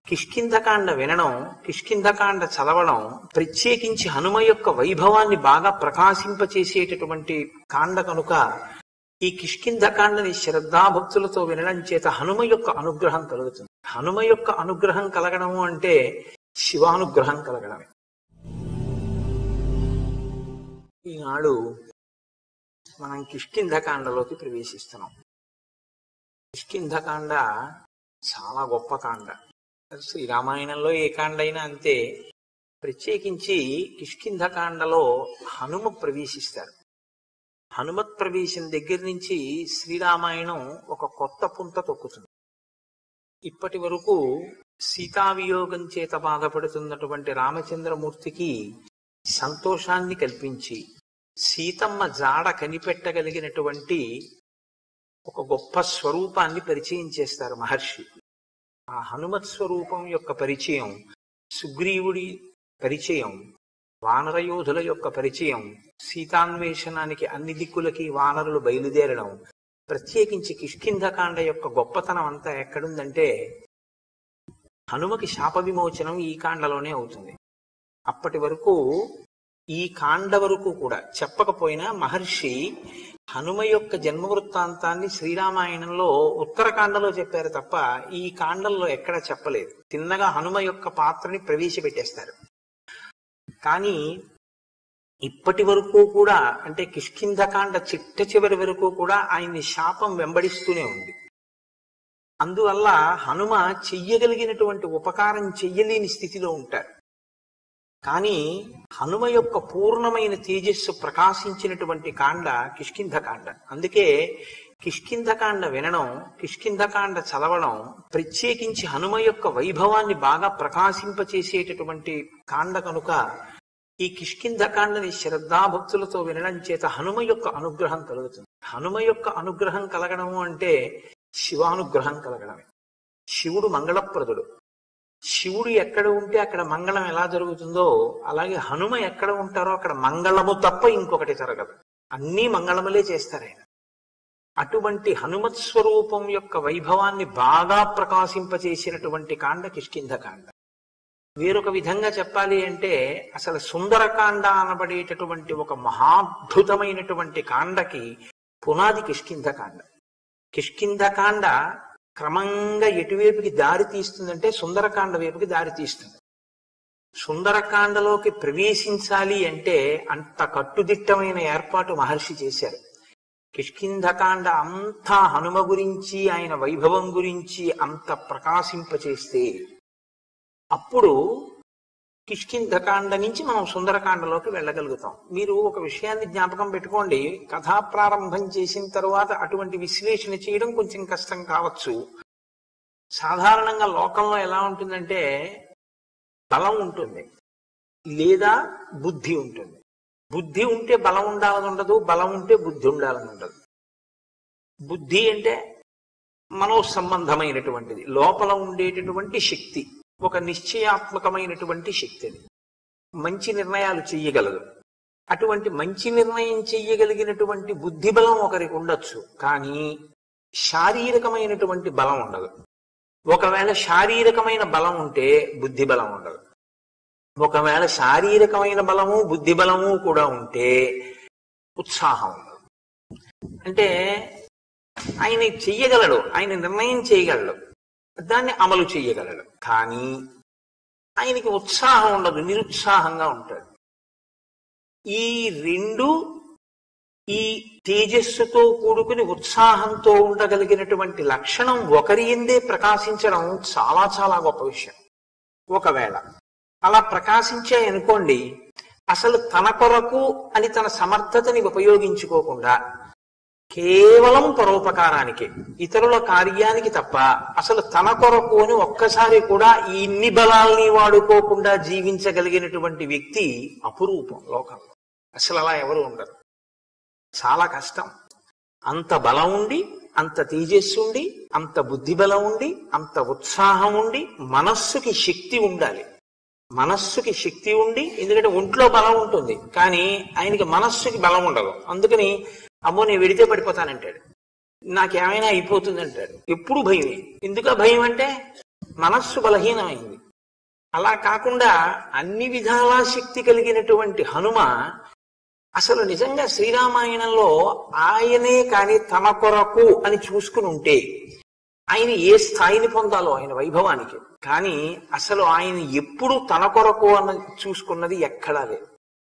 కిష్కింధకాండ వినడం కిష్కింధకాండ చదవడం ప్రత్యేకించి హనుమ యొక్క వైభవాన్ని బాగా ప్రకాశింపచేసేటటువంటి కాండ కనుక ఈ కిష్కింధకాండని శ్రద్ధాభక్తులతో వినడం చేత హనుమ యొక్క అనుగ్రహం కలుగుతుంది హనుమ యొక్క అనుగ్రహం కలగడము అంటే శివానుగ్రహం కలగడమే ఈనాడు మనం కిష్కింధకాండలోకి ప్రవేశిస్తున్నాం కిష్కింధకాండ చాలా గొప్ప కాండ శ్రీరామాయణంలో ఏ కాండ అయినా అంతే ప్రత్యేకించి కిష్కింధకాండలో హనుమ ప్రవేశిస్తారు హనుమత్ ప్రవేశం దగ్గర నుంచి శ్రీరామాయణం ఒక కొత్త పుంత తొక్కుతుంది ఇప్పటి వరకు సీతావియోగం చేత బాధపడుతున్నటువంటి రామచంద్రమూర్తికి సంతోషాన్ని కల్పించి సీతమ్మ జాడ కనిపెట్టగలిగినటువంటి ఒక గొప్ప స్వరూపాన్ని పరిచయం చేస్తారు మహర్షి ఆ హనుమత్ స్వరూపం యొక్క పరిచయం సుగ్రీవుడి పరిచయం వానరయోధుల యొక్క పరిచయం సీతాన్వేషణానికి అన్ని దిక్కులకి వానరులు బయలుదేరడం ప్రత్యేకించి కిష్కింధకాండ యొక్క గొప్పతనం అంతా ఎక్కడుందంటే హనుమకి శాప విమోచనం ఈ కాండలోనే అవుతుంది అప్పటి వరకు ఈ కాండ వరకు కూడా చెప్పకపోయినా మహర్షి హనుమ యొక్క జన్మ వృత్తాంతాన్ని శ్రీరామాయణంలో ఉత్తరకాండలో చెప్పారు తప్ప ఈ కాండంలో ఎక్కడ చెప్పలేదు తిన్నగా హనుమ యొక్క పాత్రని ప్రవేశపెట్టేస్తారు కానీ ఇప్పటి వరకు కూడా అంటే కిష్కింధకాండ చిట్ట చివరి వరకు కూడా ఆయన్ని శాపం వెంబడిస్తూనే ఉంది అందువల్ల హనుమ చెయ్యగలిగినటువంటి ఉపకారం చెయ్యలేని స్థితిలో ఉంటారు కానీ హనుమ యొక్క పూర్ణమైన తేజస్సు ప్రకాశించినటువంటి కాండ కిష్కింధకాండ అందుకే కిష్కింధకాండ వినడం కిష్కింధకాండ చదవడం ప్రత్యేకించి హనుమ యొక్క వైభవాన్ని బాగా ప్రకాశింపచేసేటటువంటి కాండ కనుక ఈ కిష్కింధకాండని శ్రద్ధాభక్తులతో వినడం చేత హనుమ యొక్క అనుగ్రహం కలుగుతుంది హనుమ యొక్క అనుగ్రహం కలగడము అంటే శివానుగ్రహం కలగడమే శివుడు మంగళప్రదుడు శివుడు ఎక్కడ ఉంటే అక్కడ మంగళం ఎలా జరుగుతుందో అలాగే హనుమ ఎక్కడ ఉంటారో అక్కడ మంగళము తప్ప ఇంకొకటి జరగదు అన్నీ మంగళములే చేస్తారు ఆయన అటువంటి హనుమత్ స్వరూపం యొక్క వైభవాన్ని బాగా ప్రకాశింపచేసినటువంటి కాండ కిష్కింధకాండ వేరొక విధంగా చెప్పాలి అంటే అసలు సుందరకాండ అనబడేటటువంటి ఒక మహాద్భుతమైనటువంటి కాండకి పునాది కిష్కింధకాండ కిష్కింధకాండ క్రమంగా ఎటువైపుకి దారి తీస్తుందంటే సుందరకాండ వైపుకి దారి తీస్తుంది సుందరకాండలోకి ప్రవేశించాలి అంటే అంత కట్టుదిట్టమైన ఏర్పాటు మహర్షి చేశారు కిష్కింధకాండ అంతా హనుమ గురించి ఆయన వైభవం గురించి అంత ప్రకాశింపచేస్తే అప్పుడు కిష్కింధకాండ నుంచి మనం సుందరకాండలోకి వెళ్ళగలుగుతాం మీరు ఒక విషయాన్ని జ్ఞాపకం పెట్టుకోండి కథా ప్రారంభం చేసిన తరువాత అటువంటి విశ్లేషణ చేయడం కొంచెం కష్టం కావచ్చు సాధారణంగా లోకంలో ఎలా ఉంటుందంటే బలం ఉంటుంది లేదా బుద్ధి ఉంటుంది బుద్ధి ఉంటే బలం ఉండాలని ఉండదు బలం ఉంటే బుద్ధి ఉండాలని ఉండదు బుద్ధి అంటే మనో సంబంధమైనటువంటిది లోపల ఉండేటటువంటి శక్తి ఒక నిశ్చయాత్మకమైనటువంటి శక్తి అది మంచి నిర్ణయాలు చెయ్యగలదు అటువంటి మంచి నిర్ణయం చెయ్యగలిగినటువంటి బుద్ధి బలం ఒకరికి ఉండొచ్చు కానీ శారీరకమైనటువంటి బలం ఉండదు ఒకవేళ శారీరకమైన బలం ఉంటే బుద్ధి బలం ఉండదు ఒకవేళ శారీరకమైన బలము బుద్ధి బలము కూడా ఉంటే ఉత్సాహం ఉండదు అంటే ఆయన చెయ్యగలడు ఆయన నిర్ణయం చేయగలడు దాన్ని అమలు చేయగలడు కానీ ఆయనకి ఉత్సాహం ఉండదు నిరుత్సాహంగా ఉంటాడు ఈ రెండు ఈ తేజస్సుతో కూడుకుని ఉత్సాహంతో ఉండగలిగినటువంటి లక్షణం ఒకరి ఎందే ప్రకాశించడం చాలా చాలా గొప్ప విషయం ఒకవేళ అలా ప్రకాశించాయి అనుకోండి అసలు తన కొరకు అని తన సమర్థతని ఉపయోగించుకోకుండా కేవలం పరోపకారానికి ఇతరుల కార్యానికి తప్ప అసలు తన కొరకు అని ఒక్కసారి కూడా ఈ ఇన్ని బలాల్ని వాడుకోకుండా జీవించగలిగినటువంటి వ్యక్తి అపురూపం లోకంలో అసలు అలా ఎవరు ఉండరు చాలా కష్టం అంత బలం ఉండి అంత తేజస్సు ఉండి అంత బుద్ధి బలం ఉండి అంత ఉత్సాహం ఉండి మనస్సుకి శక్తి ఉండాలి మనస్సుకి శక్తి ఉండి ఎందుకంటే ఒంట్లో బలం ఉంటుంది కానీ ఆయనకి మనస్సుకి బలం ఉండదు అందుకని అమ్మో నేను వెడితే పడిపోతానంటాడు నాకేమైనా అయిపోతుంది అంటాడు ఎప్పుడు భయమే ఎందుక భయం అంటే మనస్సు బలహీనమైంది అలా కాకుండా అన్ని విధాలా శక్తి కలిగినటువంటి హనుమ అసలు నిజంగా శ్రీరామాయణంలో ఆయనే కాని తన కొరకు అని చూసుకుని ఉంటే ఆయన ఏ స్థాయిని పొందాలో ఆయన వైభవానికి కానీ అసలు ఆయన ఎప్పుడు తన కొరకు అన్న చూసుకున్నది ఎక్కడా లేదు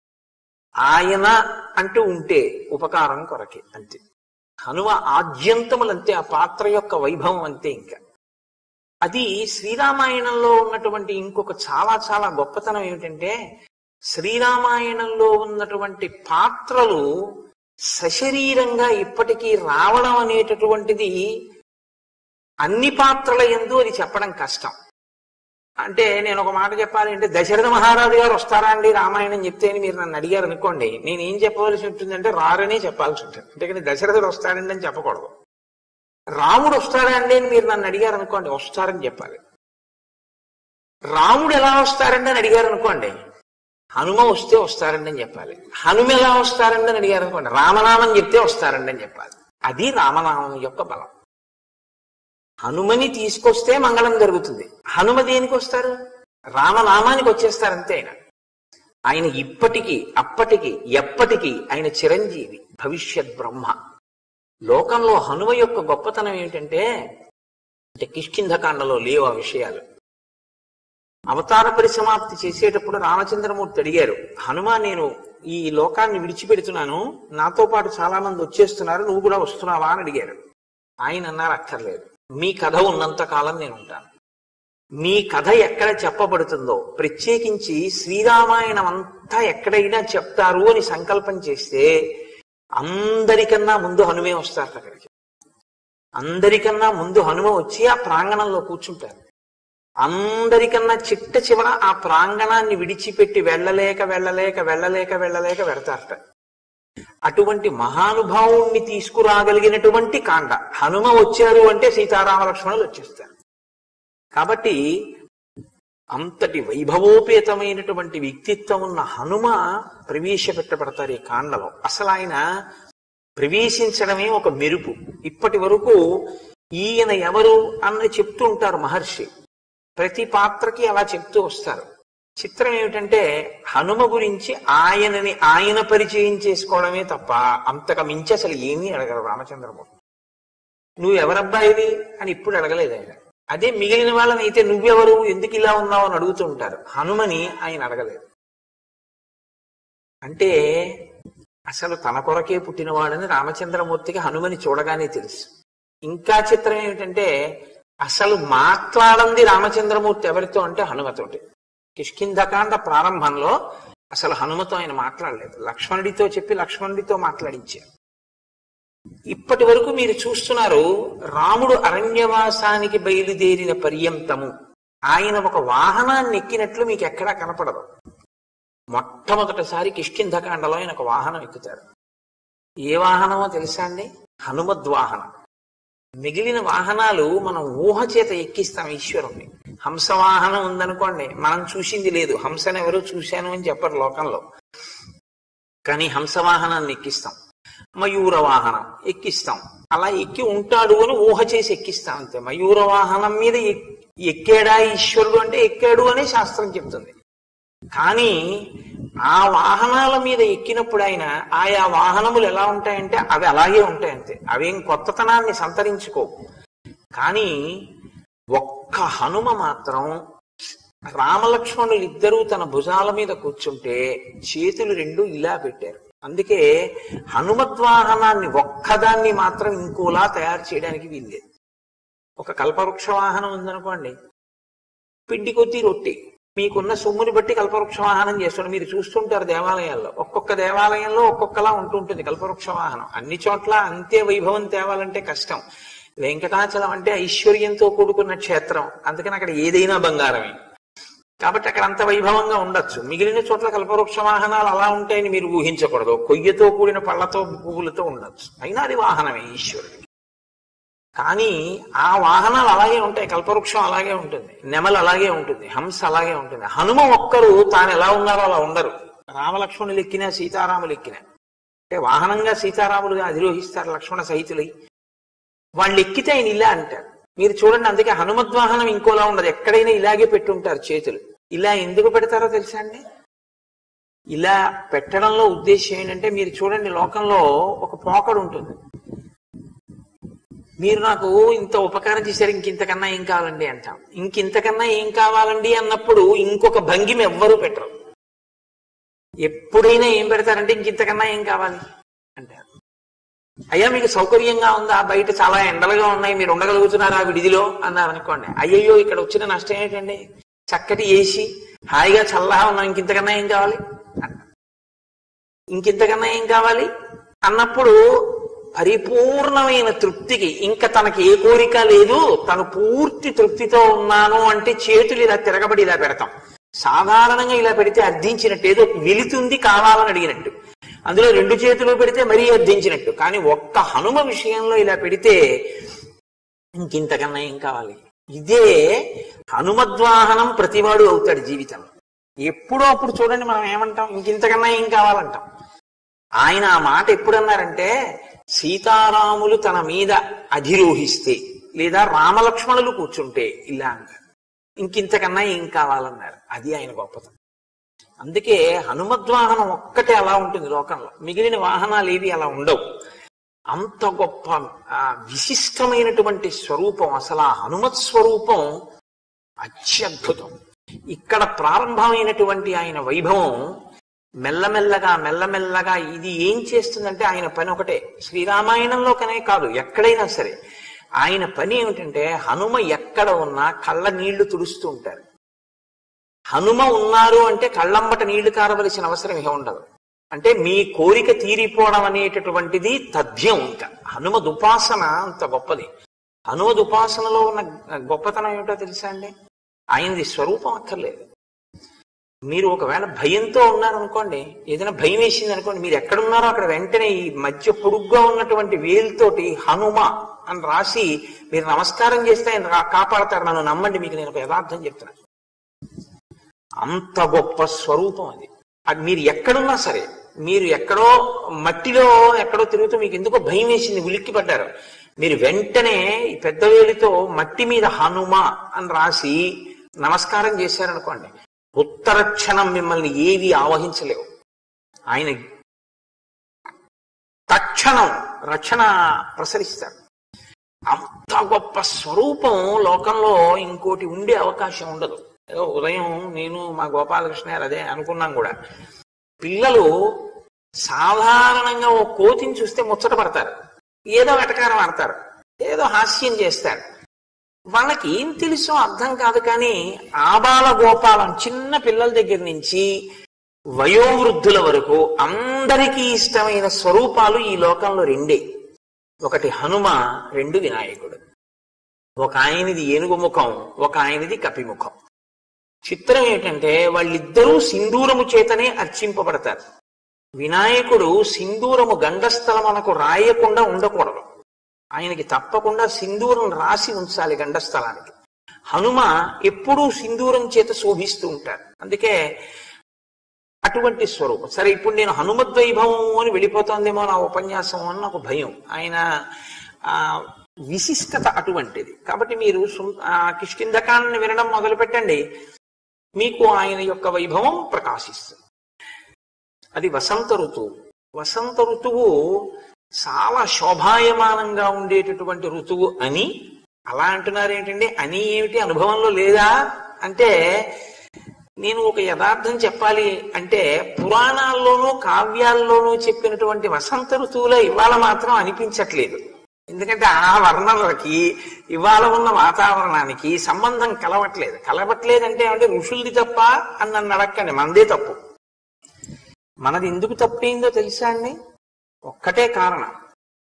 ఆయన అంటూ ఉంటే ఉపకారం కొరకే అంతే హనుమ ఆద్యంతములంతే ఆ పాత్ర యొక్క వైభవం అంతే ఇంకా అది శ్రీరామాయణంలో ఉన్నటువంటి ఇంకొక చాలా చాలా గొప్పతనం ఏమిటంటే శ్రీరామాయణంలో ఉన్నటువంటి పాత్రలు సశరీరంగా ఇప్పటికీ రావడం అనేటటువంటిది అన్ని పాత్రల ఎందు అది చెప్పడం కష్టం అంటే నేను ఒక మాట చెప్పాలి అంటే దశరథ మహారాజు గారు వస్తారా అండి రామాయణం చెప్తే అని మీరు నన్ను అడిగారు అనుకోండి నేను ఏం చెప్పవలసి ఉంటుందంటే రారనే చెప్పాల్సి ఉంటుంది అంతేకాని దశరథుడు వస్తాడండి అని చెప్పకూడదు రాముడు వస్తాడా అండి అని మీరు నన్ను అడిగారు అనుకోండి వస్తారని చెప్పాలి రాముడు ఎలా వస్తారండి అని అడిగారు అనుకోండి హనుమ వస్తే వస్తారండి అని చెప్పాలి హనుమ ఎలా వస్తారండి అని అడిగారు అనుకోండి రామనామం చెప్తే వస్తారండి అని చెప్పాలి అది రామనామం యొక్క బలం హనుమని తీసుకొస్తే మంగళం జరుగుతుంది హనుమ దేనికి వస్తారు రామనామానికి వచ్చేస్తారు అంతే ఆయన ఆయన ఇప్పటికీ అప్పటికి ఎప్పటికీ ఆయన చిరంజీవి భవిష్యత్ బ్రహ్మ లోకంలో హనుమ యొక్క గొప్పతనం ఏమిటంటే అంటే కిష్కింధకాండలో లేవు ఆ విషయాలు అవతార పరిసమాప్తి చేసేటప్పుడు రామచంద్రమూర్తి అడిగారు హనుమ నేను ఈ లోకాన్ని విడిచిపెడుతున్నాను నాతో పాటు చాలా మంది వచ్చేస్తున్నారు నువ్వు కూడా వస్తున్నావా అని అడిగారు ఆయన అన్నారు అక్కర్లేదు మీ కథ ఉన్నంత కాలం నేను ఉంటాను మీ కథ ఎక్కడ చెప్పబడుతుందో ప్రత్యేకించి శ్రీరామాయణం అంతా ఎక్కడైనా చెప్తారు అని సంకల్పం చేస్తే అందరికన్నా ముందు హనుమే వస్తారు అక్కడికి అందరికన్నా ముందు హనుమ వచ్చి ఆ ప్రాంగణంలో కూర్చుంటారు అందరికన్నా చిట్ట చివర ఆ ప్రాంగణాన్ని విడిచిపెట్టి వెళ్ళలేక వెళ్ళలేక వెళ్ళలేక వెళ్ళలేక వెడతారట అటువంటి మహానుభావుణ్ణి తీసుకురాగలిగినటువంటి కాండ హనుమ వచ్చారు అంటే సీతారామ లక్ష్మణులు వచ్చేస్తారు కాబట్టి అంతటి వైభవోపేతమైనటువంటి వ్యక్తిత్వం ఉన్న హనుమ ప్రవేశపెట్టబడతారు ఈ కాండలో అసలు ఆయన ప్రవేశించడమే ఒక మెరుపు ఇప్పటి వరకు ఈయన ఎవరు అన్నది చెప్తూ ఉంటారు మహర్షి ప్రతి పాత్రకి అలా చెప్తూ వస్తారు చిత్రం ఏమిటంటే హనుమ గురించి ఆయనని ఆయన పరిచయం చేసుకోవడమే తప్ప అంతకు మించి అసలు ఏమీ అడగరు రామచంద్రమూర్తి నువ్వు ఎవరబ్బాయివి అని ఇప్పుడు అడగలేదు ఆయన అదే మిగిలిన వాళ్ళని అయితే నువ్వెవరు ఎందుకు ఇలా ఉన్నావు అని అడుగుతూ ఉంటారు హనుమని ఆయన అడగలేదు అంటే అసలు తన కొరకే పుట్టినవాడని రామచంద్రమూర్తికి హనుమని చూడగానే తెలుసు ఇంకా చిత్రం ఏమిటంటే అసలు మాట్లాడంది రామచంద్రమూర్తి ఎవరితో అంటే హనుమతోటి కిష్కింధకాండ ప్రారంభంలో అసలు హనుమతో ఆయన మాట్లాడలేదు లక్ష్మణుడితో చెప్పి లక్ష్మణుడితో మాట్లాడించారు ఇప్పటి వరకు మీరు చూస్తున్నారు రాముడు అరణ్యవాసానికి బయలుదేరిన పర్యంతము ఆయన ఒక వాహనాన్ని ఎక్కినట్లు మీకు ఎక్కడా కనపడదు మొట్టమొదటిసారి కిష్కింధకాండలో ఆయన ఒక వాహనం ఎక్కుతారు ఏ వాహనమో తెలుసా అండి హనుమద్వాహనం మిగిలిన వాహనాలు మనం ఊహ చేత ఎక్కిస్తాం ఈశ్వరుణ్ణి హంస వాహనం ఉందనుకోండి మనం చూసింది లేదు హంసను ఎవరో చూశాను అని చెప్పరు లోకంలో కానీ హంస వాహనాన్ని ఎక్కిస్తాం మయూర వాహనం ఎక్కిస్తాం అలా ఎక్కి ఉంటాడు అని ఊహ చేసి ఎక్కిస్తాం అంతే మయూర వాహనం మీద ఎక్- ఎక్కాడా ఈశ్వరుడు అంటే ఎక్కాడు అనే శాస్త్రం చెప్తుంది కానీ ఆ వాహనాల మీద ఎక్కినప్పుడు ఆయన ఆయా వాహనములు ఎలా ఉంటాయంటే అవి అలాగే ఉంటాయి అంతే అవేం కొత్తతనాన్ని సంతరించుకో కానీ ఒక్క హనుమ మాత్రం రామలక్ష్మణులు ఇద్దరూ తన భుజాల మీద కూర్చుంటే చేతులు రెండు ఇలా పెట్టారు అందుకే హనుమద్వాహనాన్ని ఒక్కదాన్ని మాత్రం ఇంకోలా తయారు చేయడానికి వీల్లేదు ఒక కల్పవృక్ష వాహనం ఉందనుకోండి పిండి కొద్దీ రొట్టి మీకున్న సొమ్ముని బట్టి కల్పవృక్ష వాహనం చేస్తాడు మీరు చూస్తుంటారు దేవాలయాల్లో ఒక్కొక్క దేవాలయంలో ఒక్కొక్కలా ఉంటుంటుంది కల్పవృక్ష వాహనం అన్ని చోట్ల అంతే వైభవం తేవాలంటే కష్టం వెంకటాచలం అంటే ఐశ్వర్యంతో కూడుకున్న క్షేత్రం అందుకని అక్కడ ఏదైనా బంగారమే కాబట్టి అక్కడ అంత వైభవంగా ఉండొచ్చు మిగిలిన చోట్ల కల్పవృక్ష వాహనాలు అలా ఉంటాయని మీరు ఊహించకూడదు కొయ్యతో కూడిన పళ్ళతో పువ్వులతో ఉండొచ్చు అయినా అది వాహనమే ఈశ్వరుడికి కానీ ఆ వాహనాలు అలాగే ఉంటాయి కల్పవృక్షం అలాగే ఉంటుంది నెమలు అలాగే ఉంటుంది హంస అలాగే ఉంటుంది హనుమ ఒక్కరు తాను ఎలా ఉన్నారో అలా ఉండరు రామలక్ష్మణులు ఎక్కినా సీతారాములు ఎక్కినా అంటే వాహనంగా సీతారాములుగా అధిరోహిస్తారు లక్ష్మణ సహితులై వాళ్ళు ఎక్కితే ఆయన ఇలా అంటారు మీరు చూడండి అందుకే హనుమద్వాహనం ఇంకోలా ఉండదు ఎక్కడైనా ఇలాగే పెట్టుంటారు చేతులు ఇలా ఎందుకు పెడతారో తెలుసా అండి ఇలా పెట్టడంలో ఉద్దేశం ఏంటంటే మీరు చూడండి లోకంలో ఒక పోకడు ఉంటుంది మీరు నాకు ఇంత ఉపకారం చేశారు ఇంకింతకన్నా ఏం కావాలండి అంటాం ఇంకింతకన్నా ఏం కావాలండి అన్నప్పుడు ఇంకొక భంగిమ ఎవ్వరూ పెట్టరు ఎప్పుడైనా ఏం పెడతారంటే ఇంకింతకన్నా ఏం కావాలి అంటారు అయ్యా మీకు సౌకర్యంగా ఉందా బయట చాలా ఎండలుగా ఉన్నాయి మీరు ఉండగలుగుతున్నారా విడిదిలో అన్నారు అనుకోండి అయ్యయ్యో ఇక్కడ వచ్చిన నష్టం ఏంటండి చక్కటి ఏసి హాయిగా చల్లగా ఉన్నాం ఇంకింతకన్నా ఏం కావాలి అంటారు ఇంకింతకన్నా ఏం కావాలి అన్నప్పుడు పరిపూర్ణమైన తృప్తికి ఇంకా తనకి ఏ కోరిక లేదు తను పూర్తి తృప్తితో ఉన్నాను అంటే చేతులు ఇలా తిరగబడి ఇలా పెడతాం సాధారణంగా ఇలా పెడితే అర్థించినట్టు ఏదో వెళుతుంది కావాలని అడిగినట్టు అందులో రెండు చేతులు పెడితే మరీ అర్థించినట్టు కానీ ఒక్క హనుమ విషయంలో ఇలా పెడితే ఇంకింతకన్నా ఏం కావాలి ఇదే హనుమద్వాహనం ప్రతివాడు అవుతాడు జీవితం ఎప్పుడో అప్పుడు చూడండి మనం ఏమంటాం ఇంకింతకన్నా ఏం కావాలంటాం ఆయన ఆ మాట ఎప్పుడన్నారంటే సీతారాములు తన మీద అధిరోహిస్తే లేదా రామలక్ష్మణులు కూర్చుంటే ఇలా అన్నారు ఇంకింతకన్నా ఏం కావాలన్నారు అది ఆయన గొప్పతనం అందుకే హనుమద్వాహనం ఒక్కటే అలా ఉంటుంది లోకంలో మిగిలిన వాహనాలు ఏవి అలా ఉండవు అంత గొప్ప ఆ, విశిష్టమైనటువంటి స్వరూపం అసలు ఆ హనుమత్ స్వరూపం అత్యద్భుతం ఇక్కడ ప్రారంభమైనటువంటి ఆయన వైభవం మెల్లమెల్లగా మెల్లమెల్లగా ఇది ఏం చేస్తుందంటే ఆయన పని ఒకటే శ్రీరామాయణంలోకనే కాదు ఎక్కడైనా సరే ఆయన పని ఏమిటంటే హనుమ ఎక్కడ ఉన్నా కళ్ళ నీళ్లు తుడుస్తూ ఉంటారు హనుమ ఉన్నారు అంటే కళ్ళంబట నీళ్లు కారవలసిన అవసరం ఇక ఉండదు అంటే మీ కోరిక తీరిపోవడం అనేటటువంటిది తథ్యం ఇంకా హనుమ దుపాసన అంత గొప్పది హనుమ దుపాసనలో ఉన్న గొప్పతనం ఏమిటో తెలుసా అండి ఆయనది స్వరూపం అక్కర్లేదు మీరు ఒకవేళ భయంతో ఉన్నారనుకోండి ఏదైనా భయం వేసింది అనుకోండి మీరు ఎక్కడున్నారో అక్కడ వెంటనే ఈ మధ్య పొడుగ్గా ఉన్నటువంటి వేలుతోటి హనుమ అని రాసి మీరు నమస్కారం చేస్తే ఆయన రా- కాపాడతారు నన్ను నమ్మండి మీకు నేను ఒక యథార్థం చెప్తున్నాను అంత గొప్ప స్వరూపం అది అది మీరు ఎక్కడున్నా సరే మీరు ఎక్కడో మట్టిలో ఎక్కడో తిరుగుతూ మీకు ఎందుకో భయం వేసింది ఉలిక్కి పడ్డారు మీరు వెంటనే ఈ పెద్ద వేలితో మట్టి మీద హనుమ అని రాసి నమస్కారం చేశారనుకోండి ఉత్తర క్షణం మిమ్మల్ని ఏవి ఆవహించలేవు ఆయన తక్షణం రక్షణ ప్రసరిస్తారు అంత గొప్ప స్వరూపం లోకంలో ఇంకోటి ఉండే అవకాశం ఉండదు ఏదో ఉదయం నేను మా గోపాలకృష్ణ గారు అదే అనుకున్నాం కూడా పిల్లలు సాధారణంగా ఓ కోతిని చూస్తే ముచ్చట పడతారు ఏదో వెటకారం ఆడతారు ఏదో హాస్యం చేస్తారు వాళ్ళకి ఏం తెలుసో అర్థం కాదు కానీ ఆబాల గోపాలం చిన్న పిల్లల దగ్గర నుంచి వయోవృద్ధుల వరకు అందరికీ ఇష్టమైన స్వరూపాలు ఈ లోకంలో రెండే ఒకటి హనుమ రెండు వినాయకుడు ఒక ఆయనది ఏనుగు ముఖం ఒక ఆయనది కపిముఖం చిత్రం ఏంటంటే వాళ్ళిద్దరూ సింధూరము చేతనే అర్చింపబడతారు వినాయకుడు సింధూరము గండస్థలమునకు రాయకుండా ఉండకూడదు ఆయనకి తప్పకుండా సింధూరం రాసి ఉంచాలి గండస్థలానికి హనుమ ఎప్పుడూ సింధూరం చేత శోభిస్తూ ఉంటారు అందుకే అటువంటి స్వరూపం సరే ఇప్పుడు నేను హనుమద్వైభవం అని వెళ్ళిపోతోందేమో నా ఉపన్యాసం అని నాకు భయం ఆయన ఆ విశిష్టత అటువంటిది కాబట్టి మీరు సు- ఆ కిష్కిందకాన్ని వినడం మొదలు పెట్టండి మీకు ఆయన యొక్క వైభవం ప్రకాశిస్తుంది అది వసంత ఋతువు వసంత ఋతువు చాలా శోభాయమానంగా ఉండేటటువంటి ఋతువు అని అలా అంటున్నారు ఏంటండి అని ఏమిటి అనుభవంలో లేదా అంటే నేను ఒక యథార్థం చెప్పాలి అంటే పురాణాల్లోనూ కావ్యాల్లోనూ చెప్పినటువంటి వసంత ఋతువులో ఇవాళ మాత్రం అనిపించట్లేదు ఎందుకంటే ఆ వర్ణనలకి ఇవాళ ఉన్న వాతావరణానికి సంబంధం కలవట్లేదు కలవట్లేదంటే అంటే ఋషులది తప్ప అని నన్ను అడగండి మనదే తప్పు మనది ఎందుకు తప్పైందో తెలుసా అండి ఒక్కటే కారణం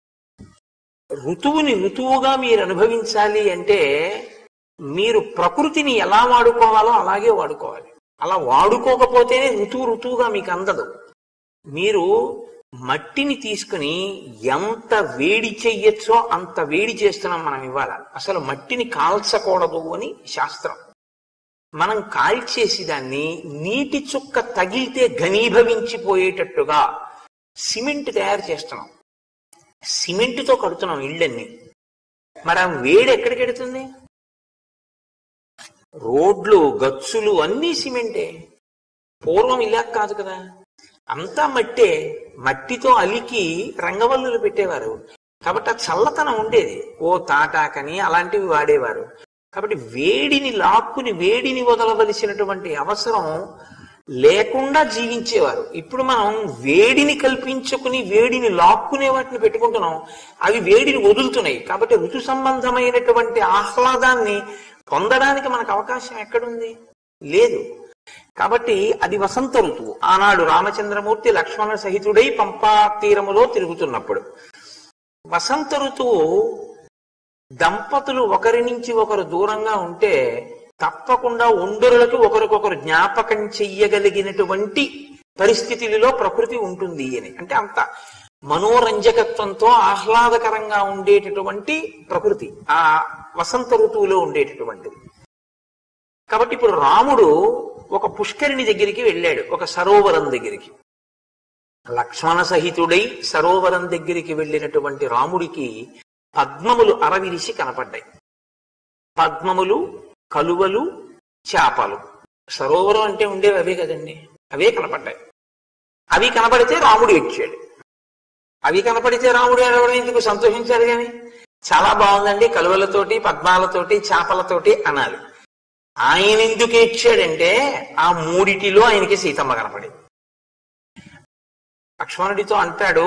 ఋతువుని ఋతువుగా మీరు అనుభవించాలి అంటే మీరు ప్రకృతిని ఎలా వాడుకోవాలో అలాగే వాడుకోవాలి అలా వాడుకోకపోతేనే ఋతువు ఋతువుగా మీకు అందదు మీరు మట్టిని తీసుకుని ఎంత వేడి చెయ్యొచ్చో అంత వేడి చేస్తున్నాం మనం ఇవాళ అసలు మట్టిని కాల్చకూడదు అని శాస్త్రం మనం కాల్చేసి దాన్ని నీటి చుక్క తగిలితే ఘనీభవించిపోయేటట్టుగా సిమెంట్ తయారు చేస్తున్నాం సిమెంట్తో కడుతున్నాం ఇళ్ళన్ని మరి ఆ వేడి ఎక్కడికి ఎడుతుంది రోడ్లు గచ్చులు అన్నీ సిమెంటే పూర్వం ఇలా కాదు కదా అంతా మట్టే మట్టితో అలికి రంగవల్లులు పెట్టేవారు కాబట్టి ఆ చల్లతనం ఉండేది ఓ తాటాకని అలాంటివి వాడేవారు కాబట్టి వేడిని లాక్కుని వేడిని వదలవలసినటువంటి అవసరం లేకుండా జీవించేవారు ఇప్పుడు మనం వేడిని కల్పించుకుని వేడిని లాక్కునే వాటిని పెట్టుకుంటున్నాం అవి వేడిని వదులుతున్నాయి కాబట్టి ఋతు సంబంధమైనటువంటి ఆహ్లాదాన్ని పొందడానికి మనకు అవకాశం ఎక్కడుంది లేదు కాబట్టి అది వసంత ఋతువు ఆనాడు రామచంద్రమూర్తి లక్ష్మణ సహితుడై పంపా తీరములో తిరుగుతున్నప్పుడు వసంత ఋతువు దంపతులు ఒకరి నుంచి ఒకరు దూరంగా ఉంటే తప్పకుండా ఒండరులకు ఒకరికొకరు జ్ఞాపకం చెయ్యగలిగినటువంటి పరిస్థితులలో ప్రకృతి ఉంటుంది అని అంటే అంత మనోరంజకత్వంతో ఆహ్లాదకరంగా ఉండేటటువంటి ప్రకృతి ఆ వసంత ఋతువులో ఉండేటటువంటిది కాబట్టి ఇప్పుడు రాముడు ఒక పుష్కరిణి దగ్గరికి వెళ్ళాడు ఒక సరోవరం దగ్గరికి లక్ష్మణ సహితుడై సరోవరం దగ్గరికి వెళ్ళినటువంటి రాముడికి పద్మములు అరవిరిసి కనపడ్డాయి పద్మములు కలువలు చేపలు సరోవరం అంటే ఉండేవి అవే కదండి అవే కనపడ్డాయి అవి కనపడితే రాముడు ఏడ్చాడు అవి కనపడితే రాముడు ఏడవడం ఎందుకు సంతోషించారు కానీ చాలా బాగుందండి కలువలతోటి పద్మాలతోటి చేపలతోటి అనాలి ఆయన ఎందుకు ఏడ్చాడంటే ఆ మూడిటిలో ఆయనకి సీతమ్మ కనపడింది లక్ష్మణుడితో అంటాడు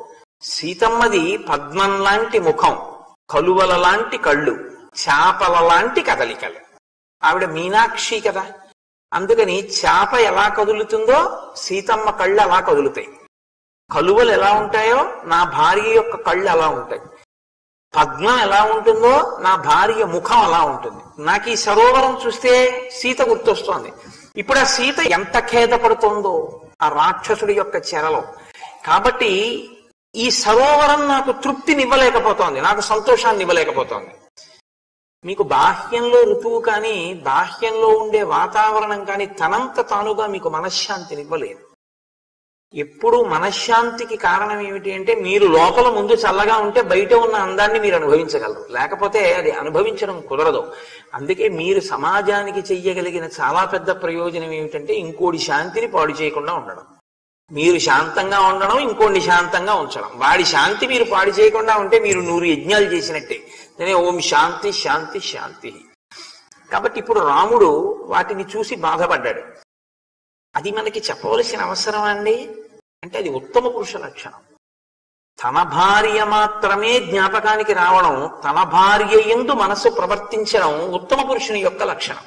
సీతమ్మది పద్మం లాంటి ముఖం కలువల లాంటి కళ్ళు చేపల లాంటి కదలికలు ఆవిడ మీనాక్షి కదా అందుకని చేప ఎలా కదులుతుందో సీతమ్మ కళ్ళు అలా కదులుతాయి కలువలు ఎలా ఉంటాయో నా భార్య యొక్క కళ్ళు అలా ఉంటాయి పద్మం ఎలా ఉంటుందో నా భార్య ముఖం అలా ఉంటుంది నాకు ఈ సరోవరం చూస్తే సీత గుర్తొస్తోంది ఇప్పుడు ఆ సీత ఎంత ఖేదపడుతుందో ఆ రాక్షసుడి యొక్క చెరలో కాబట్టి ఈ సరోవరం నాకు తృప్తినివ్వలేకపోతోంది నాకు సంతోషాన్ని ఇవ్వలేకపోతోంది మీకు బాహ్యంలో ఋతువు కానీ బాహ్యంలో ఉండే వాతావరణం కానీ తనంత తానుగా మీకు మనశ్శాంతిని ఇవ్వలేదు ఎప్పుడు మనశ్శాంతికి కారణం ఏమిటి అంటే మీరు లోపల ముందు చల్లగా ఉంటే బయట ఉన్న అందాన్ని మీరు అనుభవించగలరు లేకపోతే అది అనుభవించడం కుదరదు అందుకే మీరు సమాజానికి చెయ్యగలిగిన చాలా పెద్ద ప్రయోజనం ఏమిటంటే ఇంకోటి శాంతిని పాడు చేయకుండా ఉండడం మీరు శాంతంగా ఉండడం ఇంకోటి శాంతంగా ఉంచడం వాడి శాంతి మీరు పాడు చేయకుండా ఉంటే మీరు నూరు యజ్ఞాలు చేసినట్టే నేనే ఓం శాంతి శాంతి శాంతి కాబట్టి ఇప్పుడు రాముడు వాటిని చూసి బాధపడ్డాడు అది మనకి చెప్పవలసిన అవసరం అండి అంటే అది ఉత్తమ పురుష లక్షణం తన భార్య మాత్రమే జ్ఞాపకానికి రావడం తన భార్య ఎందు మనసు ప్రవర్తించడం ఉత్తమ పురుషుని యొక్క లక్షణం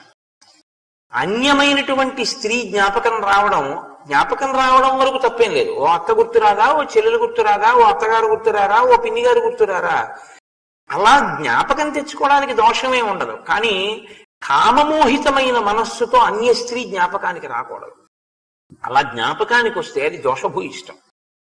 అన్యమైనటువంటి స్త్రీ జ్ఞాపకం రావడం జ్ఞాపకం రావడం వరకు తప్పేం లేదు ఓ అత్త గుర్తురాదా ఓ చెల్లెలు గుర్తురాదా ఓ అత్తగారు గుర్తురారా ఓ పిన్ని గారు గుర్తురారా అలా జ్ఞాపకం తెచ్చుకోవడానికి దోషమే ఉండదు కానీ కామమోహితమైన మనస్సుతో అన్య స్త్రీ జ్ఞాపకానికి రాకూడదు అలా జ్ఞాపకానికి వస్తే అది దోషభూయిష్టం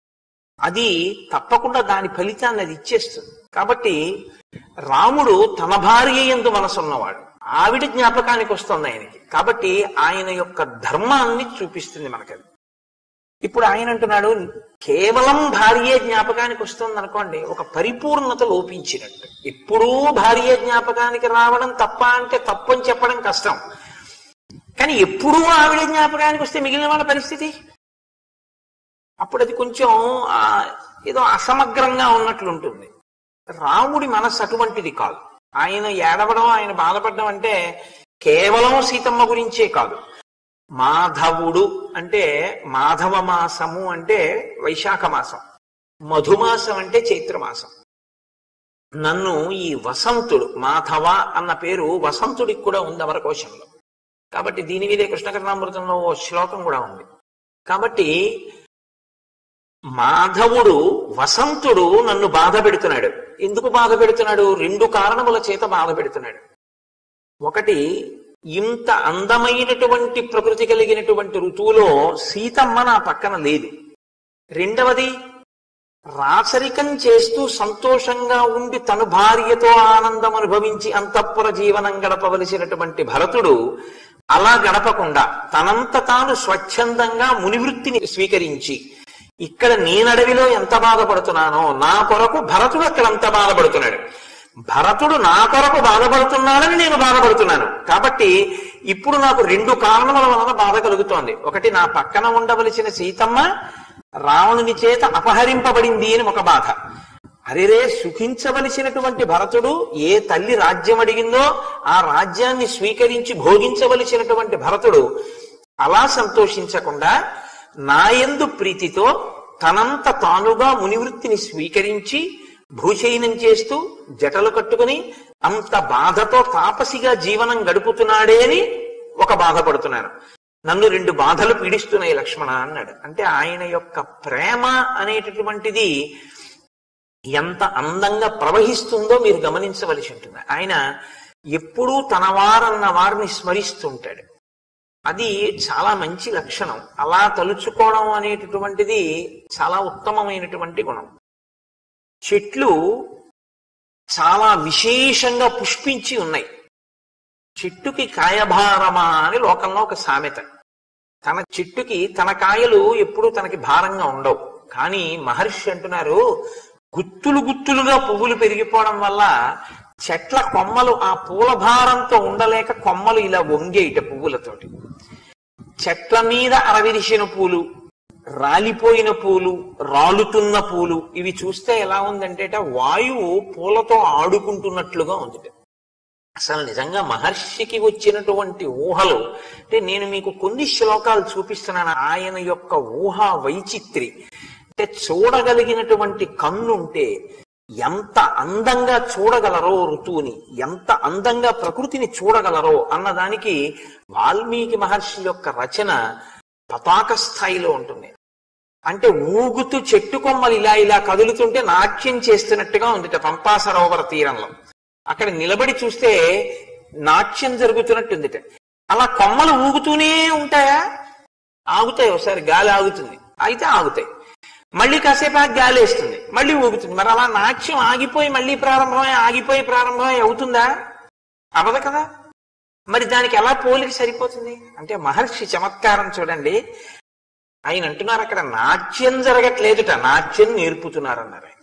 అది తప్పకుండా దాని ఫలితాన్ని అది ఇచ్చేస్తుంది కాబట్టి రాముడు తన భార్య ఎందు మనసున్నవాడు ఆవిడ జ్ఞాపకానికి వస్తుంది ఆయనకి కాబట్టి ఆయన యొక్క ధర్మాన్ని చూపిస్తుంది మనకది ఇప్పుడు ఆయన అంటున్నాడు కేవలం భార్య జ్ఞాపకానికి వస్తుంది అనుకోండి ఒక పరిపూర్ణత లోపించినట్టు ఎప్పుడూ భార్య జ్ఞాపకానికి రావడం తప్ప అంటే తప్పు అని చెప్పడం కష్టం కానీ ఎప్పుడూ ఆవిడ జ్ఞాపకానికి వస్తే మిగిలిన వాళ్ళ పరిస్థితి అప్పుడు అది కొంచెం ఆ, ఏదో అసమగ్రంగా ఉన్నట్లు ఉంటుంది రాముడి మనస్సు అటువంటిది కాదు ఆయన ఏడవడం ఆయన బాధపడడం అంటే కేవలం సీతమ్మ గురించే కాదు మాధవుడు అంటే మాధవ మాసము అంటే వైశాఖ మాసం మధుమాసం అంటే చైత్రమాసం నన్ను ఈ వసంతుడు మాధవ అన్న పేరు వసంతుడికి కూడా ఉంది అమరకోశంలో కాబట్టి దీని మీదే కృష్ణకర్ణామృతంలో ఓ శ్లోకం కూడా ఉంది కాబట్టి మాధవుడు వసంతుడు నన్ను బాధ పెడుతున్నాడు ఎందుకు బాధ పెడుతున్నాడు రెండు కారణముల చేత బాధ పెడుతున్నాడు ఒకటి ఇంత అందమైనటువంటి ప్రకృతి కలిగినటువంటి ఋతువులో సీతమ్మ నా పక్కన లేదు రెండవది రాచరికం చేస్తూ సంతోషంగా ఉండి తను భార్యతో ఆనందం అనుభవించి అంతఃపుర జీవనం గడపవలసినటువంటి భరతుడు అలా గడపకుండా తనంత తాను స్వచ్ఛందంగా మునివృత్తిని స్వీకరించి ఇక్కడ నేనడవిలో ఎంత బాధపడుతున్నానో నా కొరకు భరతుడు అక్కడ అంత బాధపడుతున్నాడు భరతుడు నా కొరకు బాధపడుతున్నాడని నేను బాధపడుతున్నాను కాబట్టి ఇప్పుడు నాకు రెండు కారణముల వలన బాధ కలుగుతోంది ఒకటి నా పక్కన ఉండవలసిన సీతమ్మ రావణుని చేత అపహరింపబడింది అని ఒక బాధ అరేరే సుఖించవలసినటువంటి భరతుడు ఏ తల్లి రాజ్యం అడిగిందో ఆ రాజ్యాన్ని స్వీకరించి భోగించవలసినటువంటి భరతుడు అలా సంతోషించకుండా నాయందు ప్రీతితో తనంత తానుగా మునివృత్తిని స్వీకరించి భూశయనం చేస్తూ జటలు కట్టుకుని అంత బాధతో తాపసిగా జీవనం గడుపుతున్నాడే అని ఒక బాధపడుతున్నాను నన్ను రెండు బాధలు పీడిస్తున్నాయి లక్ష్మణ అన్నాడు అంటే ఆయన యొక్క ప్రేమ అనేటటువంటిది ఎంత అందంగా ప్రవహిస్తుందో మీరు గమనించవలసి ఉంటుంది ఆయన ఎప్పుడూ తన వారన్న వారిని స్మరిస్తుంటాడు అది చాలా మంచి లక్షణం అలా తలుచుకోవడం అనేటటువంటిది చాలా ఉత్తమమైనటువంటి గుణం చెట్లు చాలా విశేషంగా పుష్పించి ఉన్నాయి చెట్టుకి కాయభారమా అని లోకంలో ఒక సామెత తన చెట్టుకి తన కాయలు ఎప్పుడూ తనకి భారంగా ఉండవు కానీ మహర్షి అంటున్నారు గుత్తులు గుత్తులుగా పువ్వులు పెరిగిపోవడం వల్ల చెట్ల కొమ్మలు ఆ పూల భారంతో ఉండలేక కొమ్మలు ఇలా వంగేయట పువ్వులతోటి చెట్ల మీద అరవిరిసిన పూలు రాలిపోయిన పూలు రాలుతున్న పూలు ఇవి చూస్తే ఎలా ఉందంటే వాయువు పూలతో ఆడుకుంటున్నట్లుగా ఉంది అసలు నిజంగా మహర్షికి వచ్చినటువంటి ఊహలు అంటే నేను మీకు కొన్ని శ్లోకాలు చూపిస్తున్నాను ఆయన యొక్క ఊహ వైచిత్రి అంటే చూడగలిగినటువంటి కన్నుంటే ఎంత అందంగా చూడగలరో ఋతువుని ఎంత అందంగా ప్రకృతిని చూడగలరో అన్నదానికి వాల్మీకి మహర్షి యొక్క రచన పతాక స్థాయిలో ఉంటుంది అంటే ఊగుతూ చెట్టు కొమ్మలు ఇలా ఇలా కదులుతుంటే నాట్యం చేస్తున్నట్టుగా ఉంది పంపా సరోవర తీరంలో అక్కడ నిలబడి చూస్తే నాట్యం జరుగుతున్నట్టుందిట అలా కొమ్మలు ఊగుతూనే ఉంటాయా ఆగుతాయి ఒకసారి గాలి ఆగుతుంది అయితే ఆగుతాయి మళ్ళీ కాసేపు ఆ గాలి వేస్తుంది మళ్ళీ ఊగుతుంది మరి అలా నాట్యం ఆగిపోయి మళ్ళీ ప్రారంభమై ఆగిపోయి ప్రారంభమై అవుతుందా అవదు కదా మరి దానికి ఎలా పోలికి సరిపోతుంది అంటే మహర్షి చమత్కారం చూడండి ఆయన అంటున్నారు అక్కడ నాట్యం జరగట్లేదుట నాట్యం నేర్పుతున్నారన్నారు ఆయన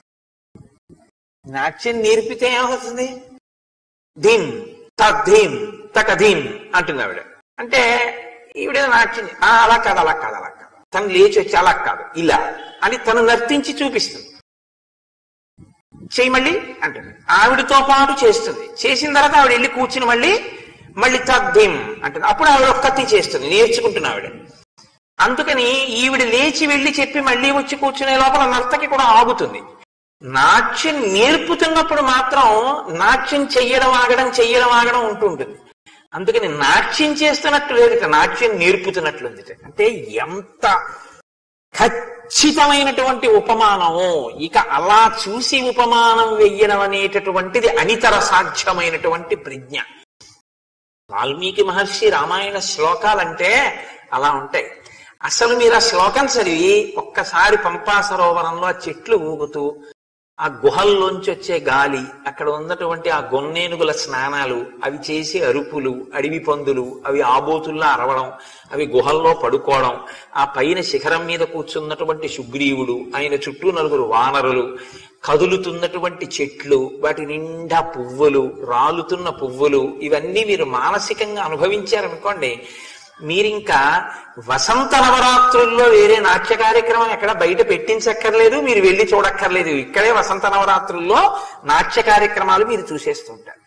నాట్యం నేర్పితే ఏమవుతుంది ధీమ్ తద్ధీమ్ తకధీమ్ అంటుంది ఆవిడ అంటే ఈవిడ నాట్యం ఆ, అలా కాదు అలా కాదు అలా కాదు తను లేచి వచ్చి అలా కాదు ఇలా అని తను నర్తించి చూపిస్తుంది చేయి మళ్ళీ అంటుంది ఆవిడతో పాటు చేస్తుంది చేసిన తర్వాత ఆవిడ వెళ్ళి కూర్చుని మళ్ళీ మళ్ళీ తద్దీం అంటుంది అప్పుడు ఆవిడ ఒక్కతి చేస్తుంది నేర్చుకుంటున్న ఆవిడ అందుకని ఈవిడ లేచి వెళ్ళి చెప్పి మళ్ళీ వచ్చి కూర్చునే లోపల నర్తకి కూడా ఆగుతుంది నాట్యం నేర్పుతున్నప్పుడు మాత్రం నాట్యం చెయ్యడం ఆగడం చెయ్యడం ఆగడం ఉంటుంటుంది అందుకని నాట్యం చేస్తున్నట్టు లేదు నాట్యం నేర్పుతున్నట్లుంది అంటే ఎంత ఖచ్చితమైనటువంటి ఉపమానము ఇక అలా చూసి ఉపమానం వెయ్యడం అనేటటువంటిది అనితర సాధ్యమైనటువంటి ప్రజ్ఞ వాల్మీకి మహర్షి రామాయణ శ్లోకాలంటే అలా ఉంటాయి అసలు మీరు ఆ శ్లోకం చదివి ఒక్కసారి పంపా సరోవరంలో ఆ చెట్లు ఊగుతూ ఆ గుహల్లోంచి వచ్చే గాలి అక్కడ ఉన్నటువంటి ఆ గొన్నేనుగుల స్నానాలు అవి చేసే అరుపులు అడవి పందులు అవి ఆబోతుల్లా అరవడం అవి గుహల్లో పడుకోవడం ఆ పైన శిఖరం మీద కూర్చున్నటువంటి సుగ్రీవుడు ఆయన చుట్టూ నలుగురు వానరులు కదులుతున్నటువంటి చెట్లు వాటి నిండా పువ్వులు రాలుతున్న పువ్వులు ఇవన్నీ మీరు మానసికంగా అనుభవించారనుకోండి మీరింకా వసంత నవరాత్రుల్లో వేరే నాట్య కార్యక్రమం ఎక్కడ బయట పెట్టించక్కర్లేదు మీరు వెళ్ళి చూడక్కర్లేదు ఇక్కడే వసంత నవరాత్రుల్లో నాట్య కార్యక్రమాలు మీరు చూసేస్తుంటారు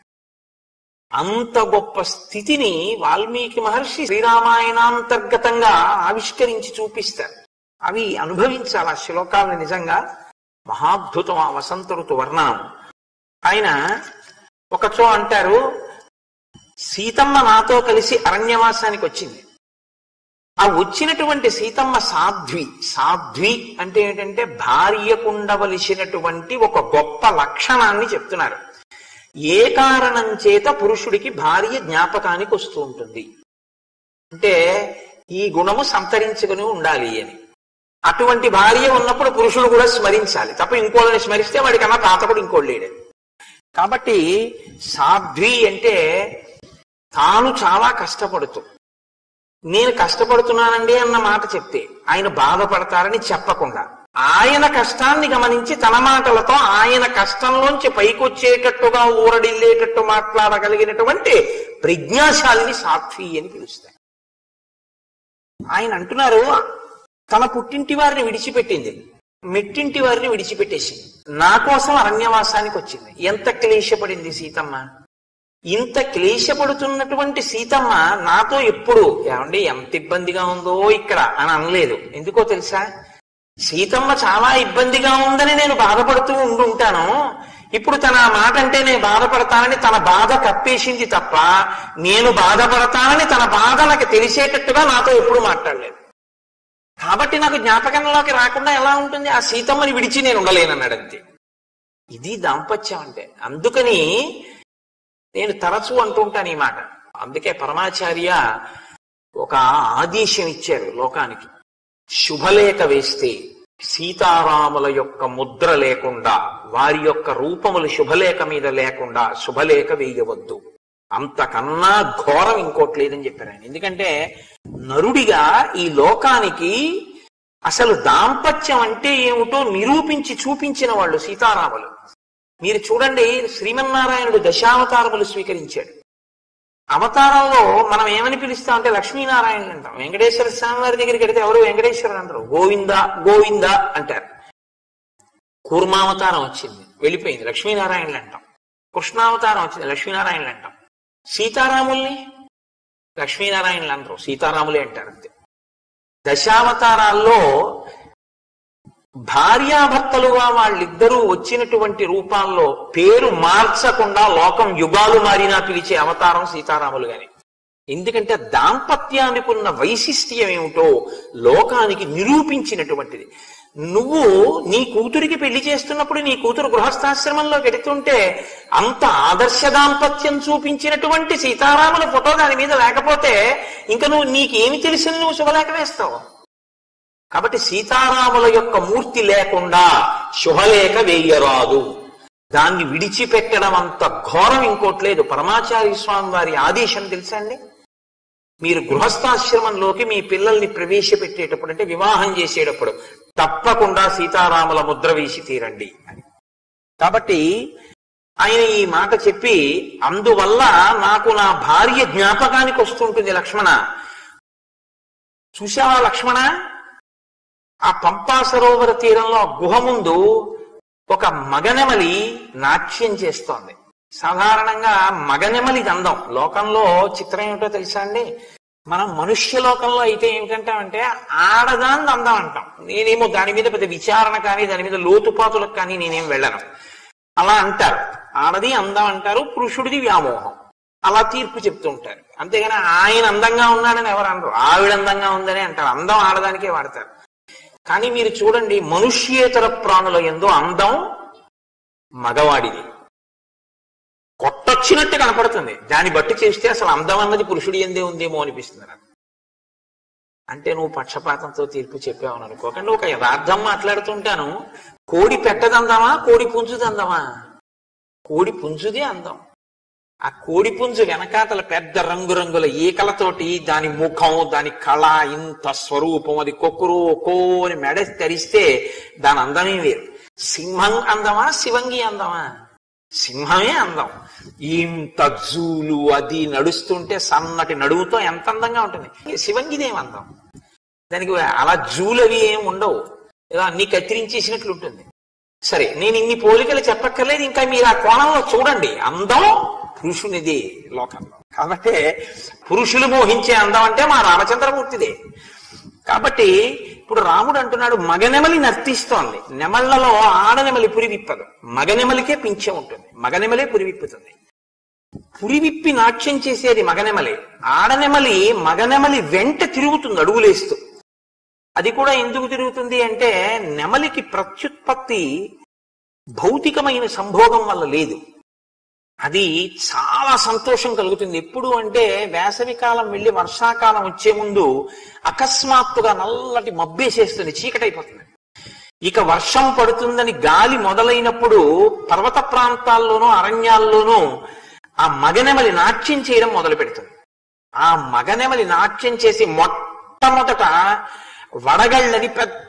అంత గొప్ప స్థితిని వాల్మీకి మహర్షి శ్రీరామాయణాంతర్గతంగా ఆవిష్కరించి చూపిస్తారు అవి అనుభవించాలి ఆ శ్లోకాలను నిజంగా మహాద్భుతం ఆ వసంత ఋతు వర్ణనం ఆయన ఒకచో అంటారు సీతమ్మ నాతో కలిసి అరణ్యవాసానికి వచ్చింది ఆ వచ్చినటువంటి సీతమ్మ సాధ్వి సాధ్వి అంటే ఏంటంటే భార్యకుండవలసినటువంటి ఒక గొప్ప లక్షణాన్ని చెప్తున్నారు ఏ కారణం చేత పురుషుడికి భార్య జ్ఞాపకానికి వస్తూ ఉంటుంది అంటే ఈ గుణము సంతరించుకుని ఉండాలి అని అటువంటి భార్య ఉన్నప్పుడు పురుషుడు కూడా స్మరించాలి తప్ప ఇంకోళ్ళని స్మరిస్తే వాడికన్నా తాతకుడు ఇంకోళ్ళు లేడు కాబట్టి సాధ్వి అంటే తాను చాలా కష్టపడుతూ నేను కష్టపడుతున్నానండి అన్న మాట చెప్తే ఆయన బాధపడతారని చెప్పకుండా ఆయన కష్టాన్ని గమనించి తన మాటలతో ఆయన కష్టంలోంచి పైకొచ్చేటట్టుగా ఊరడిల్లేటట్టు మాట్లాడగలిగినటువంటి ప్రజ్ఞాశాలిని సాత్వి అని పిలుస్తారు ఆయన అంటున్నారు తన పుట్టింటి వారిని విడిచిపెట్టింది మెట్టింటి వారిని విడిచిపెట్టేసింది నా కోసం అరణ్యవాసానికి వచ్చింది ఎంత క్లేశపడింది సీతమ్మ ఇంత క్లేశపడుతున్నటువంటి సీతమ్మ నాతో ఎప్పుడు ఏమండి ఎంత ఇబ్బందిగా ఉందో ఇక్కడ అని అనలేదు ఎందుకో తెలుసా సీతమ్మ చాలా ఇబ్బందిగా ఉందని నేను బాధపడుతూ ఉండుంటాను ఇప్పుడు తన ఆ మాట అంటే నేను బాధపడతానని తన బాధ కప్పేసింది తప్ప నేను బాధపడతానని తన బాధ నాకు తెలిసేటట్టుగా నాతో ఎప్పుడు మాట్లాడలేదు కాబట్టి నాకు జ్ఞాపకంలోకి రాకుండా ఎలా ఉంటుంది ఆ సీతమ్మని విడిచి నేను ఉండలేనన్నాడు అంతే ఇది దాంపత్యం అంటే అందుకని నేను తరచూ అంటుంటాను ఈ మాట అందుకే పరమాచార్య ఒక ఆదేశం ఇచ్చారు లోకానికి శుభలేఖ వేస్తే సీతారాముల యొక్క ముద్ర లేకుండా వారి యొక్క రూపములు శుభలేఖ మీద లేకుండా శుభలేఖ వేయవద్దు అంతకన్నా ఘోరం ఇంకోటి లేదని చెప్పారు ఆయన ఎందుకంటే నరుడిగా ఈ లోకానికి అసలు దాంపత్యం అంటే ఏమిటో నిరూపించి చూపించిన వాళ్ళు సీతారాములు మీరు చూడండి శ్రీమన్నారాయణుడు దశావతారములు స్వీకరించాడు అవతారంలో మనం ఏమని పిలుస్తాం అంటే లక్ష్మీనారాయణులు అంటాం వెంకటేశ్వర స్వామి వారి దగ్గరికి వెడితే ఎవరు వెంకటేశ్వరుడు అంటారు గోవింద గోవింద అంటారు కూర్మావతారం వచ్చింది వెళ్ళిపోయింది లక్ష్మీనారాయణులు అంటాం కృష్ణావతారం వచ్చింది లక్ష్మీనారాయణులు అంటాం సీతారాముల్ని లక్ష్మీనారాయణులు అంటారు సీతారాములే అంటారు అంతే దశావతారాల్లో భార్యాభర్తలుగా వాళ్ళిద్దరూ వచ్చినటువంటి రూపాల్లో పేరు మార్చకుండా లోకం యుగాలు మారినా పిలిచే అవతారం సీతారాములు గాని ఎందుకంటే దాంపత్యానికి ఉన్న వైశిష్ట్యం ఏమిటో లోకానికి నిరూపించినటువంటిది నువ్వు నీ కూతురికి పెళ్లి చేస్తున్నప్పుడు నీ కూతురు గృహస్థాశ్రమంలో గెడుతుంటే అంత ఆదర్శ దాంపత్యం చూపించినటువంటి సీతారాముల ఫోటో దాని మీద లేకపోతే ఇంకా నువ్వు నీకేమి తెలిసిన నువ్వు శుభలేఖ వేస్తావు కాబట్టి సీతారాముల యొక్క మూర్తి లేకుండా శుభలేఖ వేయరాదు దాన్ని విడిచిపెట్టడం అంత ఘోరం ఇంకోట్లేదు పరమాచార్య స్వామి వారి ఆదేశం తెలుసా అండి మీరు గృహస్థాశ్రమంలోకి మీ పిల్లల్ని ప్రవేశపెట్టేటప్పుడు అంటే వివాహం చేసేటప్పుడు తప్పకుండా సీతారాముల ముద్ర వేసి తీరండి అని కాబట్టి ఆయన ఈ మాట చెప్పి అందువల్ల నాకు నా భార్య జ్ఞాపకానికి వస్తుంటుంది లక్ష్మణ చూసావా లక్ష్మణ ఆ పంపా సరోవర తీరంలో ఆ గుహ ముందు ఒక మగనెమలి నాట్యం చేస్తోంది సాధారణంగా మగనెమలి అందం లోకంలో చిత్రం ఏమిటో తెలుసా అండి మనం మనుష్య లోకంలో అయితే ఏమిటంటామంటే ఆడదాన్ని అందం అంటాం నేనేమో దాని మీద పెద్ద విచారణ కానీ దాని మీద లోతుపాతులకు కానీ నేనేం వెళ్ళను అలా అంటారు ఆడది అందం అంటారు పురుషుడిది వ్యామోహం అలా తీర్పు చెప్తూ ఉంటారు అంతేగాని ఆయన అందంగా ఉన్నాడని ఎవరు అనరు ఆవిడ అందంగా ఉందని అంటారు అందం ఆడదానికే వాడతారు కానీ మీరు చూడండి మనుష్యేతర ప్రాణుల ఎందు అందం మగవాడిది కొట్టొచ్చినట్టు కనపడుతుంది దాన్ని బట్టి చేస్తే అసలు అందం అన్నది పురుషుడి ఎందే ఉందేమో అనిపిస్తుంది నాకు అంటే నువ్వు పక్షపాతంతో తీర్పు చెప్పావని అనుకోకండి ఒక యథార్థం మాట్లాడుతుంటాను కోడి పెట్టదందమా కోడి పుంజుదందమా కోడి పుంజుదే అందం ఆ కోడి పుంజు వెనకాతల పెద్ద రంగురంగుల ఈకలతోటి దాని ముఖం దాని కళ ఇంత స్వరూపం అది కొక్కురు కో అని మెడ తెరిస్తే దాని అందమే వేరు సింహం అందమా శివంగి అందమా సింహమే అందం ఇంత జూలు అది నడుస్తుంటే సన్నటి నడువుతో ఎంత అందంగా ఉంటుంది శివంగిదేం అందం దానికి అలా జూలు అవి ఏం ఉండవు ఏదో అన్ని కత్తిరించేసినట్లు ఉంటుంది సరే నేను ఇన్ని పోలికలు చెప్పక్కర్లేదు ఇంకా మీరు ఆ కోణంలో చూడండి అందం పురుషునిది లోకంలో కాబట్టి పురుషులు మోహించే అందం అంటే మా రామచంద్రమూర్తిదే కాబట్టి ఇప్పుడు రాముడు అంటున్నాడు మగనెమలి నర్తిస్తోంది నెమళ్లలో ఆడనెమలి పురి విప్పదు మగనెమలికే పింఛం ఉంటుంది మగనెమలే పురి విప్పుతుంది పురి విప్పి నాట్యం చేసేది మగనెమలి ఆడనెమలి మగనెమలి వెంట తిరుగుతుంది అడుగులేస్తూ అది కూడా ఎందుకు తిరుగుతుంది అంటే నెమలికి ప్రత్యుత్పత్తి భౌతికమైన సంభోగం వల్ల లేదు అది చాలా సంతోషం కలుగుతుంది ఎప్పుడు అంటే వేసవి కాలం వెళ్ళి వర్షాకాలం వచ్చే ముందు అకస్మాత్తుగా నల్లటి మబ్బేసేస్తుంది చీకటైపోతుంది ఇక వర్షం పడుతుందని గాలి మొదలైనప్పుడు పర్వత ప్రాంతాల్లోనూ అరణ్యాల్లోనూ ఆ మగనెమలి నాట్యం చేయడం మొదలు పెడుతుంది ఆ మగనెమలి నాట్యం చేసి మొట్టమొదట వడగళ్ళని పెద్ద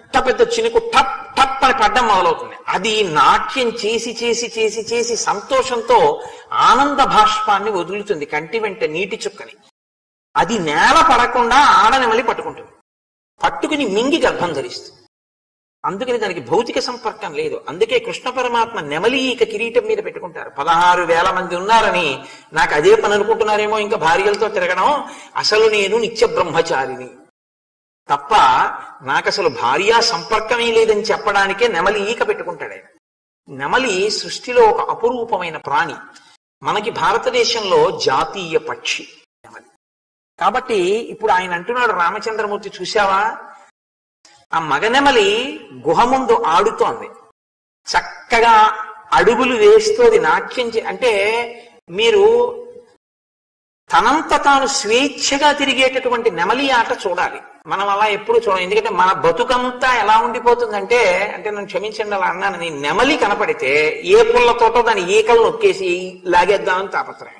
పెద్ద చినుకు టప్ టప్ అని పడ్డం మొదలవుతుంది అది నాట్యం చేసి చేసి చేసి చేసి సంతోషంతో ఆనంద భాష్పాన్ని వదులుతుంది కంటి వెంట నీటి చుక్కని అది నేల పడకుండా ఆడనెమలి పట్టుకుంటుంది పట్టుకుని మింగి గర్భం ధరిస్తుంది అందుకని దానికి భౌతిక సంపర్కం లేదు అందుకే కృష్ణ పరమాత్మ నెమలీక కిరీటం మీద పెట్టుకుంటారు పదహారు వేల మంది ఉన్నారని నాకు అదే పని అనుకుంటున్నారేమో ఇంకా భార్యలతో తిరగడం అసలు నేను నిత్య బ్రహ్మచారిని తప్ప నాకు అసలు భార్యా సంపర్కమే లేదని చెప్పడానికే నెమలి ఈక పెట్టుకుంటాడు ఆయన నెమలి సృష్టిలో ఒక అపురూపమైన ప్రాణి మనకి భారతదేశంలో జాతీయ పక్షి నెమలి కాబట్టి ఇప్పుడు ఆయన అంటున్నాడు రామచంద్రమూర్తి చూశావా ఆ మగనెమలి గుహ ముందు ఆడుతోంది చక్కగా అడుగులు వేస్తూ అది నాట్యం చే అంటే మీరు తనంత తాను స్వేచ్ఛగా తిరిగేటటువంటి నెమలి ఆట చూడాలి మనం అలా ఎప్పుడు చూడం ఎందుకంటే మన బతుకంతా ఎలా ఉండిపోతుందంటే అంటే నన్ను క్షమించండి అలా అన్నాను నేను నెమలి కనపడితే ఏ పుల్లతోటో దాని ఈకలు నొక్కేసి లాగేద్దామని తాపత్రయం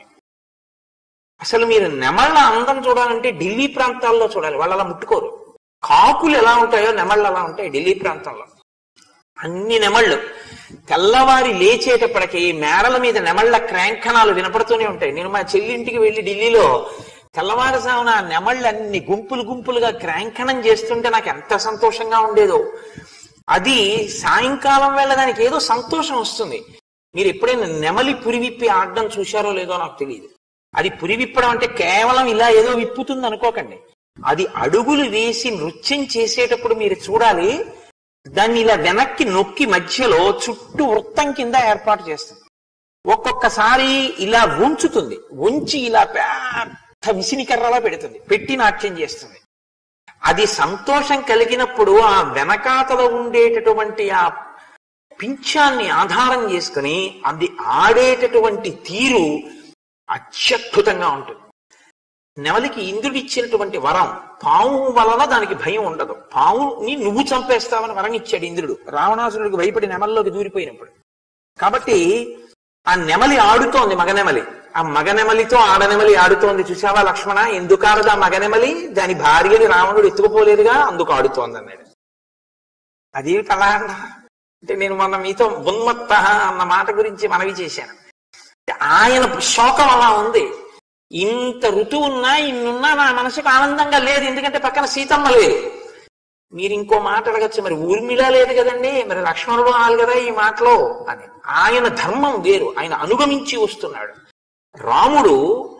అసలు మీరు నెమళ్ళ అందం చూడాలంటే ఢిల్లీ ప్రాంతాల్లో చూడాలి వాళ్ళు అలా ముట్టుకోరు కాకులు ఎలా ఉంటాయో నెమళ్ళు అలా ఉంటాయి ఢిల్లీ ప్రాంతంలో అన్ని నెమళ్ళు తెల్లవారి లేచేటప్పటికి మేడల మీద నెమళ్ళ క్రాంకణాలు వినపడుతూనే ఉంటాయి నేను మా చెల్లింటికి వెళ్ళి ఢిల్లీలో తెల్లవారుజామున ఆ నెమళ్ళు అన్ని గుంపులు గుంపులుగా క్రాంకణం చేస్తుంటే నాకు ఎంత సంతోషంగా ఉండేదో అది సాయంకాలం వేళ దానికి ఏదో సంతోషం వస్తుంది మీరు ఎప్పుడైనా నెమలి పురి విప్పి ఆడడం చూశారో లేదో నాకు తెలియదు అది పురి విప్పడం అంటే కేవలం ఇలా ఏదో విప్పుతుంది అనుకోకండి అది అడుగులు వేసి నృత్యం చేసేటప్పుడు మీరు చూడాలి దాన్ని ఇలా వెనక్కి నొక్కి మధ్యలో చుట్టూ వృత్తం కింద ఏర్పాటు చేస్తుంది ఒక్కొక్కసారి ఇలా ఉంచుతుంది ఉంచి ఇలా పెద్ద విసినికర్రలా పెడుతుంది పెట్టి నాట్యం చేస్తుంది అది సంతోషం కలిగినప్పుడు ఆ వెనకాతల ఉండేటటువంటి ఆ పింఛాన్ని ఆధారం చేసుకుని అది ఆడేటటువంటి తీరు అత్యద్భుతంగా ఉంటుంది నెమలికి ఇంద్రుడు ఇచ్చినటువంటి వరం పాము వలన దానికి భయం ఉండదు పావుని నువ్వు చంపేస్తావని వరం ఇచ్చాడు ఇంద్రుడు రావణాసురుడికి భయపడి నెమల్లోకి దూరిపోయినప్పుడు కాబట్టి ఆ నెమలి ఆడుతోంది మగనెమలి ఆ మగనెమలితో ఆడనెమలి ఆడుతోంది చూసావా లక్ష్మణ ఎందుకు ఆడదు ఆ మగనెమలి దాని భార్యని రావణుడు ఎత్తుకుపోలేదుగా అందుకు ఆడుతోంది అన్నాడు అదేమిటి అలా అన్నా? అంటే నేను మొన్న మీతో ఉన్మత్త అన్న మాట గురించి మనవి చేశాను ఆయన శోకం అలా ఉంది ఇంత ఋతువు ఉన్నా ఇన్నున్నా నా మనసుకు ఆనందంగా లేదు ఎందుకంటే పక్కన సీతమ్మ లేదు మీరు ఇంకో మాట అడగచ్చు మరి ఊర్మిళ లేదు కదండి మరి లక్ష్మణుడు అనాలి కదా ఈ మాటలో అని ఆయన ధర్మం వేరు ఆయన అనుగమించి వస్తున్నాడు రాముడు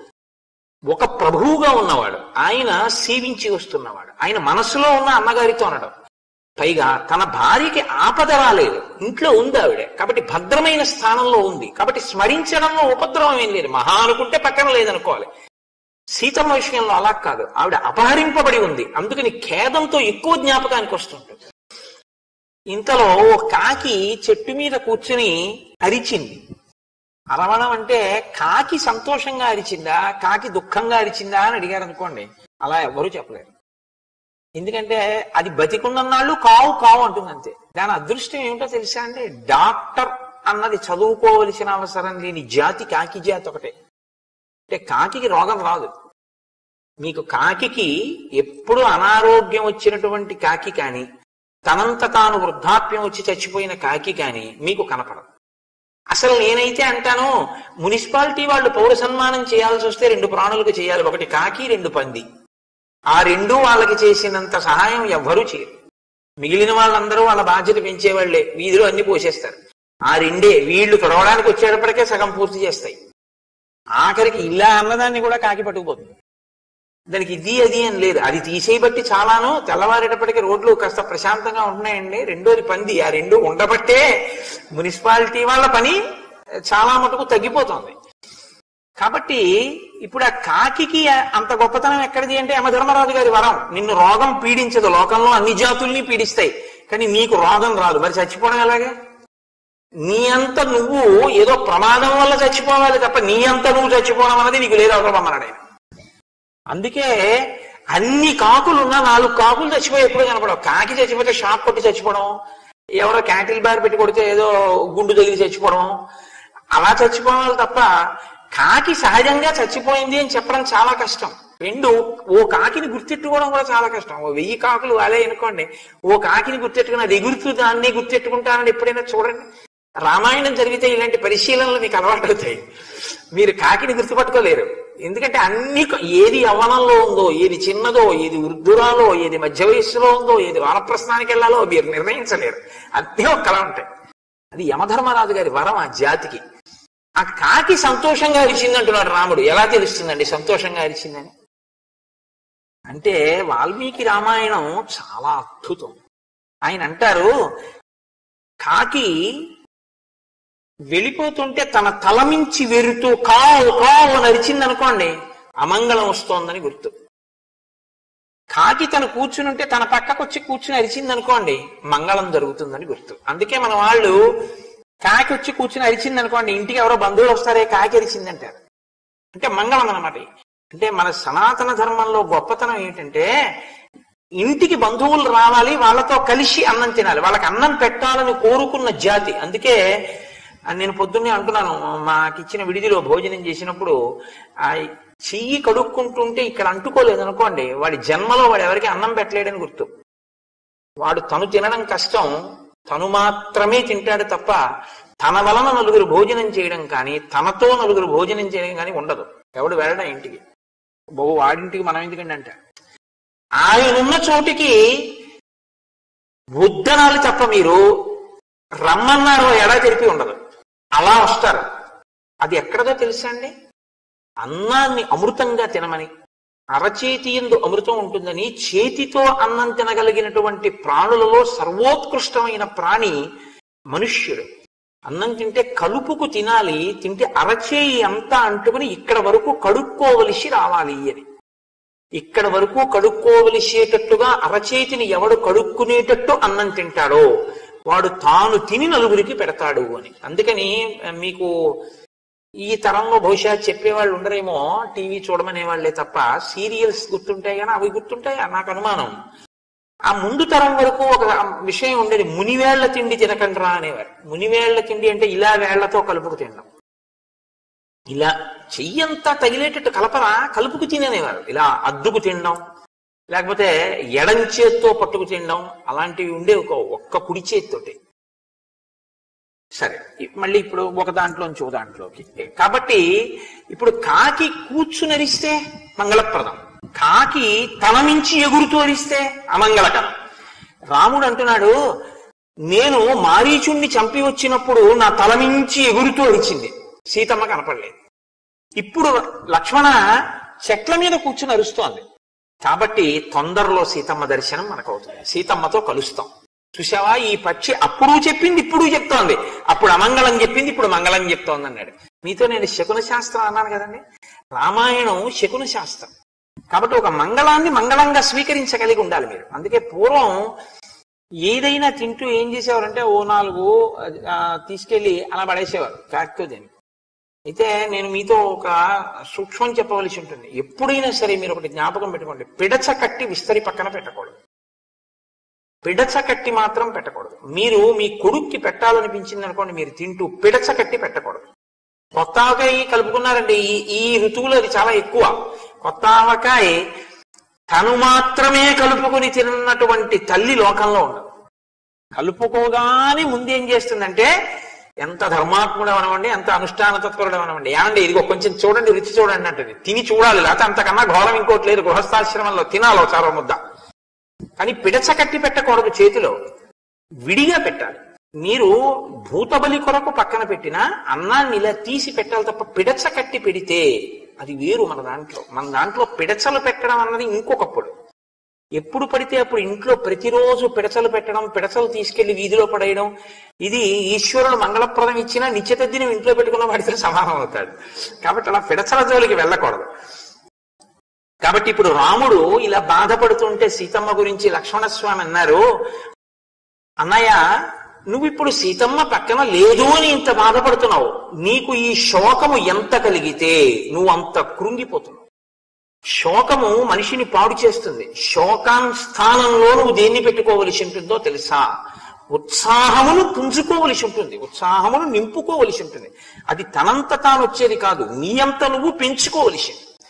ఒక ప్రభువుగా ఉన్నవాడు ఆయన సేవించి వస్తున్నవాడు ఆయన మనసులో ఉన్న అన్నగారితో అనడం పైగా తన భార్యకి ఆపద రాలేదు ఇంట్లో ఉంది ఆవిడ కాబట్టి భద్రమైన స్థానంలో ఉంది కాబట్టి స్మరించడంలో ఉపద్రవం ఏం లేదు మహా అనుకుంటే పక్కన లేదనుకోవాలి సీతమ్మ విషయంలో అలా కాదు ఆవిడ అపహరింపబడి ఉంది అందుకని ఖేదంతో ఎక్కువ జ్ఞాపకానికి వస్తుంటుంది ఇంతలో ఓ కాకి చెట్టు మీద కూర్చుని అరిచింది అరవడం అంటే కాకి సంతోషంగా అరిచిందా కాకి దుఃఖంగా అరిచిందా అని అడిగారు అనుకోండి అలా ఎవరు చెప్పలేరు ఎందుకంటే అది బతికున్నన్నాళ్ళు కావు కావు అంటుంది అంతే దాని అదృష్టం ఏమిటో తెలుసా అంటే డాక్టర్ అన్నది చదువుకోవలసిన అవసరం లేని జాతి కాకి జాతి ఒకటే అంటే కాకికి రోగం రాదు మీకు కాకికి ఎప్పుడు అనారోగ్యం వచ్చినటువంటి కాకి కానీ తనంత తాను వృద్ధాప్యం వచ్చి చచ్చిపోయిన కాకి కానీ మీకు కనపడదు అసలు నేనైతే అంటాను మున్సిపాలిటీ వాళ్ళు పౌర సన్మానం చేయాల్సి వస్తే రెండు ప్రాణులకు చేయాలి ఒకటి కాకి రెండు పంది ఆ రెండు వాళ్ళకి చేసినంత సహాయం ఎవ్వరూ చేయరు మిగిలిన వాళ్ళందరూ వాళ్ళ బాధ్యత పెంచేవాళ్లే వీధిలో అన్ని పోసేస్తారు ఆ రెండే వీళ్ళు తొడవడానికి వచ్చేటప్పటికే సగం పూర్తి చేస్తాయి ఆఖరికి ఇలా అన్నదాన్ని కూడా కాకి పట్టుకుపోతుంది దానికి ఇది అది అని లేదు అది తీసేయబట్టి చాలాను తెల్లవారేటప్పటికి రోడ్లు కాస్త ప్రశాంతంగా ఉంటున్నాయండి రెండోది పంది ఆ రెండు ఉండబట్టే మున్సిపాలిటీ వాళ్ళ పని చాలా మటుకు తగ్గిపోతుంది కాబట్టి ఇప్పుడు ఆ కాకికి అంత గొప్పతనం ఎక్కడిది అంటే యమధర్మరాజు గారి వరం నిన్ను రోగం పీడించదు లోకంలో అన్ని జాతుల్ని పీడిస్తాయి కానీ నీకు రోగం రాదు మరి చచ్చిపోవడం ఎలాగే నీ అంత నువ్వు ఏదో ప్రమాదం వల్ల చచ్చిపోవాలి తప్ప నీ అంత నువ్వు చచ్చిపోవడం అన్నది నీకు లేదు అవసరమన్నాడు ఆయన అందుకే అన్ని కాకులు ఉన్నా నాలుగు కాకులు చచ్చిపోయి ఎప్పుడు కనపడవు కాకి చచ్చిపోతే షాక్ కొట్టి చచ్చిపోవడం ఎవరో క్యాంటిల్ బార్ పెట్టి కొడితే ఏదో గుండు తగిలి చచ్చిపోవడం అలా చచ్చిపోవాలి తప్ప కాకి సహజంగా చచ్చిపోయింది అని చెప్పడం చాలా కష్టం రెండు ఓ కాకిని గుర్తెట్టుకోవడం కూడా చాలా కష్టం ఓ వెయ్యి కాకులు వాలే అనుకోండి ఓ కాకిని గుర్తెట్టుకుని అది ఎగురుతూ దాన్ని గుర్తెట్టుకుంటానని ఎప్పుడైనా చూడండి రామాయణం జరిగితే ఇలాంటి పరిశీలనలు మీకు అలవాటు అవుతాయి మీరు కాకిని గుర్తుపట్టుకోలేరు ఎందుకంటే అన్ని క- ఏది యవ్వనంలో ఉందో ఏది చిన్నదో ఏది వృద్ధురాలో ఏది మధ్య వయస్సులో ఉందో ఏది వానప్రస్థానికి వెళ్ళాలో మీరు నిర్ణయించలేరు అన్నీ ఒక్కలా ఉంటాయి అది యమధర్మరాజు గారి వరం ఆ జాతికి ఆ కాకి సంతోషంగా అరిచింది అంటున్నాడు రాముడు ఎలా తెలుస్తుందండి సంతోషంగా అరిచిందని అంటే వాల్మీకి రామాయణం చాలా అద్భుతం ఆయన అంటారు కాకి వెళ్ళిపోతుంటే తన తలమించి వెరుతూ కావు కావు అని అరిచింది అనుకోండి అమంగళం వస్తోందని గుర్తు కాకి తను కూర్చునుంటే తన పక్కకు వచ్చి కూర్చుని అరిచింది అనుకోండి మంగళం జరుగుతుందని గుర్తు అందుకే మన వాళ్ళు కాకి వచ్చి కూర్చుని అరిచింది అనుకోండి ఇంటికి ఎవరో బంధువులు వస్తారే కాకి అరిచింది అంటారు అంటే మంగళం అన్నమాట అంటే మన సనాతన ధర్మంలో గొప్పతనం ఏంటంటే ఇంటికి బంధువులు రావాలి వాళ్ళతో కలిసి అన్నం తినాలి వాళ్ళకి అన్నం పెట్టాలని కోరుకున్న జాతి అందుకే ఆ, నేను పొద్దున్నే అంటున్నాను మాకిచ్చిన విడిదిలో భోజనం చేసినప్పుడు ఆ చెయ్యి కడుక్కుంటుంటే ఇక్కడ అంటుకోలేదు అనుకోండి వాడి జన్మలో వాడు ఎవరికి అన్నం పెట్టలేడని గుర్తు వాడు తను తినడం కష్టం తను మాత్రమే తింటాడు తప్ప తన వలన నలుగురు భోజనం చేయడం కానీ తనతో నలుగురు భోజనం చేయడం కానీ ఉండదు ఎవడు వెళ్ళడం ఇంటికి బాబు వాడింటికి మనం ఎందుకండి అంటే ఆయనున్న చోటికి వద్దనాలు తప్ప మీరు రమ్మన్నారు ఎడా తెలిపి ఉండదు అలా వస్తారు అది ఎక్కడదో తెలుసా అండి అన్నాన్ని అమృతంగా తినమని అరచేతి ఎందు అమృతం ఉంటుందని చేతితో అన్నం తినగలిగినటువంటి ప్రాణులలో సర్వోత్కృష్టమైన ప్రాణి మనుష్యుడు అన్నం తింటే కలుపుకు తినాలి తింటే అరచేయి అంతా అంటుకుని ఇక్కడ వరకు కడుక్కోవలసి రావాలి అని ఇక్కడ వరకు కడుక్కోవలసేటట్టుగా అరచేతిని ఎవడు కడుక్కునేటట్టు అన్నం తింటాడో వాడు తాను తిని నలుగురికి పెడతాడు అని అందుకని ఆ, మీకు ఈ తరంలో బహుశా చెప్పేవాళ్ళు ఉండరేమో టీవీ చూడమనే వాళ్ళే తప్ప సీరియల్స్ గుర్తుంటాయి కానీ అవి గుర్తుంటాయి నాకు అనుమానం ఆ ముందు తరం వరకు ఒక విషయం ఉండేది మునివేళ్ల తిండి తినకండ్రా అనేవారు మునివేళ్ల తిండి అంటే ఇలా వేళ్లతో కలుపుకు తినడం ఇలా చెయ్యంతా తగిలేటట్టు కలపరా కలుపుకు తిననేవారు ఇలా అద్దుకు తినడం లేకపోతే ఎడం చేత్తో పట్టుకు తినడం అలాంటివి ఉండే ఒక ఒక్క కుడి చేతితోటి సరే ఇ- మళ్ళీ ఇప్పుడు ఒక దాంట్లోంచి ఒక దాంట్లోకి కాబట్టి ఇప్పుడు కాకి కూర్చుని అరిస్తే మంగళప్రదం కాకి తల మించి ఎగురుతూ అరిస్తే అమంగళకరం రాముడు అంటున్నాడు నేను మారీచుణ్ణి చంపి వచ్చినప్పుడు నా తల మించి ఎగురుతూ అరిచింది సీతమ్మ కనపడలేదు ఇప్పుడు లక్ష్మణ చెట్ల మీద కూర్చుని అరుస్తోంది కాబట్టి తొందరలో సీతమ్మ దర్శనం మనకు అవుతుంది సీతమ్మతో కలుస్తాం చూసావా ఈ పక్షి అప్పుడు చెప్పింది ఇప్పుడు చెప్తోంది అప్పుడు అమంగళం చెప్పింది ఇప్పుడు మంగళం చెప్తోంది అన్నాడు మీతో నేను శకున శాస్త్రం అన్నాను కదండి రామాయణం శకున శాస్త్రం కాబట్టి ఒక మంగళాన్ని మంగళంగా స్వీకరించగలిగి ఉండాలి మీరు అందుకే పూర్వం ఏదైనా తింటూ ఏం చేసేవారంటే ఓ నాలుగు ఆ, తీసుకెళ్లి అలా పడేసేవారు ఫ్యాక్టో దేని అయితే నేను మీతో ఒక సూక్ష్మం చెప్పవలసి ఉంటుంది ఎప్పుడైనా సరే మీరు ఒకటి జ్ఞాపకం పెట్టుకోండి పిడచ కట్టి విస్తరి పక్కన పెట్టకూడదు పిడచ కట్టి మాత్రం పెట్టకూడదు మీరు మీ కొడుక్కి పెట్టాలనిపించింది అనుకోండి మీరు తింటూ పిడచ కట్టి పెట్టకూడదు కొత్త ఆవకాయ కలుపుకున్నారండి ఈ ఈ ఋతువులో అది చాలా ఎక్కువ కొత్త ఆవకాయ తను మాత్రమే కలుపుకుని తిన్నటువంటి తల్లి లోకంలో ఉండదు కలుపుకోగానే ముందు ఏం చేస్తుందంటే ఎంత ధర్మాత్ముడు అవనవండి ఎంత అనుష్ఠాన తత్పరుడు అవనవండి ఏమండి ఇదిగో కొంచెం చూడండి రుచి చూడండి అంటది తిని చూడాలి లేకపోతే అంతకన్నా ఘోరం ఇంకోటి లేదు గృహస్థాశ్రమంలో తినాలో చారో ముద్ద కానీ పిడచ కట్టి పెట్టకూడదు చేతిలో విడిగా పెట్టాలి మీరు భూతబలి కొరకు పక్కన పెట్టినా అన్నాన్ని ఇలా తీసి పెట్టాలి తప్ప పిడచ కట్టి పెడితే అది వేరు మన దాంట్లో మన దాంట్లో పిడచలు పెట్టడం అన్నది ఇంకొకప్పుడు ఎప్పుడు పడితే అప్పుడు ఇంట్లో ప్రతిరోజు పిడచలు పెట్టడం పిడచలు తీసుకెళ్లి వీధిలో పడేయడం ఇది ఈశ్వరుడు మంగళప్రదం ఇచ్చినా నిత్యతద్దిని ఇంట్లో పెట్టుకున్న వాడితో సమానం అవుతాడు కాబట్టి అలా పిడచల జోలికి వెళ్ళకూడదు కాబట్టి ఇప్పుడు రాముడు ఇలా బాధపడుతుంటే సీతమ్మ గురించి లక్ష్మణస్వామి అన్నారు అన్నయ్య నువ్వు ఇప్పుడు సీతమ్మ పక్కన లేదు అని ఇంత బాధపడుతున్నావు నీకు ఈ శోకము ఎంత కలిగితే నువ్వు అంత కృంగిపోతున్నావు శోకము మనిషిని పాడు చేస్తుంది శోకాన్ స్థానంలో నువ్వు దేన్ని పెట్టుకోవలసి ఉంటుందో తెలుసా ఉత్సాహమును పుంజుకోవలసి ఉంటుంది ఉత్సాహమును నింపుకోవలసి ఉంటుంది అది తనంత తాను వచ్చేది కాదు నీ అంత నువ్వు పెంచుకోవలసింది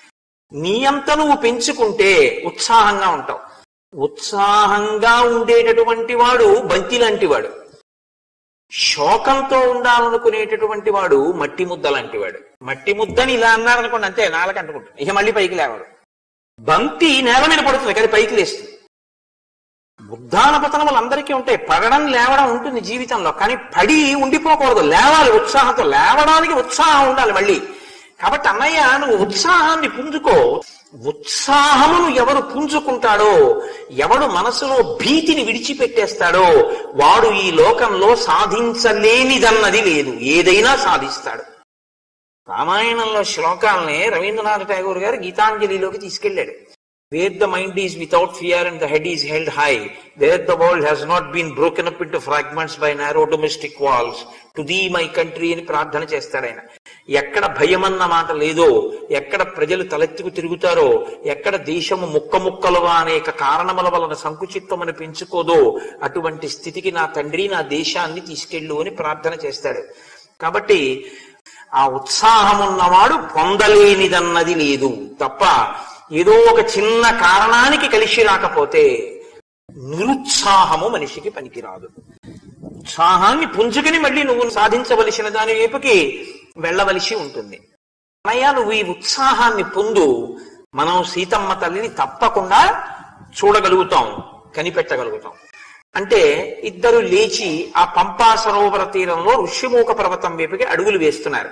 నీ అంత నువ్వు పెంచుకుంటే ఉత్సాహంగా ఉంటావు ఉత్సాహంగా ఉండేటటువంటి వాడు బంతి లాంటి వాడు శోకంతో ఉండాలనుకునేటటువంటి వాడు మట్టి ముద్ద లాంటి వాడు మట్టి ముద్దని ఇలా అన్నారనుకోండి అంతే నాలుగు అంటుకుంటాడు ఇక మళ్ళీ పైకి లేవాడు బంతి నేల మీద పడుతుంది కానీ పైకి లేస్తుంది బుద్ధాన పతనములు అందరికీ ఉంటాయి పడడం లేవడం ఉంటుంది జీవితంలో కానీ పడి ఉండిపోకూడదు లేవాలి ఉత్సాహంతో లేవడానికి ఉత్సాహం ఉండాలి మళ్ళీ కాబట్టి అన్నయ్య నువ్వు ఉత్సాహాన్ని పుంజుకో ఉత్సాహమును ఎవరు పుంజుకుంటాడో ఎవడు మనసులో భీతిని విడిచిపెట్టేస్తాడో వాడు ఈ లోకంలో సాధించలేనిదన్నది లేదు ఏదైనా సాధిస్తాడు రామాయణంలో శ్లోకాలని రవీంద్రనాథ్ ఠాగూర్ గారు గీతాంజలిలోకి తీసుకెళ్లాడు where the mind is without fear and the head is held high where the world has not been broken up into fragments by narrow domestic walls to thee my country అని ప్రార్థన చేస్తాడు ఆయన ఎక్కడ భయమన్న మాట లేదో ఎక్కడ ప్రజలు తలెత్తుకు తిరుగుతారో ఎక్కడ దేశము ముక్క ముక్కలుగా అనేక కారణముల వలన సంకుచిత్తమని పెంచుకోదో అటువంటి స్థితికి నా తండ్రి నా దేశాన్ని తీసుకెళ్ళు అని ప్రార్థన చేస్తాడు కాబట్టి ఆ ఉత్సాహం ఉన్నవాడు పొందలేనిదన్నది లేదు తప్ప ఏదో ఒక చిన్న కారణానికి కలిసి రాకపోతే నిరుత్సాహము మనిషికి పనికిరాదు ఉత్సాహాన్ని పుంజుకుని మళ్ళీ నువ్వు సాధించవలసిన దాని వైపుకి వెళ్ళవలసి ఉంటుంది అన్నయ్య నువ్వు ఈ ఉత్సాహాన్ని పొందు మనం సీతమ్మ తల్లిని తప్పకుండా చూడగలుగుతాం కనిపెట్టగలుగుతాం అంటే ఇద్దరు లేచి ఆ పంపా సరోవర తీరంలో ఋష్యమూక పర్వతం వైపుకి అడుగులు వేస్తున్నారు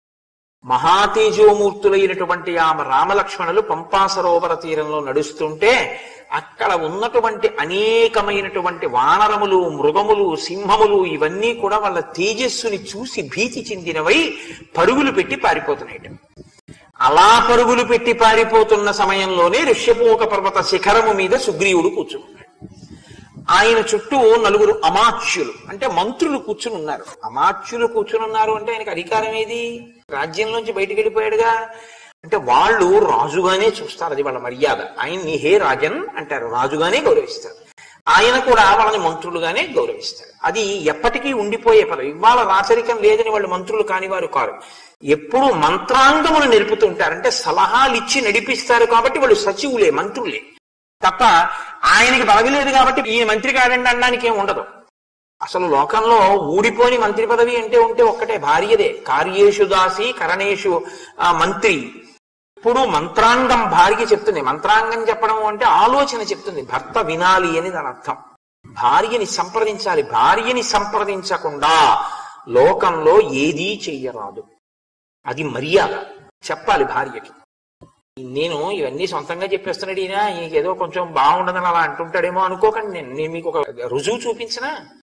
మహాతేజోమూర్తులైనటువంటి ఆమె రామలక్ష్మణులు పంపా సరోవర తీరంలో నడుస్తుంటే అక్కడ ఉన్నటువంటి అనేకమైనటువంటి వానరములు మృగములు సింహములు ఇవన్నీ కూడా వాళ్ళ తేజస్సుని చూసి భీతి చెందినవై పరుగులు పెట్టి పారిపోతున్నాయి అలా పరుగులు పెట్టి పారిపోతున్న సమయంలోనే ఋష్యపూక పర్వత శిఖరము మీద సుగ్రీవుడు కూర్చున్నాడు ఆయన చుట్టూ నలుగురు అమాత్యులు అంటే మంత్రులు కూర్చుని ఉన్నారు అమాత్యులు కూర్చుని ఉన్నారు అంటే ఆయనకి అధికారం ఏది రాజ్యంలోంచి బయటికి వెళ్ళిపోయాడుగా అంటే వాళ్ళు రాజుగానే చూస్తారు అది వాళ్ళ మర్యాద ఆయన్ని హే రాజన్ అంటారు రాజుగానే గౌరవిస్తారు ఆయన కూడా వాళ్ళని మంత్రులుగానే గౌరవిస్తారు అది ఎప్పటికీ ఉండిపోయే పదవి ఇవాళ రాచరికం లేదని వాళ్ళు మంత్రులు కాని వారు కారు ఎప్పుడు మంత్రాంగములు నేర్పుతుంటారు అంటే సలహాలు ఇచ్చి నడిపిస్తారు కాబట్టి వాళ్ళు సచివులే మంత్రులే తప్ప ఆయనకి పదవి లేదు కాబట్టి ఈ మంత్రి కాదండి అనడానికి ఏం ఉండదు అసలు లోకంలో ఊడిపోని మంత్రి పదవి అంటే ఉంటే ఒక్కటే భార్యదే కార్యేషు దాసి కరణేషు ఆ, మంత్రి ఇప్పుడు మంత్రాంగం భార్య చెప్తుంది మంత్రాంగం చెప్పడం అంటే ఆలోచన చెప్తుంది భర్త వినాలి అని దాని అర్థం భార్యని సంప్రదించాలి భార్యని సంప్రదించకుండా లోకంలో ఏదీ చెయ్యరాదు అది మర్యాద చెప్పాలి భార్యకి నేను ఇవన్నీ సొంతంగా చెప్పేస్తున్నాడు ఈయన ఈయనకి ఏదో కొంచెం బాగుండదని అలా అంటుంటాడేమో అనుకోకండి నేను నేను మీకు ఒక రుజువు చూపించినా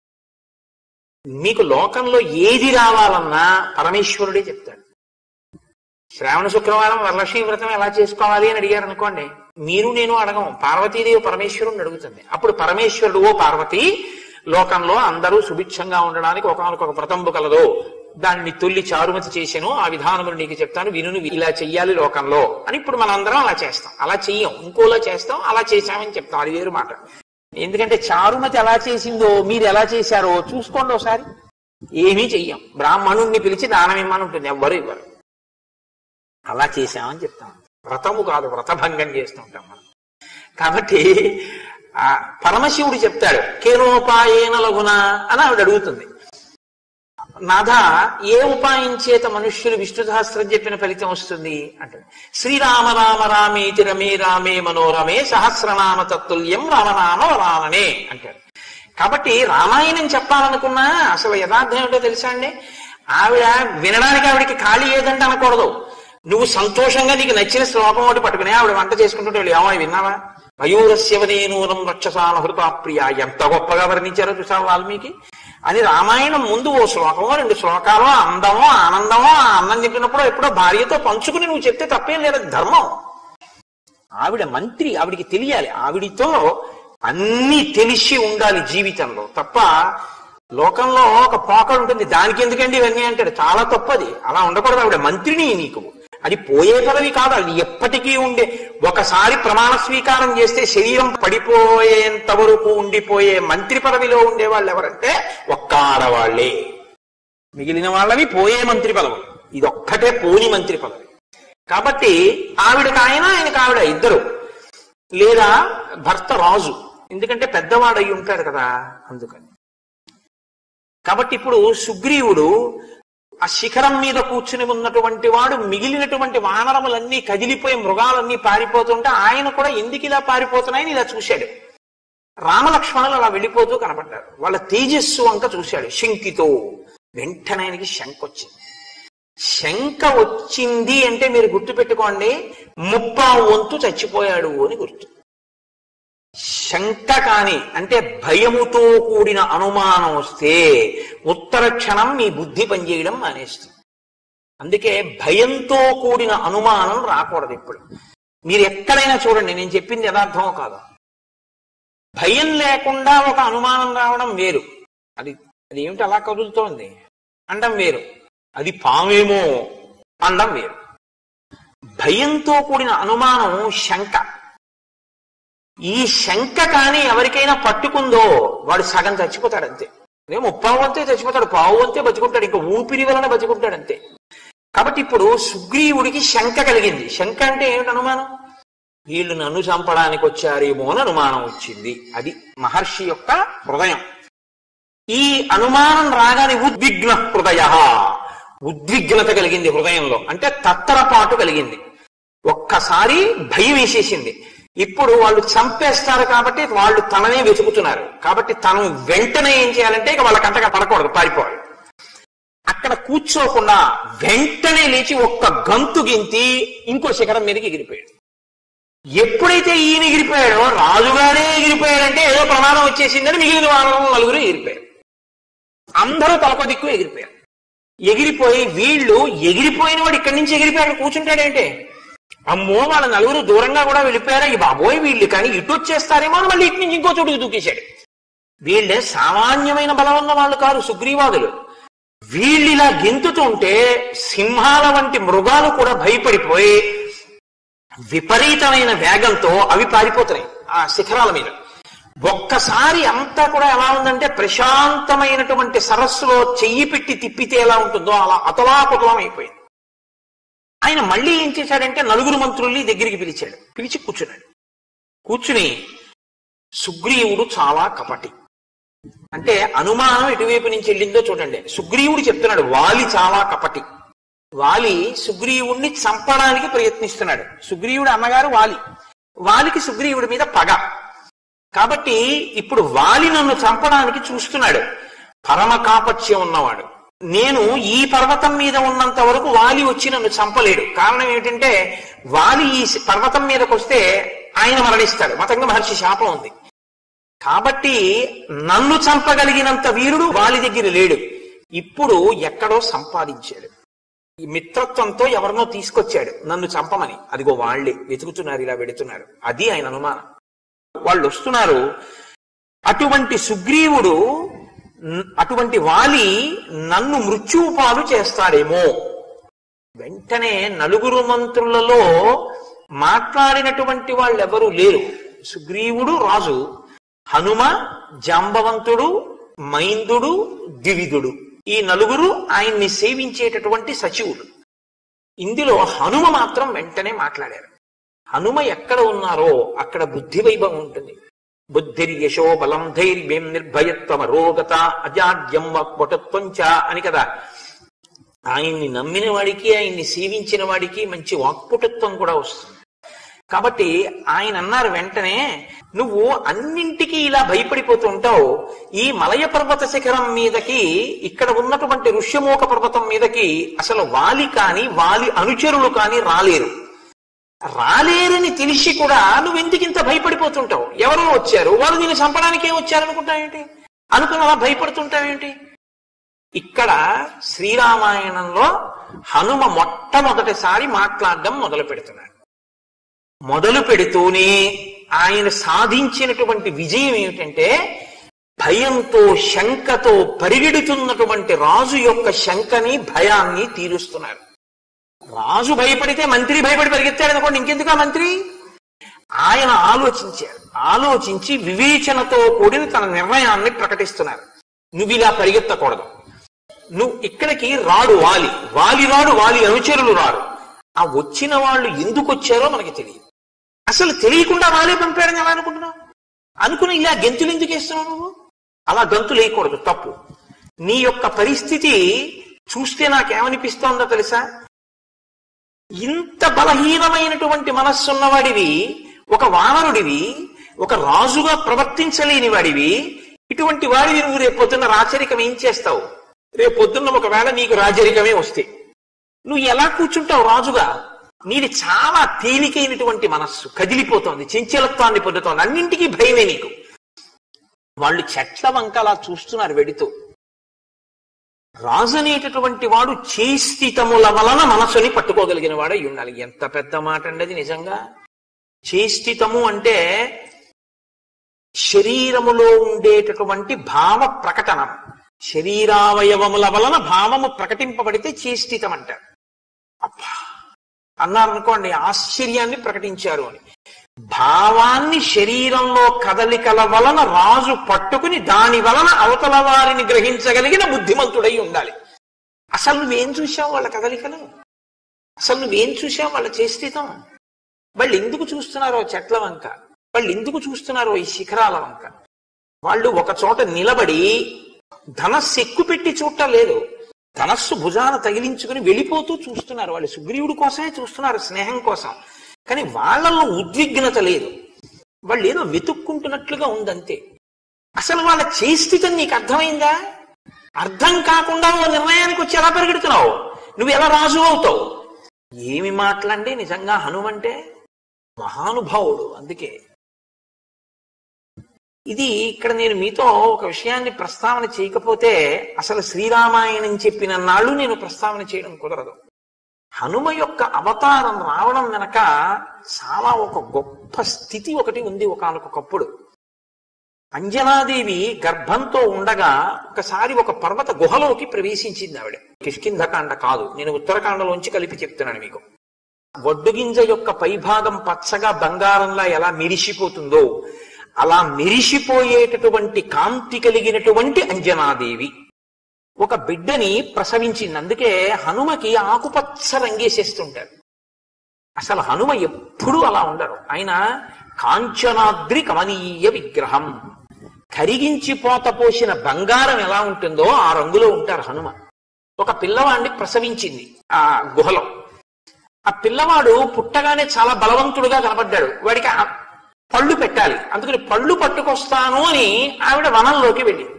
మీకు లోకంలో ఏది రావాలన్నా పరమేశ్వరుడే చెప్తాడు శ్రావణ శుక్రవారం వరలక్ష్మి వ్రతం ఎలా చేసుకోవాలి అని అడిగారు అనుకోండి మీరు నేను అడగం పార్వతీదేవి పరమేశ్వరుని అడుగుతుంది అప్పుడు పరమేశ్వరుడు ఓ పార్వతి లోకంలో అందరూ సుభిక్షంగా ఉండడానికి ఒకనొక వ్రతంబు కలదో దానిని తొల్లి చారుమతి చేశాను ఆ విధానములు నీకు చెప్తాను విను నువ్వు ఇలా చెయ్యాలి లోకంలో అని ఇప్పుడు మనందరం అలా చేస్తాం అలా చెయ్యం ఇంకోలా చేస్తాం అలా చేశామని చెప్తాం అది వేరు మాట ఎందుకంటే చారుమతి ఎలా చేసిందో మీరు ఎలా చేశారో చూసుకోండి ఒకసారి ఏమీ చెయ్యం బ్రాహ్మణుణ్ణి పిలిచి దానం ఇమ్మని ఉంటుంది ఎవ్వరు ఇవ్వరు అలా చేశామని చెప్తాం వ్రతము కాదు వ్రతభంగం చేస్తుంటాం మనం కాబట్టి ఆ పరమశివుడు చెప్తాడు కేనోపాయేన లఘున అని ఆవిడ అడుగుతుంది నాథ ఏ ఉపాయం చేత మనుష్యులు విష్ణు సహస్రం చెప్పిన ఫలితం వస్తుంది అంటే శ్రీరామ రామ రామేతి రమే రామే మనోరమే సహస్రనామ తత్తుల్యం రామనామ వరాననే అంటాడు కాబట్టి రామాయణం చెప్పాలనుకున్నా అసలు యథార్థం ఏమిటో తెలుసా అండి ఆవిడ వినడానికి ఆవిడకి ఖాళీ ఏదంటే అనకూడదు నువ్వు సంతోషంగా నీకు నచ్చిన శ్లోకం ఒకటి పట్టుకుని ఆవిడ వంట చేసుకుంటుంటే వాళ్ళు ఏమో విన్నావా మయూరస్యవదేనూరం రక్షసాన హృతా ప్రియ ఎంత గొప్పగా వర్ణించారో చూసావు వాల్మీకి అని రామాయణం ముందు ఓ శ్లోకమో రెండు శ్లోకాలు అందమో ఆనందమో ఆ అన్నం చెప్పినప్పుడు ఎప్పుడో భార్యతో పంచుకుని నువ్వు చెప్తే తప్పేం లేదు అది ధర్మం ఆవిడ మంత్రి ఆవిడికి తెలియాలి ఆవిడితో అన్ని తెలిసి ఉండాలి జీవితంలో తప్ప లోకంలో ఒక పోకడు ఉంటుంది దానికి ఎందుకండి ఇవన్నీ అంటాడు చాలా తప్పది అలా ఉండకూడదు ఆవిడ మంత్రిని నీకు అది పోయే పదవి కాదు అది ఎప్పటికీ ఉండే ఒకసారి ప్రమాణ స్వీకారం చేస్తే శరీరం పడిపోయేంత వరకు ఉండిపోయే మంత్రి పదవిలో ఉండే వాళ్ళు ఎవరంటే ఒక్క ఆడవాళ్లే మిగిలిన వాళ్ళవి పోయే మంత్రి పదవి ఇదొక్కటే పోని మంత్రి పదవి కాబట్టి ఆవిడకి ఆయన ఆయనకు ఆవిడ ఇద్దరు లేదా భర్త రాజు ఎందుకంటే పెద్దవాడు అయి ఉంటాడు కదా అందుకని కాబట్టి ఇప్పుడు సుగ్రీవుడు ఆ శిఖరం మీద కూర్చుని ఉన్నటువంటి వాడు మిగిలినటువంటి వానరములన్నీ కదిలిపోయి మృగాలన్నీ పారిపోతుంటే ఆయన కూడా ఎందుకు ఇలా పారిపోతున్నాయని ఇలా చూశాడు రామలక్ష్మణులు అలా వెళ్ళిపోతూ కనపడ్డారు వాళ్ళ తేజస్సు వంక చూశాడు శంకితో వెంటనే ఆయనకి శంక వచ్చింది శంక వచ్చింది అంటే మీరు గుర్తుపెట్టుకోండి ముప్పావు వంతు చచ్చిపోయాడు అని గుర్తు శంక కాని అంటే భయముతో కూడిన అనుమానం వస్తే ఉత్తర క్షణం మీ బుద్ధి పనిచేయడం మానేస్తుంది అందుకే భయంతో కూడిన అనుమానం రాకూడదు ఇప్పుడు మీరు ఎక్కడైనా చూడండి నేను చెప్పింది యథార్థమో కాదు భయం లేకుండా ఒక అనుమానం రావడం వేరు అది అది ఏమిటి అలా కదులుతోంది అండం వేరు అది పామేమో అండం వేరు భయంతో కూడిన అనుమానం శంక ఈ శంక కానీ ఎవరికైనా పట్టుకుందో వాడు సగం చచ్చిపోతాడు అంతే అదే ముప్పావు అంతే చచ్చిపోతాడు పావు అంతే బతుకుంటాడు ఇంకా ఊపిరి వలన బతుకుంటాడు అంతే కాబట్టి ఇప్పుడు సుగ్రీవుడికి శంక కలిగింది శంక అంటే ఏమిటి అనుమానం వీళ్ళు నన్ను చంపడానికి వచ్చారేమో అని అనుమానం వచ్చింది అది మహర్షి యొక్క హృదయం ఈ అనుమానం రాగానే ఉద్విగ్న హృదయ ఉద్విగ్నత కలిగింది హృదయంలో అంటే తత్తరపాటు కలిగింది ఒక్కసారి భయం వేసేసింది ఇప్పుడు వాళ్ళు చంపేస్తారు కాబట్టి వాళ్ళు తననే వెతుకుతున్నారు కాబట్టి తను వెంటనే ఏం చేయాలంటే ఇక వాళ్ళ కంటగా పడకూడదు పారిపోవాలి అక్కడ కూర్చోకుండా వెంటనే లేచి ఒక్క గంతు గింతి ఇంకో శిఖరం మీదకి ఎగిరిపోయాడు ఎప్పుడైతే ఈయన ఎగిరిపోయాడో రాజుగారే ఎగిరిపోయాడంటే ఏదో ప్రమాదం వచ్చేసిందని మిగిలిన వాళ్ళ నలుగురు ఎగిరిపోయారు అందరూ తలప దిక్కు ఎగిరిపోయారు ఎగిరిపోయి వీళ్ళు ఎగిరిపోయిన వాడు ఇక్కడి నుంచి ఎగిరిపోయాడు కూర్చుంటాడంటే అమ్మో వాళ్ళ నలుగురు దూరంగా కూడా వెళ్ళిపోయారా ఈ బాబోయ్ వీళ్ళు కానీ ఇటు వచ్చేస్తారేమో అని మళ్ళీ ఇటు నుంచి ఇంకో చోటుకు దూకేశాడు వీళ్ళే సామాన్యమైన బలం ఉన్న వాళ్ళు కాదు సుగ్రీవాదులు వీళ్ళు ఇలా గెంతుతుంటే సింహాల వంటి మృగాలు కూడా భయపడిపోయి విపరీతమైన వేగంతో అవి పారిపోతున్నాయి ఆ శిఖరాల మీద ఒక్కసారి అంతా కూడా ఎలా ఉందంటే ప్రశాంతమైనటువంటి సరస్సులో చెయ్యి పెట్టి తిప్పితే ఎలా ఉంటుందో అలా అతలాకుతలం అయిపోయింది ఆయన మళ్ళీ ఏం చేశాడంటే నలుగురు మంత్రుల్ని దగ్గరికి పిలిచాడు పిలిచి కూర్చున్నాడు కూర్చుని సుగ్రీవుడు చాలా కపటి అంటే అనుమానం ఎటువైపు నుంచి వెళ్ళిందో చూడండి సుగ్రీవుడు చెప్తున్నాడు వాలి చాలా కపటి వాలి సుగ్రీవుణ్ణి చంపడానికి ప్రయత్నిస్తున్నాడు సుగ్రీవుడు అన్నగారు వాలి వాలికి సుగ్రీవుడి మీద పగ కాబట్టి ఇప్పుడు వాలి నన్ను చంపడానికి చూస్తున్నాడు పరమ కాపత్యం ఉన్నవాడు నేను ఈ పర్వతం మీద ఉన్నంత వరకు వాలి వచ్చి నన్ను చంపలేడు కారణం ఏంటంటే వాలి ఈ పర్వతం మీదకి వస్తే ఆయన మరణిస్తాడు మతంగ మహర్షి శాపం ఉంది కాబట్టి నన్ను చంపగలిగినంత వీరుడు వాలి దగ్గర లేడు ఇప్పుడు ఎక్కడో సంపాదించాడు ఈ మిత్రత్వంతో ఎవరినో తీసుకొచ్చాడు నన్ను చంపమని అదిగో వాళ్ళే వెతుకుతున్నారు ఇలా వెడుతున్నారు అది ఆయన అనుమానం వాళ్ళు వస్తున్నారు అటువంటి సుగ్రీవుడు న్- అటువంటి వాలి నన్ను మృత్యువు పాలు చేస్తాడేమో వెంటనే నలుగురు మంత్రులలో మాట్లాడినటువంటి వాళ్ళు ఎవరు లేరు సుగ్రీవుడు రాజు హనుమ జాంబవంతుడు మైందుడు ద్వివిధుడు ఈ నలుగురు ఆయన్ని సేవించేటటువంటి సచివులు ఇందులో హనుమ మాత్రం వెంటనే మాట్లాడారు హనుమ ఎక్కడ ఉన్నారో అక్కడ బుద్ధి వైభవం ఉంటుంది బుద్ధిర్యశో బలం ధైర్యం నిర్భయత్వం రోగత అజాడ్యం వక్వటత్వం చ అని కదా ఆయన్ని నమ్మిన వాడికి ఆయన్ని సేవించిన వాడికి మంచి వాక్పుటత్వం కూడా వస్తుంది కాబట్టి ఆయన అన్నారు వెంటనే నువ్వు అన్నింటికీ ఇలా భయపడిపోతూ ఉంటావు ఈ మలయ పర్వత శిఖరం మీదకి ఇక్కడ ఉన్నటువంటి ఋష్యమోక పర్వతం మీదకి అసలు వాలి కాని వాలి అనుచరులు కాని రాలేరు రాలేరని తెలిసి కూడా నువ్వు ఎందుకు ఇంత భయపడిపోతుంటావు ఎవరో వచ్చారు వాళ్ళు నేను చంపడానికే వచ్చారు అనుకుంటావేంటి అనుకుని అలా భయపడుతుంటావేంటి ఇక్కడ శ్రీరామాయణంలో హనుమ మొట్టమొదటిసారి మాట్లాడడం మొదలు పెడుతున్నాడు మొదలు పెడుతూనే ఆయన సాధించినటువంటి విజయం ఏమిటంటే భయంతో శంకతో పరిగెడుతున్నటువంటి రాజు యొక్క శంకని భయాన్ని తీరుస్తున్నారు రాజు భయపడితే మంత్రి భయపడి పరిగెత్తాడు అనుకోండి ఇంకెందుకు ఆ మంత్రి ఆయన ఆలోచించారు ఆలోచించి వివేచనతో కూడిన తన నిర్ణయాన్ని ప్రకటిస్తున్నారు నువ్వు ఇలా పరిగెత్తకూడదు నువ్వు ఇక్కడికి రాడు వాలి వాలి రాడు వాలి అనుచరులు రాడు ఆ వచ్చిన వాళ్ళు ఎందుకు వచ్చారో మనకి తెలియదు అసలు తెలియకుండా వాళ్ళే పంపాడని ఎలా అనుకుంటున్నావు అనుకుని ఇలా గెంతులు ఎందుకు వేస్తున్నావు నువ్వు అలా గంతులు వేయకూడదు తప్పు నీ యొక్క పరిస్థితి చూస్తే నాకేమనిపిస్తోందో తెలుసా ఇంత బలహీనమైనటువంటి మనస్సున్నవాడివి ఒక వానరుడివి ఒక రాజుగా ప్రవర్తించలేని వాడివి ఇటువంటి వాడివి నువ్వు రేపు పొద్దున్న రాచరికం ఏం చేస్తావు రేపు పొద్దున్న ఒకవేళ నీకు రాజరికమే వస్తే నువ్వు ఎలా కూర్చుంటావు రాజుగా నీది చాలా తేలికైనటువంటి మనస్సు కదిలిపోతోంది చంచలత్వాన్ని పొందుతోంది అన్నింటికీ భయమే నీకు వాళ్ళు చెట్ల వంక అలా చూస్తున్నారు వెడితూ రాజు అనేటటువంటి వాడు చేస్థితముల వలన మనసుని పట్టుకోగలిగిన వాడై ఉండాలి ఎంత పెద్ద మాట అండి అది నిజంగా చేస్థితము అంటే శరీరములో ఉండేటటువంటి భావ ప్రకటన శరీరావయవముల వలన భావము ప్రకటింపబడితే చేస్థితం అంటారు అబ్బా అన్నారనుకోండి ఆశ్చర్యాన్ని ప్రకటించారు అని భావాన్ని శరీరంలో కదలికల వలన రాజు పట్టుకుని దాని వలన అవతల వారిని గ్రహించగలిగిన బుద్ధిమంతుడై ఉండాలి అసలు నువ్వేం చూసావు వాళ్ళ కదలికలు అసలు నువ్వేం చూసావు వాళ్ళ చేస్థితం వాళ్ళు ఎందుకు చూస్తున్నారో చెట్ల వంక వాళ్ళు ఎందుకు చూస్తున్నారో ఈ శిఖరాల వంక వాళ్ళు ఒక చోట నిలబడి ధనస్సు ఎక్కువ పెట్టి చూడటం లేదు ధనస్సు భుజాన తగిలించుకుని వెళ్ళిపోతూ చూస్తున్నారు వాళ్ళు సుగ్రీవుడి కోసమే చూస్తున్నారు స్నేహం కోసం కానీ వాళ్ళలో ఉద్విగ్నత లేదు వాళ్ళు ఏదో వెతుక్కుంటున్నట్లుగా ఉందంతే అసలు వాళ్ళ చేస్థితం నీకు అర్థమైందా అర్థం కాకుండా ఓ నిర్ణయానికి వచ్చి ఎలా పరిగెడుతున్నావు నువ్వు ఎలా రాజు అవుతావు ఏమి మాటలండి నిజంగా హనుమంటే మహానుభావుడు అందుకే ఇది ఇక్కడ నేను మీతో ఒక విషయాన్ని ప్రస్తావన చేయకపోతే అసలు శ్రీరామాయణం చెప్పిన నాళ్ళు నేను ప్రస్తావన చేయడం కుదరదు హనుమ యొక్క అవతారం రావడం వెనక చాలా ఒక గొప్ప స్థితి ఒకటి ఉంది ఒకనొకప్పుడు అంజనాదేవి గర్భంతో ఉండగా ఒకసారి ఒక పర్వత గుహలోకి ప్రవేశించింది ఆవిడ కిష్కింధకాండ కాదు నేను ఉత్తరకాండలోంచి కలిపి చెప్తున్నాను మీకు వడ్డు గింజ యొక్క పైభాగం పచ్చగా బంగారంలా ఎలా మెరిసిపోతుందో అలా మెరిసిపోయేటటువంటి కాంతి కలిగినటువంటి అంజనాదేవి ఒక బిడ్డని ప్రసవించింది అందుకే హనుమకి ఆకుపచ్చ రంగేసేస్తుంటారు అసలు హనుమ ఎప్పుడూ అలా ఉండరు ఆయన కాంచనాద్రి కమనీయ విగ్రహం కరిగించి పోత పోసిన బంగారం ఎలా ఉంటుందో ఆ రంగులో ఉంటారు హనుమ ఒక పిల్లవాడిని ప్రసవించింది ఆ గుహలో ఆ పిల్లవాడు పుట్టగానే చాలా బలవంతుడుగా కనపడ్డాడు వాడికి ఆ పళ్ళు పెట్టాలి అందుకని పళ్ళు పట్టుకొస్తాను అని ఆవిడ వనంలోకి వెళ్ళింది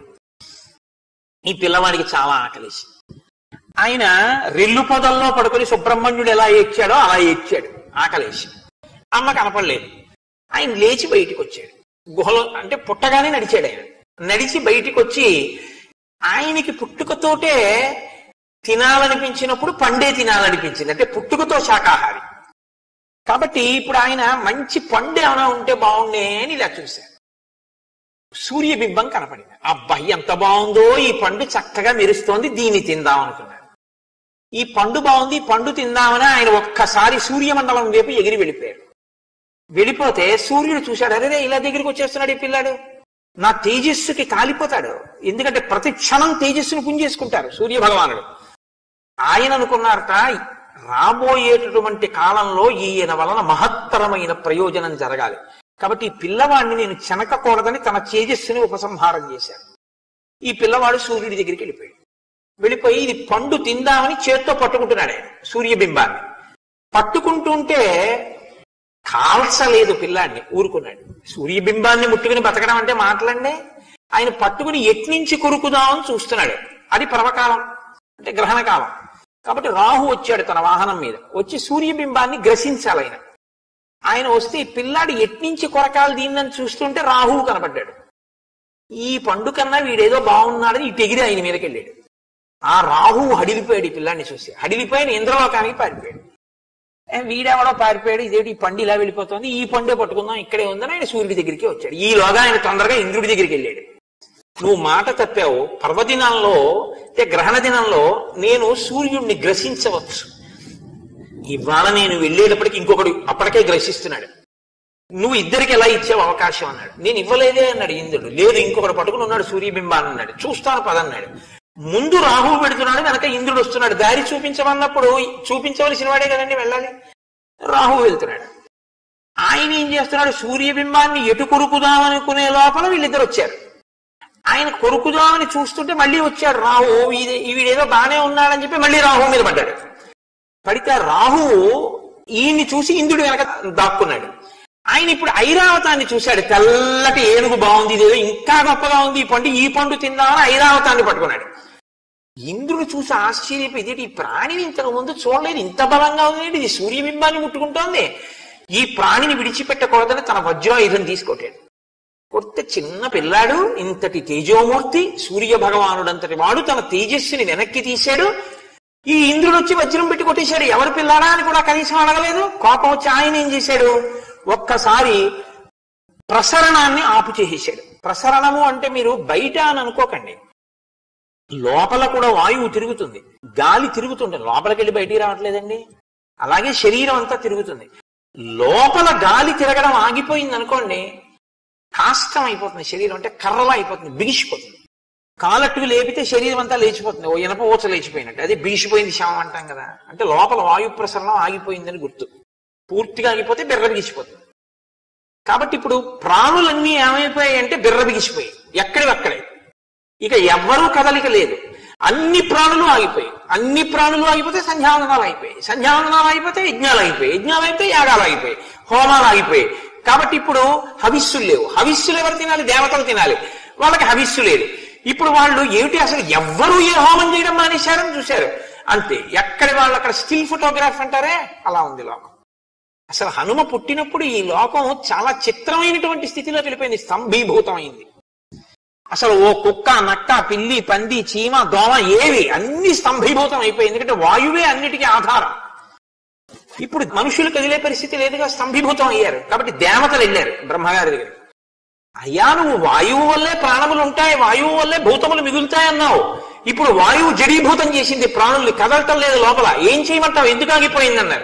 ఈ పిల్లవాడికి చాలా ఆకలేసి ఆయన రెల్లు పొదల్లో పడుకొని సుబ్రహ్మణ్యుడు ఎలా ఏడ్చాడో అలా ఏడ్చాడు ఆకలేసి అమ్మ కనపడలేదు ఆయన లేచి బయటికి వచ్చాడు గుహలో అంటే పుట్టగానే నడిచాడు ఆయన నడిచి బయటికి వచ్చి ఆయనకి పుట్టుకతోటే తినాలనిపించినప్పుడు పండే తినాలనిపించింది అంటే పుట్టుకతో శాకాహారి కాబట్టి ఇప్పుడు ఆయన మంచి పండు ఏమైనా ఉంటే బాగుండే అని ఇలా చూశారు సూర్యబింబం కనపడింది అబ్బాయి ఎంత బాగుందో ఈ పండు చక్కగా మెరుస్తోంది దీన్ని తిందాం అనుకున్నాడు ఈ పండు బాగుంది ఈ పండు తిందామని ఆయన ఒక్కసారి సూర్యమండలం వైపు ఎగిరి వెళ్ళిపోయాడు వెళ్ళిపోతే సూర్యుడు చూశాడు అరే ఇలా దగ్గరికి వచ్చేస్తున్నాడు ఈ పిల్లాడు నా తేజస్సుకి కాలిపోతాడు ఎందుకంటే ప్రతి క్షణం తేజస్సును పుంజేసుకుంటారు సూర్య భగవానుడు ఆయన అనుకున్నారట రాబోయేటటువంటి కాలంలో ఈయన వలన మహత్తరమైన ప్రయోజనం జరగాలి కాబట్టి ఈ పిల్లవాడిని నేను చెనకకూడదని తన తేజస్సుని ఉపసంహారం చేశాను ఈ పిల్లవాడు సూర్యుడి దగ్గరికి వెళ్ళిపోయాడు వెళ్ళిపోయి ఇది పండు తిందామని చేత్తో పట్టుకుంటున్నాడు ఆయన సూర్యబింబాన్ని పట్టుకుంటుంటే కాల్చలేదు పిల్లాడిని ఊరుకున్నాడు సూర్యబింబాన్ని ముట్టుకుని బతకడం అంటే మాటలండి ఆయన పట్టుకుని ఎట్నుంచి కొరుకుదామని చూస్తున్నాడు అది పర్వకాలం అంటే గ్రహణ కాలం కాబట్టి రాహు వచ్చాడు తన వాహనం మీద వచ్చి సూర్యబింబాన్ని గ్రసించాలి ఆయన ఆయన వస్తే ఈ పిల్లాడు ఎట్నుంచి కొరకాలు దీన్నని చూస్తుంటే రాహువు కనపడ్డాడు ఈ పండు కన్నా వీడేదో బాగున్నాడని ఇటు ఎగిరి ఆయన మీదకి వెళ్ళాడు ఆ రాహువు హడిలిపోయాడు ఈ పిల్లాడిని చూసి హడిలిపోయిన ఇంద్రలోకానికి పారిపోయాడు ఏ, వీడెవడో పారిపోయాడు ఇదేంటి ఈ పండు ఇలా వెళ్ళిపోతుంది ఈ పండే పట్టుకుందాం ఇక్కడే ఉందని ఆయన సూర్యుడి దగ్గరికి వచ్చాడు ఈలోగా ఆయన తొందరగా ఇంద్రుడి దగ్గరికి వెళ్ళాడు నువ్వు మాట తప్పావు పర్వదినంలో అంటే గ్రహణ దినంలో నేను సూర్యుడిని గ్రసించవచ్చు ఇవాళ నేను వెళ్ళేటప్పటికి ఇంకొకడు అప్పటికే గ్రసిస్తున్నాడు నువ్వు ఇద్దరికి ఎలా ఇచ్చావు అవకాశం అన్నాడు నేను ఇవ్వలేదే అన్నాడు ఇంద్రుడు లేదు ఇంకొకడు పట్టుకుని ఉన్నాడు సూర్యబింబాన్ని అన్నాడు చూస్తాను పదన్నాడు ముందు రాహువు పెడుతున్నాడు వెనక ఇంద్రుడు వస్తున్నాడు దారి చూపించమన్నప్పుడు చూపించవలసిన వాడే కదండి వెళ్ళాలి రాహువు వెళ్తున్నాడు ఆయన ఏం చేస్తున్నాడు సూర్యబింబాన్ని ఎటు కొరుకుదామనుకునే లోపల వీళ్ళిద్దరు వచ్చారు ఆయన కొరుకుదామని చూస్తుంటే మళ్ళీ వచ్చాడు రాహు వీడే వీడేదో బాగానే ఉన్నాడని చెప్పి మళ్ళీ రాహు మీద పడ్డాడు పడితే ఆ రాహువు ఈయన్ని చూసి ఇంద్రుడు వెనక దాక్కున్నాడు ఆయన ఇప్పుడు ఐరావతాన్ని చూశాడు తెల్లటి ఏనుగు బాగుంది ఇదేదో ఇంకా గొప్పగా ఉంది ఈ పండు ఈ పండు తిందామని ఐరావతాన్ని పట్టుకున్నాడు ఇంద్రుడు చూసి ఆశ్చర్యపోయి ఇదేంటి ఈ ప్రాణిని ఇంతకు ముందు చూడలేదు ఇంత బలంగా ఉంది ఏంటి? ఇది సూర్యబింబాన్ని ముట్టుకుంటోంది ఈ ప్రాణిని విడిచిపెట్టకూడదని తన వజ్రాయుధం తీసుకొట్టాడు కొత్త చిన్న పిల్లాడు ఇంతటి తేజోమూర్తి సూర్య భగవానుడంతటి వాడు తన తేజస్సుని వెనక్కి తీశాడు ఈ ఇంద్రుడు వచ్చి వజ్రం పెట్టి కొట్టేశాడు ఎవరు పిల్లాడా అని కూడా కనీసం అడగలేదు కోపం వచ్చి ఆయన ఏం చేశాడు ఒక్కసారి ప్రసరణాన్ని ఆపు చేసేశాడు ప్రసరణము అంటే మీరు బయట అని అనుకోకండి లోపల కూడా వాయువు తిరుగుతుంది గాలి తిరుగుతుంటుంది లోపలికి వెళ్ళి బయటికి రావట్లేదండి అలాగే శరీరం అంతా తిరుగుతుంది లోపల గాలి తిరగడం ఆగిపోయింది అనుకోండి కాష్టం అయిపోతుంది శరీరం అంటే కర్రలా అయిపోతుంది బిగిసిపోతుంది కాలట్టుకు లేపితే శరీరం అంతా లేచిపోతుంది ఓ ఇనప ఊచ లేచిపోయినట్టు అది బిగిసిపోయింది శవం అంటాం కదా అంటే లోపల వాయు ప్రసరణం ఆగిపోయిందని గుర్తు పూర్తిగా ఆగిపోతే బిర్ర బిగిసిపోతుంది కాబట్టి ఇప్పుడు ప్రాణులన్నీ ఏమైపోయాయి అంటే బిర్ర బిగిసిపోయాయి ఎక్కడివక్కడే ఇక ఎవ్వరూ కదలిక లేదు అన్ని ప్రాణులు ఆగిపోయాయి అన్ని ప్రాణులు ఆగిపోతే సంధ్యావందనాలు అయిపోయాయి సంధ్యావందనాలు అయిపోతే యజ్ఞాలు అయిపోయాయి యజ్ఞాలు అయిపోతే యాగాలు అయిపోయాయి హోమాలు ఆగిపోయాయి కాబట్టి ఇప్పుడు హవిస్సులు లేవు హవిస్సులు ఎవరు తినాలి దేవతలు తినాలి వాళ్ళకి హవిస్సు లేదు ఇప్పుడు వాళ్ళు ఏమిటి అసలు ఎవ్వరూ ఏ హోమం చేయడం మానేశారని చూశారు అంతే ఎక్కడి వాళ్ళు అక్కడ స్టిల్ ఫోటోగ్రాఫ్ అంటారే అలా ఉంది లోకం అసలు హనుమ పుట్టినప్పుడు ఈ లోకం చాలా చిత్రమైనటువంటి స్థితిలోకి వెళ్ళిపోయింది స్తంభీభూతమైంది అసలు ఓ కుక్క నక్క పిల్లి పంది చీమ దోమ ఏవి అన్ని స్తంభీభూతం అయిపోయింది ఎందుకంటే వాయువే అన్నిటికీ ఆధారం ఇప్పుడు మనుషులు కదిలే పరిస్థితి లేదుగా స్తంభీభూతం అయ్యారు కాబట్టి దేవతలు వెళ్ళారు బ్రహ్మగారి దగ్గర అయ్యా నువ్వు వాయువు వల్లే ప్రాణములు ఉంటాయి వాయువు వల్లే భూతములు మిగులుతాయన్నావు ఇప్పుడు వాయువు జడీభూతం చేసింది ప్రాణుల్ని కదలటం లేదు లోపల ఏం చేయమంటావు ఎందుకు ఆగిపోయింది అన్నారు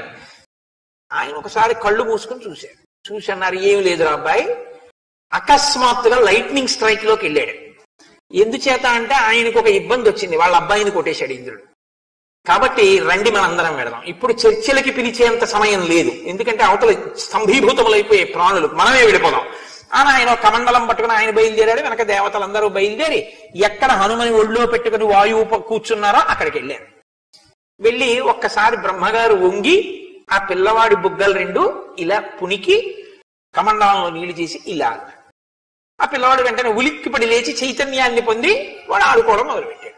ఆయన ఒకసారి కళ్ళు మూసుకొని చూశారు చూసి అన్నారు ఏమి లేదురా అబ్బాయి అకస్మాత్తుగా లైట్నింగ్ స్ట్రైక్ లోకి వెళ్ళాడు ఎందుచేత అంటే ఆయనకు ఒక ఇబ్బంది వచ్చింది వాళ్ళ అబ్బాయిని కొట్టేశాడు ఇంద్రుడు కాబట్టి రండి మనందరం వెడదాం ఇప్పుడు చర్చలకి పిలిచేంత సమయం లేదు ఎందుకంటే అవతల స్తంభీభూతములైపోయే ప్రాణులు మనమే విడిపోదాం అని ఆయన ఒక కమండలం పట్టుకుని ఆయన బయలుదేరాడు వెనక దేవతలందరూ బయలుదేరి ఎక్కడ హనుమని ఒళ్ళో పెట్టుకుని వాయువు ప- కూర్చున్నారో అక్కడికి వెళ్ళారు వెళ్ళి ఒక్కసారి బ్రహ్మగారు వంగి ఆ పిల్లవాడి బుగ్గలు రెండు ఇలా పునికి కమండలంలో నీళ్లు చేసి ఇలా అన్నాడు. ఆ పిల్లవాడు వెంటనే ఉలిక్కిపడి లేచి చైతన్యాన్ని పొంది వాడు ఆడుకోవడం మొదలుపెట్టాడు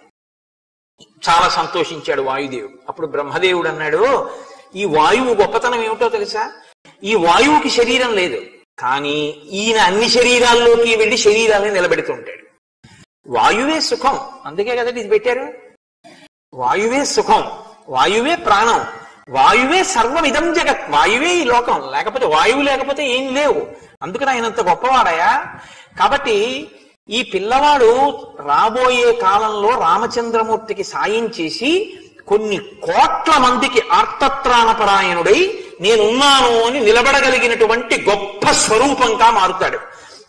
చాలా సంతోషించాడు వాయుదేవుడు అప్పుడు బ్రహ్మదేవుడు అన్నాడు ఈ వాయువు గొప్పతనం ఏమిటో తెలుసా ఈ వాయువుకి శరీరం లేదు కానీ ఈయన అన్ని శరీరాల్లోకి వెళ్లి శరీరాన్ని నిలబెడుతుంటాడు వాయువే సుఖం అందుకే కదండి ఇది పెట్టారు వాయువే సుఖం వాయువే ప్రాణం వాయువే సర్వమిదం జగత్ వాయువే ఈ లోకం లేకపోతే వాయువు లేకపోతే ఏం లేవు అందుకని ఆయనంత గొప్పవాడయా కాబట్టి ఈ పిల్లవాడు రాబోయే కాలంలో రామచంద్రమూర్తికి సాయం చేసి కొన్ని కోట్ల మందికి ఆర్తత్రాణపరాయణుడై నేనున్నాను అని నిలబడగలిగినటువంటి గొప్ప స్వరూపంగా మారుతాడు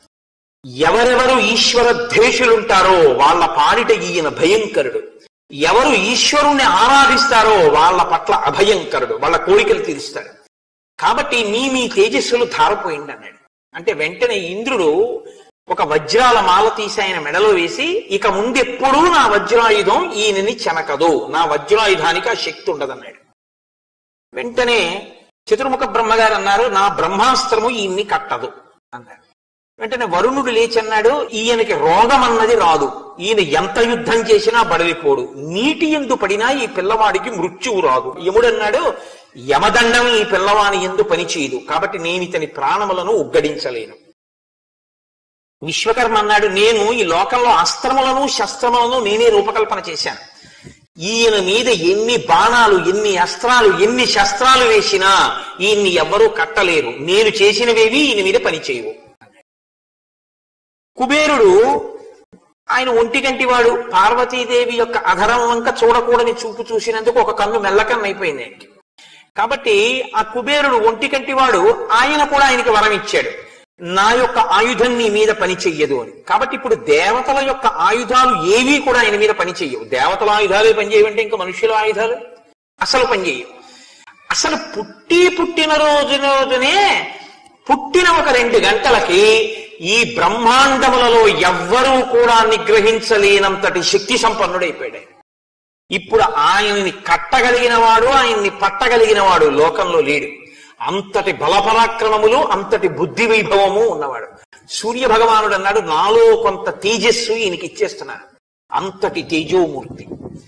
ఎవరెవరు ఈశ్వర ద్వేషులుంటారో వాళ్ళ పాలిట ఈయన భయంకరుడు ఎవరు ఈశ్వరుణ్ణి ఆరాధిస్తారో వాళ్ళ పట్ల అభయంకరుడు వాళ్ళ కోరికలు తీరుస్తాడు కాబట్టి మీ మీ తేజస్సులు ధారపోయింది అన్నాడు అంటే వెంటనే ఇంద్రుడు ఒక వజ్రాల మాల తీసి ఆయన మెడలో వేసి ఇక ముందెప్పుడూ నా వజ్రాయుధం ఈయనని చెనకదు నా వజ్రాయుధానికి ఆ శక్తి ఉండదన్నాడు వెంటనే చతుర్ముఖ బ్రహ్మగారు అన్నారు నా బ్రహ్మాస్త్రము ఈయన్ని కట్టదు అన్నారు వెంటనే వరుణుడు లేచన్నాడు ఈయనకి రోగం అన్నది రాదు ఈయన ఎంత యుద్ధం చేసినా బడలిపోడు నీటి ఎందు పడినా ఈ పిల్లవాడికి మృత్యువు రాదు యముడన్నాడు యమదండం ఈ పిల్లవాని ఎందు పనిచేయదు కాబట్టి నేను ఇతని ప్రాణములను ఉగ్గడించలేను విశ్వకర్మ అన్నాడు నేను ఈ లోకంలో అస్త్రములను శస్త్రములను నేనే రూపకల్పన చేశాను ఈయన మీద ఎన్ని బాణాలు ఎన్ని అస్త్రాలు ఎన్ని శస్త్రాలు వేసినా ఈయన్ని ఎవ్వరూ కట్టలేరు నేను చేసినవేవి ఈయన మీద పనిచేయవు కుబేరుడు ఆయన ఒంటిగంటి వాడు పార్వతీదేవి యొక్క అధరం వంక చూడకూడని చూపు చూసినందుకు ఒక కన్ను మెల్లకన్ను అయిపోయింది ఆయనకి కాబట్టి ఆ కుబేరుడు ఒంటికంటి వాడు ఆయన కూడా ఆయనకి వరం ఇచ్చాడు నా యొక్క ఆయుధం నీ మీద పని చెయ్యదు అని కాబట్టి ఇప్పుడు దేవతల యొక్క ఆయుధాలు ఏవీ కూడా ఆయన మీద పని చెయ్యవు దేవతల ఆయుధాలే పనిచేయవంటే ఇంకా మనుషుల ఆయుధాలు అసలు పనిచేయవు అసలు పుట్టి పుట్టిన రోజు రోజునే పుట్టిన ఒక రెండు గంటలకి ఈ బ్రహ్మాండములలో ఎవ్వరూ కూడా నిగ్రహించలేనంతటి శక్తి సంపన్నుడైపోయాడు ఆయన. ఇప్పుడు ఆయనని కట్టగలిగిన వాడు ఆయన్ని పట్టగలిగిన వాడు లోకంలో లేడు అంతటి బలపరాక్రమములు అంతటి బుద్ధి వైభవము ఉన్నవాడు సూర్య భగవానుడు అన్నాడు నాలో కొంత తేజస్సు ఈయనకి ఇచ్చేస్తున్నాను అంతటి తేజోమూర్తి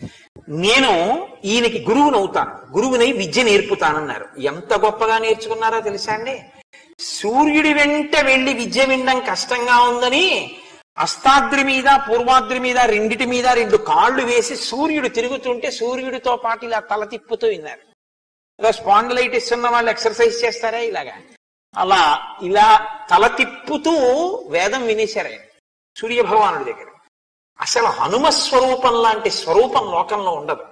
నేను ఈయనకి గురువునవుతాను గురువునై విద్య నేర్పుతానన్నారు ఎంత గొప్పగా నేర్చుకున్నారో తెలుసా అండి సూర్యుడి వెంట వెళ్లి విద్య వినడం కష్టంగా ఉందని అస్తాద్రి మీద పూర్వాద్రి మీద రెండిటి మీద రెండు కాళ్ళు వేసి సూర్యుడు తిరుగుతుంటే సూర్యుడితో పాటు ఇలా తల తిప్పుతూ విన్నారు ఇలా స్పాండలైటిస్ ఉన్న వాళ్ళు ఎక్సర్సైజ్ చేస్తారా ఇలాగా అలా ఇలా తల తిప్పుతూ వేదం వినేశారు ఆయన సూర్య భగవానుడి దగ్గర అసలు హనుమ స్వరూపం లాంటి స్వరూపం లోకంలో ఉండదు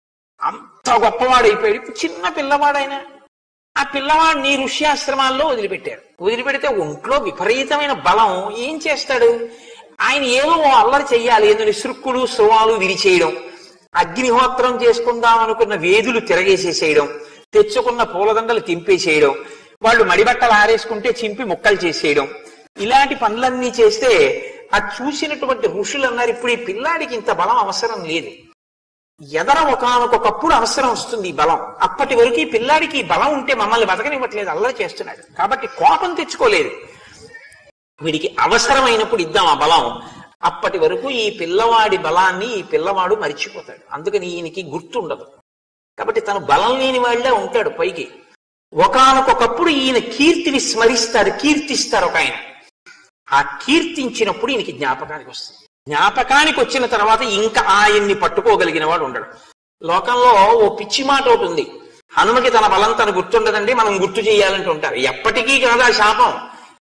అంత గొప్పవాడైపోయాడు ఇప్పుడు చిన్న పిల్లవాడైనా ఆ పిల్లవాడిని ఋష్యాశ్రమాల్లో వదిలిపెట్టారు వదిలిపెడితే ఒంట్లో విపరీతమైన బలం ఏం చేస్తాడు ఆయన ఏదో ఓ అల్లరి చెయ్యాలి ఎందుకు సృక్కులు స్రవాలు విరిచేయడం అగ్నిహోత్రం చేసుకుందాం అనుకున్న వేదులు తిరగేసేసేయడం తెచ్చుకున్న పూలదండలు తింపేసేయడం వాళ్ళు మడిబట్టలు ఆరేసుకుంటే చింపి ముక్కలు చేసేయడం ఇలాంటి పనులన్నీ చేస్తే అది చూసినటువంటి ఋషులు అన్నారు ఇప్పుడు ఈ పిల్లాడికి ఇంత బలం అవసరం లేదు ఎదర ఒకనొకప్పుడు అవసరం వస్తుంది ఈ బలం అప్పటి వరకు ఈ పిల్లాడికి ఈ బలం ఉంటే మమ్మల్ని బతకనివ్వట్లేదు అల్లరి చేస్తున్నాడు కాబట్టి కోపం తెచ్చుకోలేదు వీడికి అవసరమైనప్పుడు ఇద్దాం ఆ బలం అప్పటి వరకు ఈ పిల్లవాడి బలాన్ని ఈ పిల్లవాడు మరిచిపోతాడు అందుకని ఈయనకి గుర్తుండదు కాబట్టి తను బలం లేని వాళ్ళే ఉంటాడు పైకి ఒకనొకప్పుడు ఈయన కీర్తిని స్మరిస్తారు కీర్తిస్తారు ఒక ఆయన ఆ కీర్తించినప్పుడు ఈయనకి జ్ఞాపకానికి వస్తుంది జ్ఞాపకానికి వచ్చిన తర్వాత ఇంకా ఆయన్ని పట్టుకోగలిగిన వాడు ఉండడు లోకంలో ఓ పిచ్చి మాట ఒకటి ఉంది హనుమకి తన బలం తను గుర్తుండదండి మనం గుర్తు చేయాలంటూ ఉంటారు ఎప్పటికీ కాదు ఆ శాపం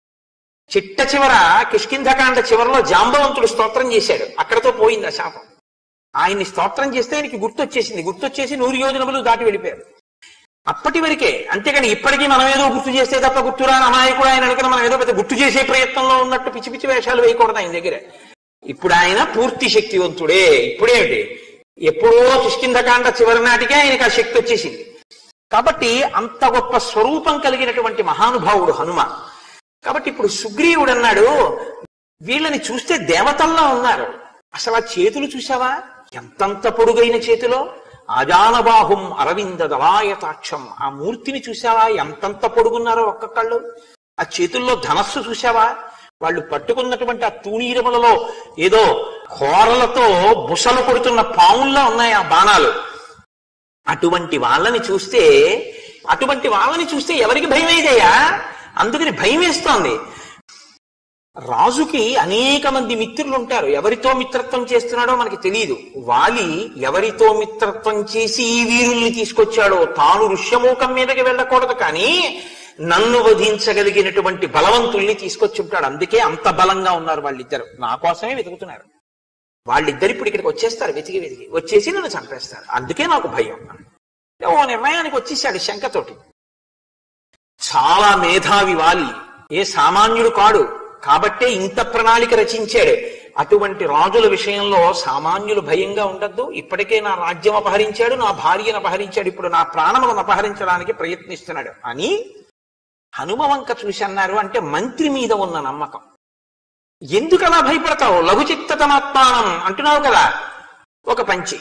చిట్ట చివర కిష్కింధకాండ చివరలో జాంబవంతుడు స్తోత్రం చేశాడు అక్కడతో పోయింది ఆ శాపం ఆయన్ని స్తోత్రం చేస్తే ఆయనకి గుర్తొచ్చేసింది గుర్తొచ్చేసి నూరు యోజనములు దాటి వెళ్ళిపోయారు అప్పటి వరకే అంతేకాని ఇప్పటికీ మనం ఏదో గుర్తు చేస్తే తప్ప గుర్తురాని అమాయకుడు ఆయన అనుకుని మనం ఏదో పెద్ద గుర్తు చేసే ప్రయత్నంలో ఉన్నట్టు పిచ్చి పిచ్చి వేషాలు వేయకూడదు ఆయన దగ్గర ఇప్పుడు ఆయన పూర్తి శక్తివంతుడే ఇప్పుడేమిటి ఎప్పుడో కిష్కింధకాండ చివరి నాటికే ఆయనకి ఆ శక్తి వచ్చేసింది కాబట్టి అంత గొప్ప స్వరూపం కలిగినటువంటి మహానుభావుడు హనుమ కాబట్టి ఇప్పుడు సుగ్రీవుడు అన్నాడు వీళ్ళని చూస్తే దేవతల్లా ఉన్నారు అసలు ఆ చేతులు చూసావా ఎంతంత పొడుగైన చేతిలో ఆజానబాహుం అరవింద దళాయతాక్షం ఆ మూర్తిని చూసావా ఎంతంత పొడుగున్నారో ఒక్కొక్కళ్ళు ఆ చేతుల్లో ధనస్సు చూసావా వాళ్ళు పట్టుకున్నటువంటి ఆ తూణీరములలో ఏదో కోరలతో బుసలు కొడుతున్న పావుల్లా ఉన్నాయి ఆ బాణాలు అటువంటి వాళ్ళని చూస్తే అటువంటి వాళ్ళని చూస్తే ఎవరికి భయం వేదయ్యా అందుకని భయం వేస్తోంది రాజుకి అనేక మంది మిత్రులు ఉంటారు ఎవరితో మిత్రత్వం చేస్తున్నాడో మనకి తెలియదు వాలి ఎవరితో మిత్రత్వం చేసి ఈ వీరుల్ని తీసుకొచ్చాడో తాను ఋష్యమూకం మీదకి వెళ్ళకూడదు కానీ నన్ను వధించగలిగినటువంటి బలవంతుల్ని తీసుకొచ్చి ఉంటాడు అందుకే అంత బలంగా ఉన్నారు వాళ్ళిద్దరు నా కోసమే వెతుకుతున్నారు వాళ్ళిద్దరు ఇప్పుడు ఇక్కడికి వచ్చేస్తారు వెతికి వెతికి వచ్చేసి నన్ను చంపేస్తారు అందుకే నాకు భయం ఓ నిర్ణయానికి వచ్చేసాడు శంకతోటి చాలా మేధావి వాలి ఏ సామాన్యుడు కాడు కాబట్టే ఇంత ప్రణాళిక రచించాడు అటువంటి రాజుల విషయంలో సామాన్యులు భయంగా ఉండద్దు ఇప్పటికే నా రాజ్యం అపహరించాడు నా భార్యను అపహరించాడు ఇప్పుడు నా ప్రాణములను అపహరించడానికి ప్రయత్నిస్తున్నాడు అని హనుమ వంక చూసి అన్నారు అంటే మంత్రి మీద ఉన్న నమ్మకం ఎందుకు అలా భయపడతావు లఘు చిత్తతమాత్మానం అంటున్నావు కదా ఒక పంచి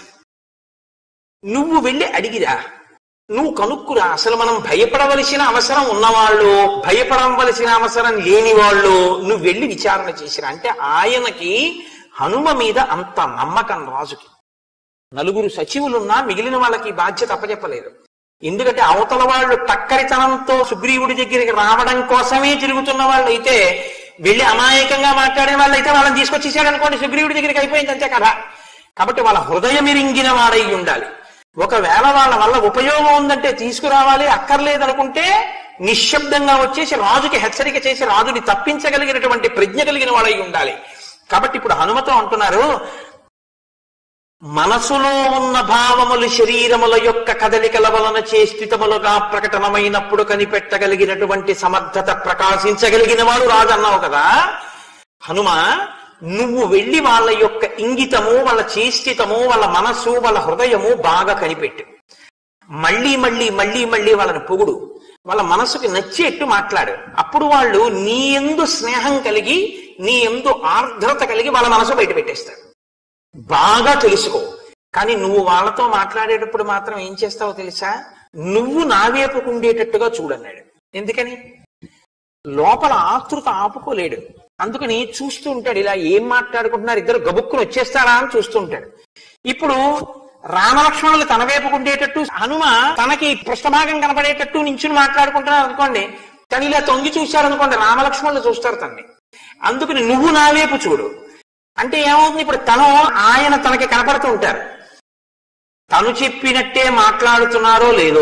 నువ్వు వెళ్ళి అడిగిరా నువ్వు కనుక్కురా అసలు మనం భయపడవలసిన అవసరం ఉన్నవాళ్ళు భయపడవలసిన అవసరం లేని వాళ్ళు నువ్వు వెళ్ళి విచారణ చేసిరా అంటే ఆయనకి హనుమ మీద అంత నమ్మకం రాజుకి నలుగురు సచివులున్నా మిగిలిన వాళ్ళకి ఈ బాధ్యత అప్పచెప్పలేదు ఎందుకంటే అవతల వాళ్ళు టక్కరితనంతో సుగ్రీవుడి దగ్గరికి రావడం కోసమే తిరుగుతున్న వాళ్ళు అయితే వెళ్ళి అమాయకంగా మాట్లాడే వాళ్ళు అయితే వాళ్ళని తీసుకొచ్చేసాడు అనుకోండి సుగ్రీవుడి దగ్గరికి అయిపోయింది అంతే కదా కాబట్టి వాళ్ళ హృదయమిరింగిన వాడై ఉండాలి ఒకవేళ వాళ్ళ వల్ల ఉపయోగం ఉందంటే తీసుకురావాలి అక్కర్లేదనుకుంటే నిశ్శబ్దంగా వచ్చేసి రాజుకి హెచ్చరిక చేసి రాజుని తప్పించగలిగినటువంటి ప్రజ్ఞ కలిగిన వాడై ఉండాలి కాబట్టి ఇప్పుడు హనుమతో అంటున్నారు మనసులో ఉన్న భావములు శరీరముల యొక్క కదలికల వలన చేష్టితములుగా ప్రకటనమైనప్పుడు కనిపెట్టగలిగినటువంటి సమర్థత ప్రకాశించగలిగిన వాడు రాజు అన్నావు కదా హనుమ నువ్వు వెళ్ళి వాళ్ళ యొక్క ఇంగితము వాళ్ళ చేష్టితము వాళ్ళ మనస్సు వాళ్ళ హృదయము బాగా కనిపెట్టు మళ్ళీ మళ్ళీ మళ్ళీ మళ్ళీ వాళ్ళని పొగుడు వాళ్ళ మనసుకి నచ్చేట్టు మాట్లాడు అప్పుడు వాళ్ళు నీ ఎందు స్నేహం కలిగి నీ ఎందు ఆర్ద్రత కలిగి వాళ్ళ మనసు బయట పెట్టేస్తారు బాగా తెలుసుకో కానీ నువ్వు వాళ్ళతో మాట్లాడేటప్పుడు మాత్రం ఏం చేస్తావో తెలుసా నువ్వు నా వైపుకు ఉండేటట్టుగా చూడన్నాడు ఎందుకని లోపల ఆతృత ఆపుకోలేడు అందుకని చూస్తూ ఉంటాడు ఇలా ఏం మాట్లాడుకుంటున్నారు ఇద్దరు గబుక్కుని వచ్చేస్తారా అని చూస్తూ ఉంటాడు ఇప్పుడు రామలక్ష్మణులు తన వైపుకు ఉండేటట్టు హనుమ తనకి పృష్ఠభాగం కనపడేటట్టు నించుని మాట్లాడుకుంటున్నారు అనుకోండి కానీ ఇలా తొంగి చూశారనుకోండి రామలక్ష్మణులు చూస్తారు తన్ని అందుకని నువ్వు నా వైపు చూడు అంటే ఏమవుతుంది ఇప్పుడు తను ఆయన తనకి కనపడుతూ ఉంటారు తను చెప్పినట్టే మాట్లాడుతున్నారో లేదో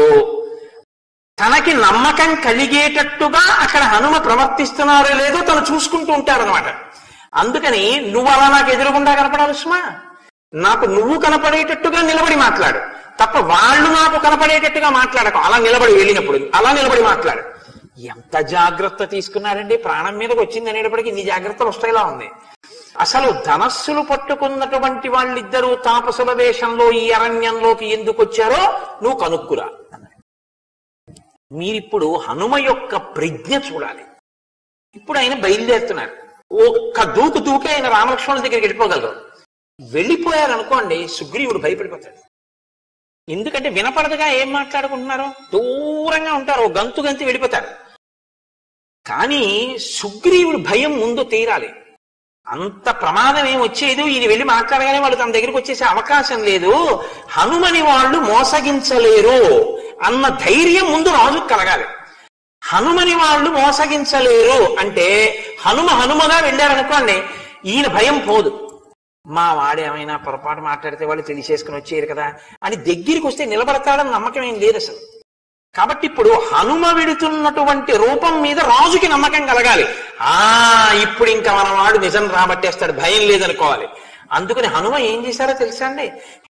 తనకి నమ్మకం కలిగేటట్టుగా అక్కడ హనుమ ప్రవర్తిస్తున్నారో లేదో తను చూసుకుంటూ ఉంటారనమాట అందుకని నువ్వు అలా నాకు ఎదురుగుండా కనపడాలి సుమా నాకు నువ్వు కనపడేటట్టుగా నిలబడి మాట్లాడు తప్ప వాళ్ళు నాకు కనపడేటట్టుగా మాట్లాడకు అలా నిలబడి వెళ్ళినప్పుడు అలా నిలబడి మాట్లాడు ఎంత జాగ్రత్త తీసుకున్నారండి ప్రాణం మీదకి వచ్చింది అనేటప్పటికీ ఇన్ని జాగ్రత్తలు వస్తాయిలా ఉంది అసలు ధనస్సులు పట్టుకున్నటువంటి వాళ్ళిద్దరూ తాపసుల వేషంలో ఈ అరణ్యంలోకి ఎందుకు వచ్చారో నువ్వు కనుక్కురా అన్నాడు మీరిప్పుడు హనుమ యొక్క ప్రజ్ఞ చూడాలి ఇప్పుడు ఆయన బయలుదేరుతున్నారు ఒక్క దూకు దూకే ఆయన రామలక్ష్మణుల దగ్గరికి వెళ్ళిపోగలరు వెళ్ళిపోయారనుకోండి సుగ్రీవుడు భయపడిపోతాడు ఎందుకంటే వినపడదుగా ఏం మాట్లాడుకుంటున్నారో దూరంగా ఉంటారు ఓ గంతు గంతి వెళ్ళిపోతారు కానీ సుగ్రీవుడు భయం ముందు తీరాలి అంత ప్రమాదం ఏం వచ్చేది ఈయన వెళ్ళి మాట్లాడగానే వాళ్ళు తన దగ్గరికి వచ్చేసే అవకాశం లేదు హనుమని వాళ్ళు మోసగించలేరు అన్న ధైర్యం ముందు రాజు కలగాలి హనుమని వాళ్ళు మోసగించలేరు అంటే హనుమ హనుమగా వెళ్ళారనుకోండి ఈయన భయం పోదు మా వాడేమైనా పొరపాటు మాట్లాడితే వాళ్ళు తెలిసేసుకుని వచ్చేయరు కదా అని దగ్గరికి వస్తే నిలబడతాడని నమ్మకం ఏం లేదు అసలు కాబట్టి ఇప్పుడు హనుమ విడుతున్నటువంటి రూపం మీద రాజుకి నమ్మకం కలగాలి ఆ ఇప్పుడు ఇంకా మన వాడు నిజం రాబట్టేస్తాడు భయం లేదనుకోవాలి అందుకని హనుమ ఏం చేశారో తెలుసా అండి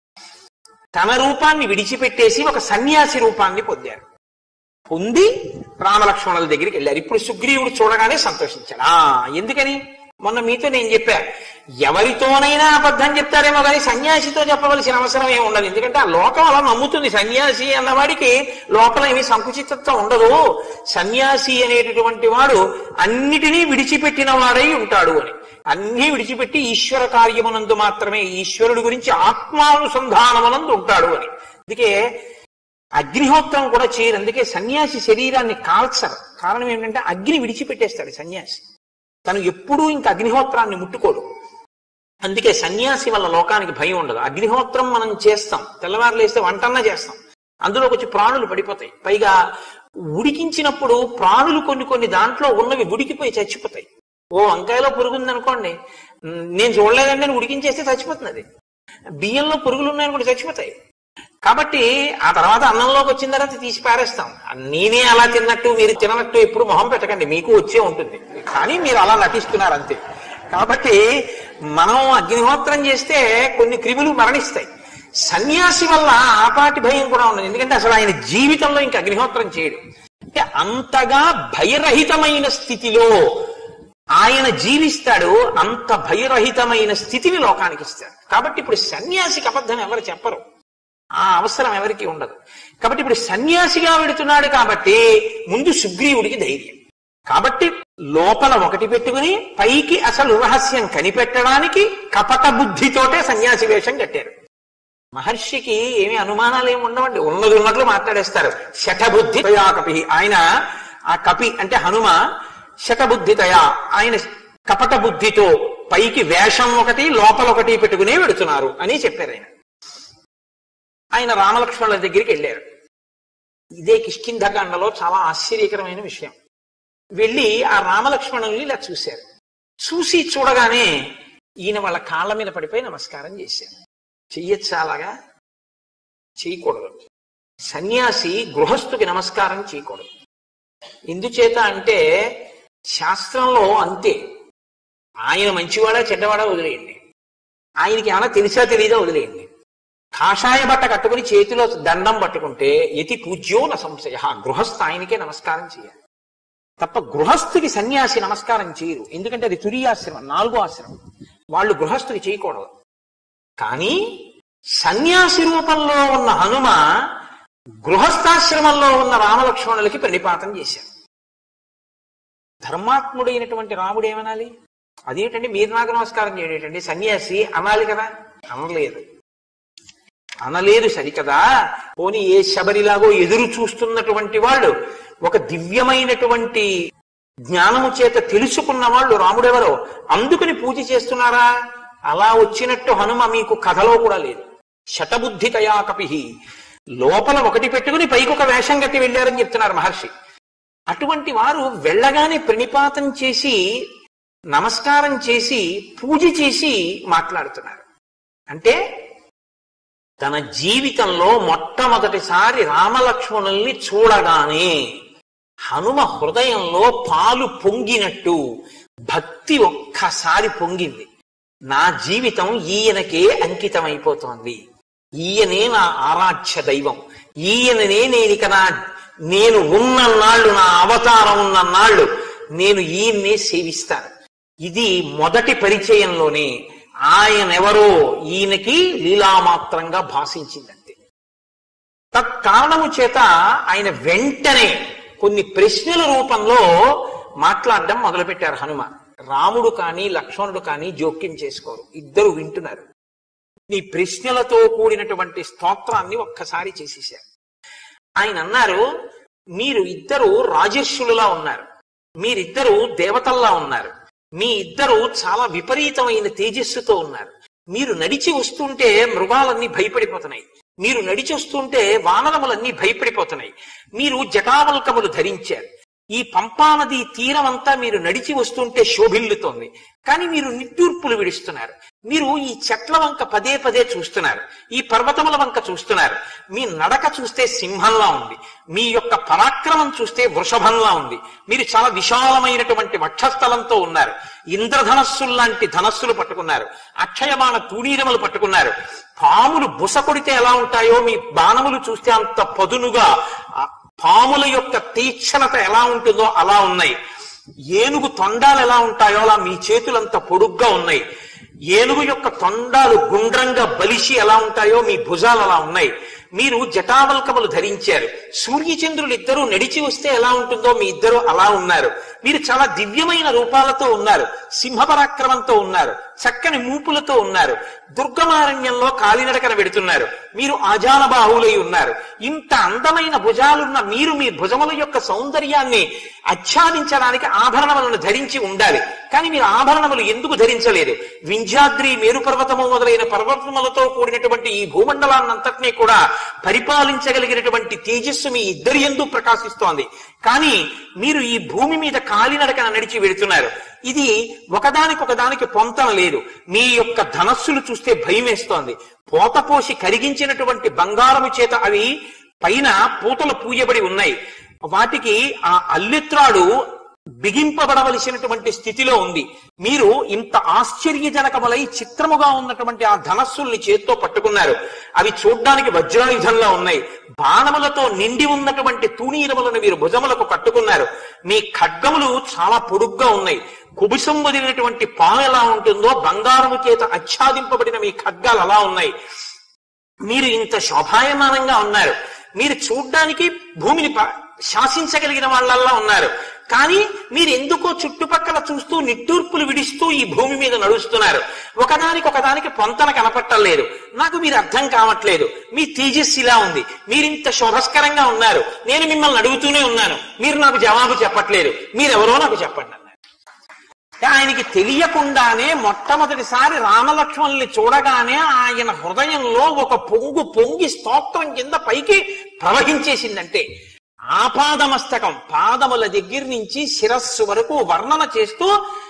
తన రూపాన్ని విడిచిపెట్టేసి ఒక సన్యాసి రూపాన్ని పొందారు పొంది రామలక్ష్మణుల దగ్గరికి వెళ్ళారు ఇప్పుడు సుగ్రీవుడు చూడగానే సంతోషించాడు ఆ ఎందుకని మొన్న మీతో నేను చెప్పా ఎవరితోనైనా అబద్ధం చెప్తారేమో కానీ సన్యాసితో చెప్పవలసిన అవసరం ఏమి ఉండదు ఎందుకంటే ఆ లోకం అలా నమ్ముతుంది సన్యాసి అన్నవాడికి లోపల ఏమి సంకుచితత్వం ఉండదు సన్యాసి అనేటటువంటి వాడు అన్నిటినీ విడిచిపెట్టిన వాడై ఉంటాడు అని అన్నీ విడిచిపెట్టి ఈశ్వర కార్యమునందు మాత్రమే ఈశ్వరుడి గురించి ఆత్మానుసంధానమునందు ఉంటాడు అని అందుకే అగ్నిహోత్రం కూడా చేయరు అందుకే సన్యాసి శరీరాన్ని కాల్చరు కారణం ఏంటంటే అగ్ని విడిచిపెట్టేస్తాడు సన్యాసి తను ఎప్పుడూ ఇంకా అగ్నిహోత్రాన్ని ముట్టుకోడు అందుకే సన్యాసి వల్ల లోకానికి భయం ఉండదు అగ్నిహోత్రం మనం చేస్తాం తెల్లవారు లేస్తే వంటన్నా చేస్తాం అందులోకి వచ్చి ప్రాణులు పడిపోతాయి పైగా ఉడికించినప్పుడు ప్రాణులు కొన్ని కొన్ని దాంట్లో ఉన్నవి ఉడికిపోయి చచ్చిపోతాయి ఓ వంకాయలో పురుగు ఉందనుకోండి ఉమ్, నేను చూడలేదండి అని ఉడికించేస్తే చచ్చిపోతుంది అది బియ్యంలో పురుగులు ఉన్నాయనుకోండి చచ్చిపోతాయి కాబట్టి ఆ తర్వాత అన్నంలోకి వచ్చిన తర్వాత తీసి పారేస్తాం నేనే అలా తిన్నట్టు మీరు తిననట్టు ఎప్పుడు మొహం పెట్టకండి మీకు వచ్చే ఉంటుంది కానీ మీరు అలా నటిస్తున్నారు అంతే కాబట్టి మనం అగ్నిహోత్రం చేస్తే కొన్ని క్రిములు మరణిస్తాయి సన్యాసి వల్ల ఆపాటి భయం కూడా ఉన్నది ఎందుకంటే అసలు ఆయన జీవితంలో ఇంకా అగ్నిహోత్రం చేయడు అంటే అంతగా భయరహితమైన స్థితిలో ఆయన జీవిస్తాడు అంత భయరహితమైన స్థితిని లోకానికి ఇస్తాడు కాబట్టి ఇప్పుడు సన్యాసికి అబద్ధం ఎవరు చెప్పరు ఆ అవసరం ఎవరికి ఉండదు కాబట్టి ఇప్పుడు సన్యాసిగా వెడుతున్నాడు కాబట్టి ముందు సుగ్రీవుడికి ధైర్యం కాబట్టి లోపల ఒకటి పెట్టుకుని పైకి అసలు రహస్యం కనిపెట్టడానికి కపట బుద్ధితోటే సన్యాసి వేషం కట్టారు మహర్షికి ఏమి అనుమానాలు ఏమి ఉండవండి ఉన్నది ఉన్నట్లు మాట్లాడేస్తారు శఠబుద్ధి తయా కపి ఆయన ఆ కపి అంటే హనుమ శఠబుద్ధితయా ఆయన కపట బుద్ధితో పైకి వేషం ఒకటి లోపల ఒకటి పెట్టుకునే వెడుతున్నారు అని చెప్పారు ఆయన ఆయన రామలక్ష్మణుల దగ్గరికి వెళ్ళారు ఇదే కిష్కింధకాండలో చాలా ఆశ్చర్యకరమైన విషయం వెళ్ళి ఆ రామలక్ష్మణుల్ని ఇలా చూశారు చూసి చూడగానే ఈయన వాళ్ళ కాళ్ళ మీద పడిపోయి నమస్కారం చేశారు చెయ్యొచ్చా అలాగా చేయకూడదు సన్యాసి గృహస్థుకి నమస్కారం చేయకూడదు ఎందుచేత అంటే శాస్త్రంలో అంతే ఆయన మంచివాడా చెడ్డవాడా వదిలేయండి ఆయనకి ఏమైనా తెలిసా తెలీదా వదిలేయండి కాషాయ బట్ట కట్టుకుని చేతిలో దండం పట్టుకుంటే యతి పూజ్యో న సంశయ గృహస్థ ఆయనకే నమస్కారం చేయాలి తప్ప గృహస్థుకి సన్యాసి నమస్కారం చేయరు ఎందుకంటే అది తురియాశ్రమం నాలుగో ఆశ్రమం వాళ్ళు గృహస్థుకి చేయకూడదు కానీ సన్యాసి రూపంలో ఉన్న హనుమ గృహస్థాశ్రమంలో ఉన్న రామలక్ష్మణులకి ప్రణిపాతం చేశారు ధర్మాత్ముడైనటువంటి రాముడు ఏమనాలి అదేంటండి మీరు నాకు నమస్కారం చేయడేటండి సన్యాసి అనాలి కదా అనలేదు అనలేదు సరికదా పోనీ ఏ శబరిలాగో ఎదురు చూస్తున్నటువంటి వాళ్ళు ఒక దివ్యమైనటువంటి జ్ఞానము చేత తెలుసుకున్న వాళ్ళు రాముడెవరో అందుకని పూజ చేస్తున్నారా అలా వచ్చినట్టు హనుమ మీకు కథలో కూడా లేదు శతబుద్ధితయా కపిహి లోపల ఒకటి పెట్టుకుని పైకి ఒక వేషం కట్టి వెళ్ళారని చెప్తున్నారు మహర్షి అటువంటి వారు వెళ్ళగానే ప్రణిపాతం చేసి నమస్కారం చేసి పూజ చేసి మాట్లాడుతున్నారు అంటే తన జీవితంలో మొట్టమొదటిసారి రామలక్ష్మణుల్ని చూడగానే హనుమ హృదయంలో పాలు పొంగినట్టు భక్తి ఒక్కసారి పొంగింది నా జీవితం ఈయనకే అంకితమైపోతోంది ఈయనే నా ఆరాధ్య దైవం ఈయననే నేను ఇక నా నేను ఉన్నన్నాళ్ళు నా అవతారం ఉన్నన్నాళ్ళు నేను ఈయన్నే సేవిస్తాను ఇది మొదటి పరిచయంలోనే ఆయనెవరో ఈయనకి లీలామాత్రంగా భాషించిందంతే తత్కారణము చేత ఆయన వెంటనే కొన్ని ప్రశ్నల రూపంలో మాట్లాడడం మొదలుపెట్టారు హనుమ రాముడు కానీ లక్ష్మణుడు కానీ జోక్యం చేసుకోరు ఇద్దరు వింటున్నారు నీ ప్రశ్నలతో కూడినటువంటి స్తోత్రాన్ని ఒక్కసారి చేసేశారు ఆయన అన్నారు మీరు ఇద్దరు రాజర్షులులా ఉన్నారు మీరిద్దరు దేవతల్లా ఉన్నారు మీ ఇద్దరు చాలా విపరీతమైన తేజస్సుతో ఉన్నారు మీరు నడిచి వస్తుంటే మృగాలన్నీ భయపడిపోతున్నాయి మీరు నడిచి వస్తుంటే వానరములన్నీ భయపడిపోతున్నాయి మీరు జటావల్కములు ధరించారు ఈ పంపానది తీరం అంతా మీరు నడిచి వస్తుంటే శోభిల్లుతోంది కానీ మీరు నిట్టూర్పులు విడుస్తున్నారు మీరు ఈ చెట్ల వంక పదే పదే చూస్తున్నారు ఈ పర్వతముల వంక చూస్తున్నారు మీ నడక చూస్తే సింహంలా ఉంది మీ యొక్క పరాక్రమం చూస్తే వృషభంలా ఉంది మీరు చాలా విశాలమైనటువంటి వక్షస్థలంతో ఉన్నారు ఇంద్రధనస్సుల్లాంటి ధనస్సులు పట్టుకున్నారు అక్షయబాణ తూణీరములు పట్టుకున్నారు పాములు బుస కొడితే ఎలా ఉంటాయో మీ బాణములు చూస్తే అంత పదునుగా ఆ పాముల యొక్క తీక్షణత ఎలా ఉంటుందో అలా ఉన్నాయి ఏనుగు తొండాలు ఎలా ఉంటాయో అలా మీ చేతులంత పొడుగ్గా ఉన్నాయి ఏనుగు యొక్క తొండాలు గుండ్రంగా బలిసి ఎలా ఉంటాయో మీ భుజాలు అలా ఉన్నాయి మీరు జటావల్కములు ధరించారు సూర్యచంద్రులు ఇద్దరు నడిచి వస్తే ఎలా ఉంటుందో మీ ఇద్దరు అలా ఉన్నారు మీరు చాలా దివ్యమైన రూపాలతో ఉన్నారు సింహపరాక్రమంతో ఉన్నారు చక్కని మూపులతో ఉన్నారు దుర్గమారణ్యంలో కాలినడకన పెడుతున్నారు మీరు ఆజానబాహులై ఉన్నారు ఇంత అందమైన భుజాలున్న మీరు మీ భుజముల యొక్క సౌందర్యాన్ని ఆచ్ఛాదించడానికి ఆభరణములను ధరించి ఉండాలి కానీ మీరు ఆభరణములు ఎందుకు ధరించలేదు వింధ్యాద్రి మేరు పర్వతము మొదలైన పర్వతములతో కూడినటువంటి ఈ భూమండలాన్నంతటినీ కూడా పరిపాలించగలిగినటువంటి తేజస్సు మీ ఇద్దరి ఎందు ప్రకాశిస్తోంది కానీ మీరు ఈ భూమి మీద కాలినడకన నడిచి వెడుతున్నారు ఇది ఒకదానికొకదానికి పొంతం లేదు మీ యొక్క ధనస్సులు చూస్తే భయం వేస్తోంది పోతపోసి కరిగించినటువంటి బంగారము చేత అవి పైన పూతలు పూయబడి ఉన్నాయి వాటికి ఆ అల్లెత్రాడు బిగింపబడవలసినటువంటి స్థితిలో ఉంది మీరు ఇంత ఆశ్చర్యజనకములై చిత్రముగా ఉన్నటువంటి ఆ ధనస్సుల్ని చేత్తో పట్టుకున్నారు అవి చూడ్డానికి వజ్రాయుధంలా ఉన్నాయి బాణములతో నిండి ఉన్నటువంటి తూణీరములను మీరు భుజములకు కట్టుకున్నారు మీ ఖడ్గములు చాలా పొడుగ్గా ఉన్నాయి కుబుసం వదిలినటువంటి పాము ఎలా ఉంటుందో బంగారము చేత ఆచ్ఛాదింపబడిన మీ ఖడ్గాలు అలా ఉన్నాయి మీరు ఇంత శోభాయమానంగా ఉన్నారు మీరు చూడ్డానికి భూమిని ప- శాసించగలిగిన వాళ్ళల్లా ఉన్నారు కానీ మీరు ఎందుకో చుట్టుపక్కల చూస్తూ నిట్టూర్పులు విడిస్తూ ఈ భూమి మీద నడుస్తున్నారు ఒకదానికి ఒకదానికి పొంతన కనపట్టలేదు నాకు మీరు అర్థం కావట్లేదు మీ తేజస్సు ఇలా ఉంది మీరు ఇంత శోభస్కరంగా ఉన్నారు నేను మిమ్మల్ని అడుగుతూనే ఉన్నాను మీరు నాకు జవాబు చెప్పట్లేదు మీరెవరో నాకు చెప్పండి అన్నారు ఆయనకి తెలియకుండానే మొట్టమొదటిసారి రామలక్ష్మణుల్ని చూడగానే ఆయన హృదయంలో ఒక పొంగు పొంగి స్తోత్రం కింద పైకి ప్రవహించేసిందంటే ఆపాదమస్తకం పాదముల దగ్గర నుంచి శిరస్సు వరకు వర్ణన చేస్తూ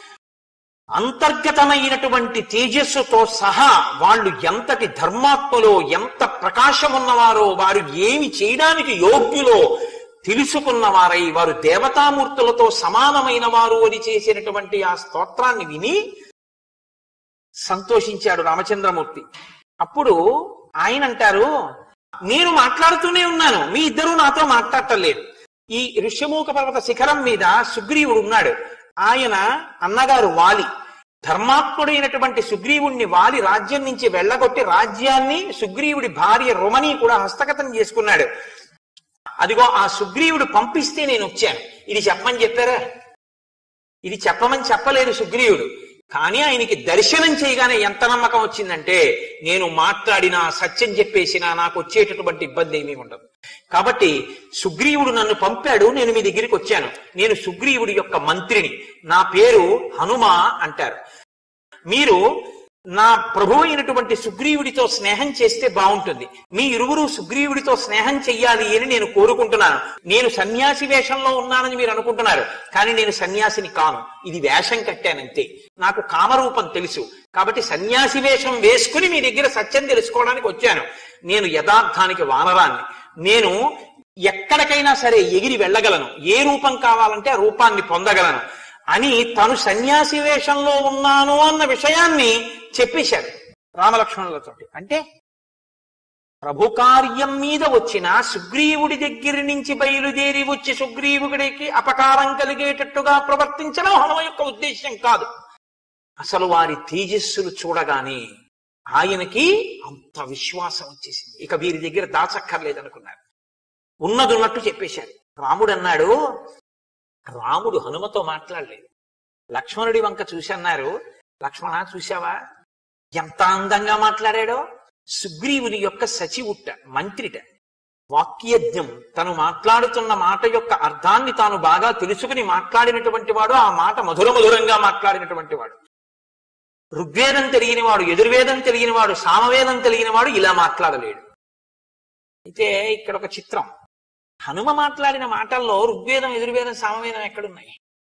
అంతర్గతమైనటువంటి తేజస్సుతో సహా వాళ్ళు ఎంతటి ధర్మాత్మలో ఎంత ప్రకాశం ఉన్నవారో వారు ఏమి చేయడానికి యోగ్యులో తెలుసుకున్నవారై వారు దేవతామూర్తులతో సమానమైన వారు అని చేసినటువంటి ఆ స్తోత్రాన్ని విని సంతోషించాడు రామచంద్రమూర్తి అప్పుడు ఆయన అంటారు నేను మాట్లాడుతూనే ఉన్నాను మీ ఇద్దరు నాతో మాట్లాడటం లేదు ఈ ఋష్యమూక పర్వత శిఖరం మీద సుగ్రీవుడు ఉన్నాడు ఆయన అన్నగారు వాలి ధర్మాత్ముడైనటువంటి సుగ్రీవుణ్ణి వాలి రాజ్యం నుంచి వెళ్ళగొట్టి రాజ్యాన్ని సుగ్రీవుడి భార్య రుమని కూడా హస్తగతం చేసుకున్నాడు అదిగో ఆ సుగ్రీవుడు పంపిస్తే నేను వచ్చాను ఇది చెప్పమని చెప్పారా ఇది చెప్పమని చెప్పలేదు సుగ్రీవుడు కానీ ఆయనకి దర్శనం చేయగానే ఎంత నమ్మకం వచ్చిందంటే నేను మాట్లాడినా సత్యం చెప్పేసినా నాకు వచ్చేటటువంటి ఇబ్బంది ఏమీ ఉండదు కాబట్టి సుగ్రీవుడు నన్ను పంపాడు నేను మీ దగ్గరికి వచ్చాను నేను సుగ్రీవుడి యొక్క మంత్రిని నా పేరు హనుమ అంటారు మీరు నా ప్రభు అయినటువంటి సుగ్రీవుడితో స్నేహం చేస్తే బాగుంటుంది మీ ఇరువురు సుగ్రీవుడితో స్నేహం చెయ్యాలి అని నేను కోరుకుంటున్నాను నేను సన్యాసి వేషంలో ఉన్నానని మీరు అనుకుంటున్నారు కానీ నేను సన్యాసిని కాను ఇది వేషం కట్టానంతే నాకు కామరూపం తెలుసు కాబట్టి సన్యాసి వేషం వేసుకుని మీ దగ్గర సత్యం తెలుసుకోవడానికి వచ్చాను నేను యథార్థానికి వానరాన్ని నేను ఎక్కడికైనా సరే ఎగిరి వెళ్ళగలను ఏ రూపం కావాలంటే ఆ రూపాన్ని పొందగలను అని తను సన్యాసి వేషంలో ఉన్నాను అన్న విషయాన్ని చెప్పేశాడు రామలక్ష్మణులతోటి అంటే ప్రభు కార్యం మీద వచ్చిన సుగ్రీవుడి దగ్గర నుంచి బయలుదేరి వచ్చి సుగ్రీవుడికి అపకారం కలిగేటట్టుగా ప్రవర్తించడం హనుమ యొక్క ఉద్దేశ్యం కాదు అసలు వారి తేజస్సులు చూడగానే ఆయనకి అంత విశ్వాసం వచ్చేసింది ఇక వీరి దగ్గర దాచక్కర్లేదనుకున్నారు ఉన్నదున్నట్టు చెప్పేశాడు రాముడు అన్నాడు రాముడు హనుమతో మాట్లాడలేదు లక్ష్మణుడి వంక చూసి అన్నారు లక్ష్మణ చూశావా ఎంత అందంగా మాట్లాడాడో సుగ్రీవుని యొక్క సచివుట్ట మంత్రిట వాక్యజ్ఞం తను మాట్లాడుతున్న మాట యొక్క అర్థాన్ని తాను బాగా తెలుసుకుని మాట్లాడినటువంటి వాడు ఆ మాట మధుర మధురంగా మాట్లాడినటువంటి వాడు ఋగ్వేదం తెలియని వాడు ఎదుర్వేదం తెలియని వాడు సామవేదం తెలియని వాడు ఇలా మాట్లాడలేడు అయితే ఇక్కడ ఒక చిత్రం హనుమ మాట్లాడిన మాటల్లో ఋగ్వేదం ఎదుర్వేదం సామవేదం ఎక్కడున్నాయి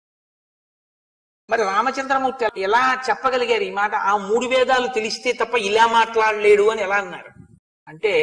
మరి రామచంద్రమూర్తి ఎలా చెప్పగలిగారు ఈ మాట ఆ మూడు వేదాలు తెలిస్తే తప్ప ఇలా మాట్లాడలేడు అని ఎలా అన్నారు అంటే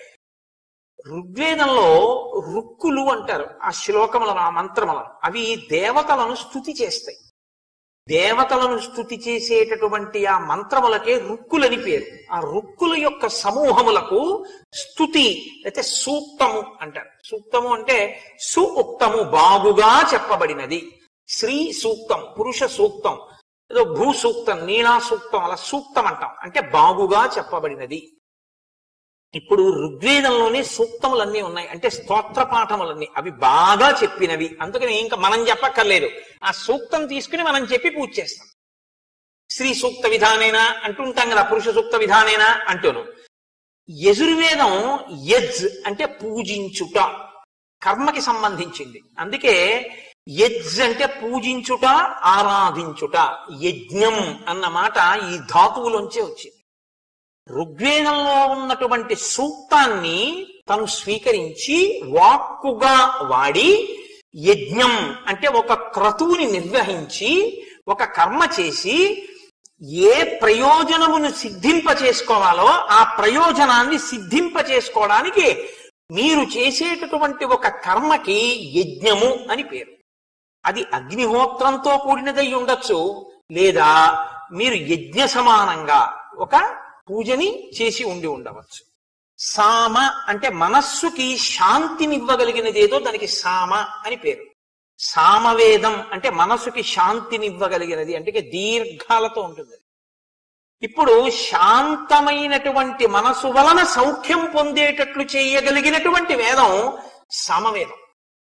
ఋగ్వేదంలో రుక్కులు అంటారు ఆ శ్లోకములను ఆ మంత్రములను అవి దేవతలను స్థుతి చేస్తాయి దేవతలను స్థుతి చేసేటటువంటి ఆ మంత్రములకే రుక్కులని పేరు ఆ రుక్కుల యొక్క సమూహములకు స్థుతి అయితే సూక్తము అంటారు సూక్తము అంటే సు ఉక్తము బాగుగా చెప్పబడినది శ్రీ సూక్తం పురుష సూక్తం ఏదో భూ సూక్తం నీలా సూక్తం అలా సూక్తం అంటాం అంటే బాగుగా చెప్పబడినది ఇప్పుడు ఋగ్వేదంలోనే సూక్తములన్నీ ఉన్నాయి అంటే స్తోత్ర పాఠములన్నీ అవి బాగా చెప్పినవి అందుకని ఇంకా మనం చెప్పక్కర్లేదు ఆ సూక్తం తీసుకుని మనం చెప్పి పూజ చేస్తాం స్త్రీ సూక్త విధానేనా అంటుంటాం కదా పురుష సూక్త విధానేనా అంటూను యజుర్వేదం యజ్ అంటే పూజించుట కర్మకి సంబంధించింది అందుకే యజ్ అంటే పూజించుట ఆరాధించుట యజ్ఞం అన్న మాట ఈ ధాతువులోంచే వచ్చింది ఋగ్వేదంలో ఉన్నటువంటి సూక్తాన్ని తను స్వీకరించి వాక్కుగా వాడి యజ్ఞం అంటే ఒక క్రతువుని నిర్వహించి ఒక కర్మ చేసి ఏ ప్రయోజనమును సిద్ధింప చేసుకోవాలో ఆ ప్రయోజనాన్ని సిద్ధింప చేసుకోవడానికి మీరు చేసేటటువంటి ఒక కర్మకి యజ్ఞము అని పేరు అది అగ్నిహోత్రంతో కూడినదై ఉండొచ్చు లేదా మీరు యజ్ఞ సమానంగా ఒక పూజని చేసి ఉండి ఉండవచ్చు సామ అంటే మనస్సుకి శాంతినివ్వగలిగినదేదో దానికి సామ అని పేరు సామవేదం అంటే మనసుకి శాంతినివ్వగలిగినది అంటే దీర్ఘాలతో ఉంటుంది ఇప్పుడు శాంతమైనటువంటి మనసు వలన సౌఖ్యం పొందేటట్లు చేయగలిగినటువంటి వేదం సామవేదం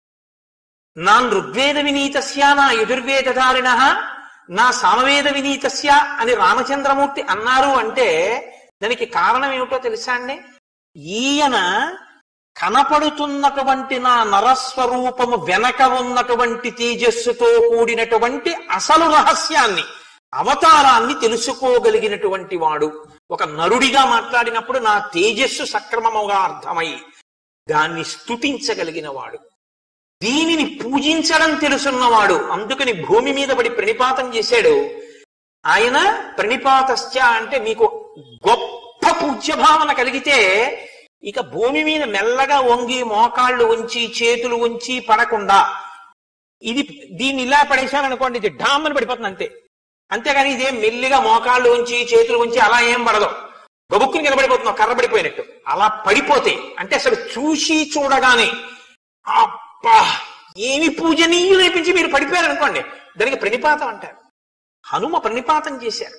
నాన్ ఋగ్వేద వినీతస్య నా యజుర్వేదధారిణ నా సామవేద వినీతస్య అని రామచంద్రమూర్తి అన్నారు అంటే దానికి కారణం ఏమిటో తెలుసా అండి ఈయన కనపడుతున్నటువంటి నా నరస్వరూపము వెనక ఉన్నటువంటి తేజస్సుతో కూడినటువంటి అసలు రహస్యాన్ని అవతారాన్ని తెలుసుకోగలిగినటువంటి వాడు ఒక నరుడిగా మాట్లాడినప్పుడు నా తేజస్సు సక్రమముగా అర్థమై దాన్ని స్తుతించగలిగిన వాడు దీనిని పూజించడం తెలుసున్నవాడు అందుకని భూమి మీద పడి ప్రణిపాతం చేశాడు ఆయన ప్రణిపాతశ్చ అంటే మీకు గొప్ప పూజ్య భావన కలిగితే ఇక భూమి మీద మెల్లగా వంగి మోకాళ్ళు ఉంచి చేతులు ఉంచి పడకుండా ఇది దీన్ని ఇలా పడేశామనుకోండి ఇది డామ్మని పడిపోతుంది అంతే అంతేగాని ఇదేం మెల్లిగా మోకాళ్ళు ఉంచి చేతులు ఉంచి అలా ఏం పడదు గబుక్కుని నిలబడిపోతున్నావు కర్ర పడిపోయినట్టు అలా పడిపోతే అంటే అసలు చూసి చూడగానే అబ్బా ఏమి పూజనీయులు నేర్పించి మీరు పడిపోయారు అనుకోండి దానికి ప్రణిపాతం అంటారు హనుమ ప్రణిపాతం చేశారు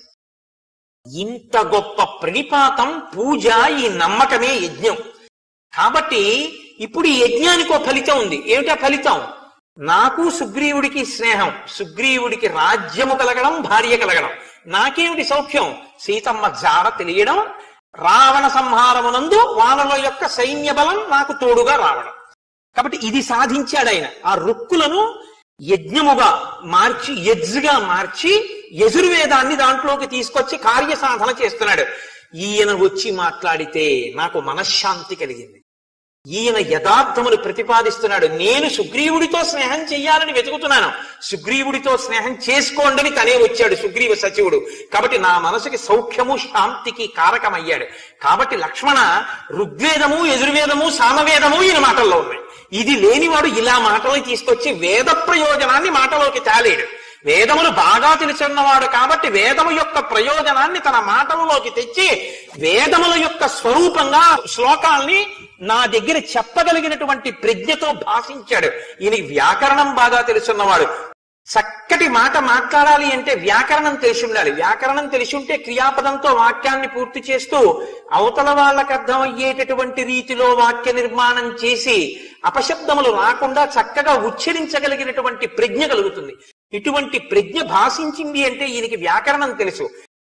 ఇంత గొప్ప ప్రణిపాతం పూజ ఈ నమ్మకమే యజ్ఞం కాబట్టి ఇప్పుడు ఈ యజ్ఞానికి ఒక ఫలితం ఉంది ఏమిటా ఫలితం నాకు సుగ్రీవుడికి స్నేహం సుగ్రీవుడికి రాజ్యము కలగడం భార్య కలగడం నాకేమిటి సౌఖ్యం సీతమ్మ జాడ తెలియడం రావణ సంహారమునందు వానల యొక్క సైన్య బలం నాకు తోడుగా రావడం కాబట్టి ఇది సాధించాడు ఆయన ఆ రుక్కులను యజ్ఞముగా మార్చి యజ్గా మార్చి యజుర్వేదాన్ని దాంట్లోకి తీసుకొచ్చి కార్యసాధన చేస్తున్నాడు ఈయన వచ్చి మాట్లాడితే నాకు మనశ్శాంతి కలిగింది ఈయన యథార్థములు ప్రతిపాదిస్తున్నాడు నేను సుగ్రీవుడితో స్నేహం చెయ్యాలని వెతుకుతున్నాను సుగ్రీవుడితో స్నేహం చేసుకోండని తనే వచ్చాడు సుగ్రీవ సచివుడు కాబట్టి నా మనసుకి సౌఖ్యము శాంతికి కారకమయ్యాడు కాబట్టి లక్ష్మణ ఋగ్వేదము యజుర్వేదము సామవేదము ఈయన మాటల్లో ఉన్నాయి ఇది లేనివాడు ఇలా మాటలు తీసుకొచ్చి వేద ప్రయోజనాన్ని మాటలోకి తేలేడు వేదములు బాగా తెలుసున్నవాడు కాబట్టి వేదము యొక్క ప్రయోజనాన్ని తన మాటలలోకి తెచ్చి వేదముల యొక్క స్వరూపంగా శ్లోకాల్ని నా దగ్గర చెప్పగలిగినటువంటి ప్రజ్ఞతో భాషించాడు ఈయనకి వ్యాకరణం బాగా తెలుసున్నవాడు చక్కటి మాట మాట్లాడాలి అంటే వ్యాకరణం తెలిసి ఉండాలి వ్యాకరణం తెలిసి ఉంటే క్రియాపదంతో వాక్యాన్ని పూర్తి చేస్తూ అవతల వాళ్ళకి అర్థమయ్యేటటువంటి రీతిలో వాక్య నిర్మాణం చేసి అపశబ్దములు రాకుండా చక్కగా ఉచ్చరించగలిగినటువంటి ప్రజ్ఞ కలుగుతుంది ఇటువంటి ప్రజ్ఞ భాషించింది అంటే ఈయనకి వ్యాకరణం తెలుసు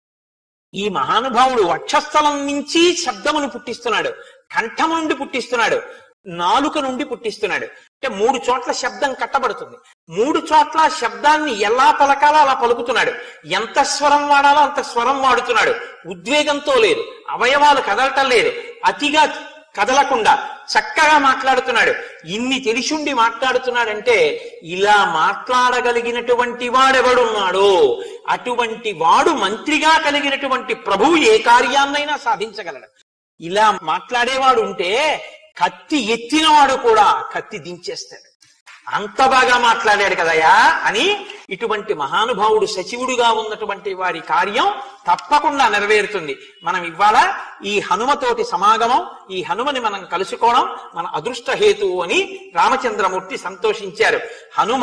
ఈ మహానుభావుడు వక్షస్థలం నుంచి శబ్దమును పుట్టిస్తున్నాడు కంఠం నుండి పుట్టిస్తున్నాడు నాలుక నుండి పుట్టిస్తున్నాడు అంటే మూడు చోట్ల శబ్దం కట్టబడుతుంది మూడు చోట్ల శబ్దాన్ని ఎలా పలకాలో అలా పలుకుతున్నాడు ఎంత స్వరం వాడాలో అంత స్వరం వాడుతున్నాడు ఉద్వేగంతో లేదు అవయవాలు కదలటం లేదు అతిగా కదలకుండా చక్కగా మాట్లాడుతున్నాడు ఇన్ని తెలిసుండి మాట్లాడుతున్నాడంటే ఇలా మాట్లాడగలిగినటువంటి వాడెవడున్నాడో అటువంటి వాడు మంత్రిగా కలిగినటువంటి ప్రభువు ఏ కార్యాన్నైనా సాధించగలడు ఇలా మాట్లాడేవాడు ఉంటే కత్తి ఎత్తినవాడు కూడా కత్తి దించేస్తాడు అంత బాగా మాట్లాడాడు కదయా అని ఇటువంటి మహానుభావుడు సచివుడుగా ఉన్నటువంటి వారి కార్యం తప్పకుండా నెరవేరుతుంది మనం ఇవాళ ఈ హనుమతోటి సమాగమం ఈ హనుమని మనం కలుసుకోవడం మన అదృష్ట హేతువు అని రామచంద్రమూర్తి సంతోషించారు హనుమ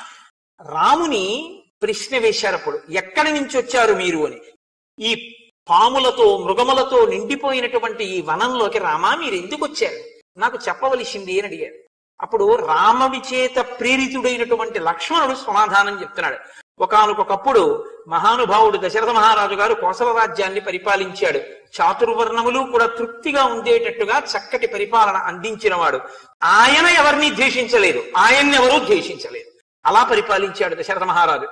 రాముని ప్రశ్న వేశారు అప్పుడు ఎక్కడి నుంచి వచ్చారు మీరు అని ఈ పాములతో మృగములతో నిండిపోయినటువంటి ఈ వనంలోకి రామా మీరు ఎందుకు వచ్చారు నాకు చెప్పవలసింది అని అడిగారు అప్పుడు రామవి చేత ప్రేరితుడైనటువంటి లక్ష్మణుడు సమాధానం చెప్తున్నాడు ఒకనకొకప్పుడు మహానుభావుడు దశరథ మహారాజు గారు కోసల రాజ్యాన్ని పరిపాలించాడు చాతుర్వర్ణములు కూడా తృప్తిగా ఉండేటట్టుగా చక్కటి పరిపాలన అందించినవాడు ఆయన ఎవరిని ద్వేషించలేదు ఆయన్ని ఎవరూ ద్వేషించలేదు అలా పరిపాలించాడు దశరథ మహారాజు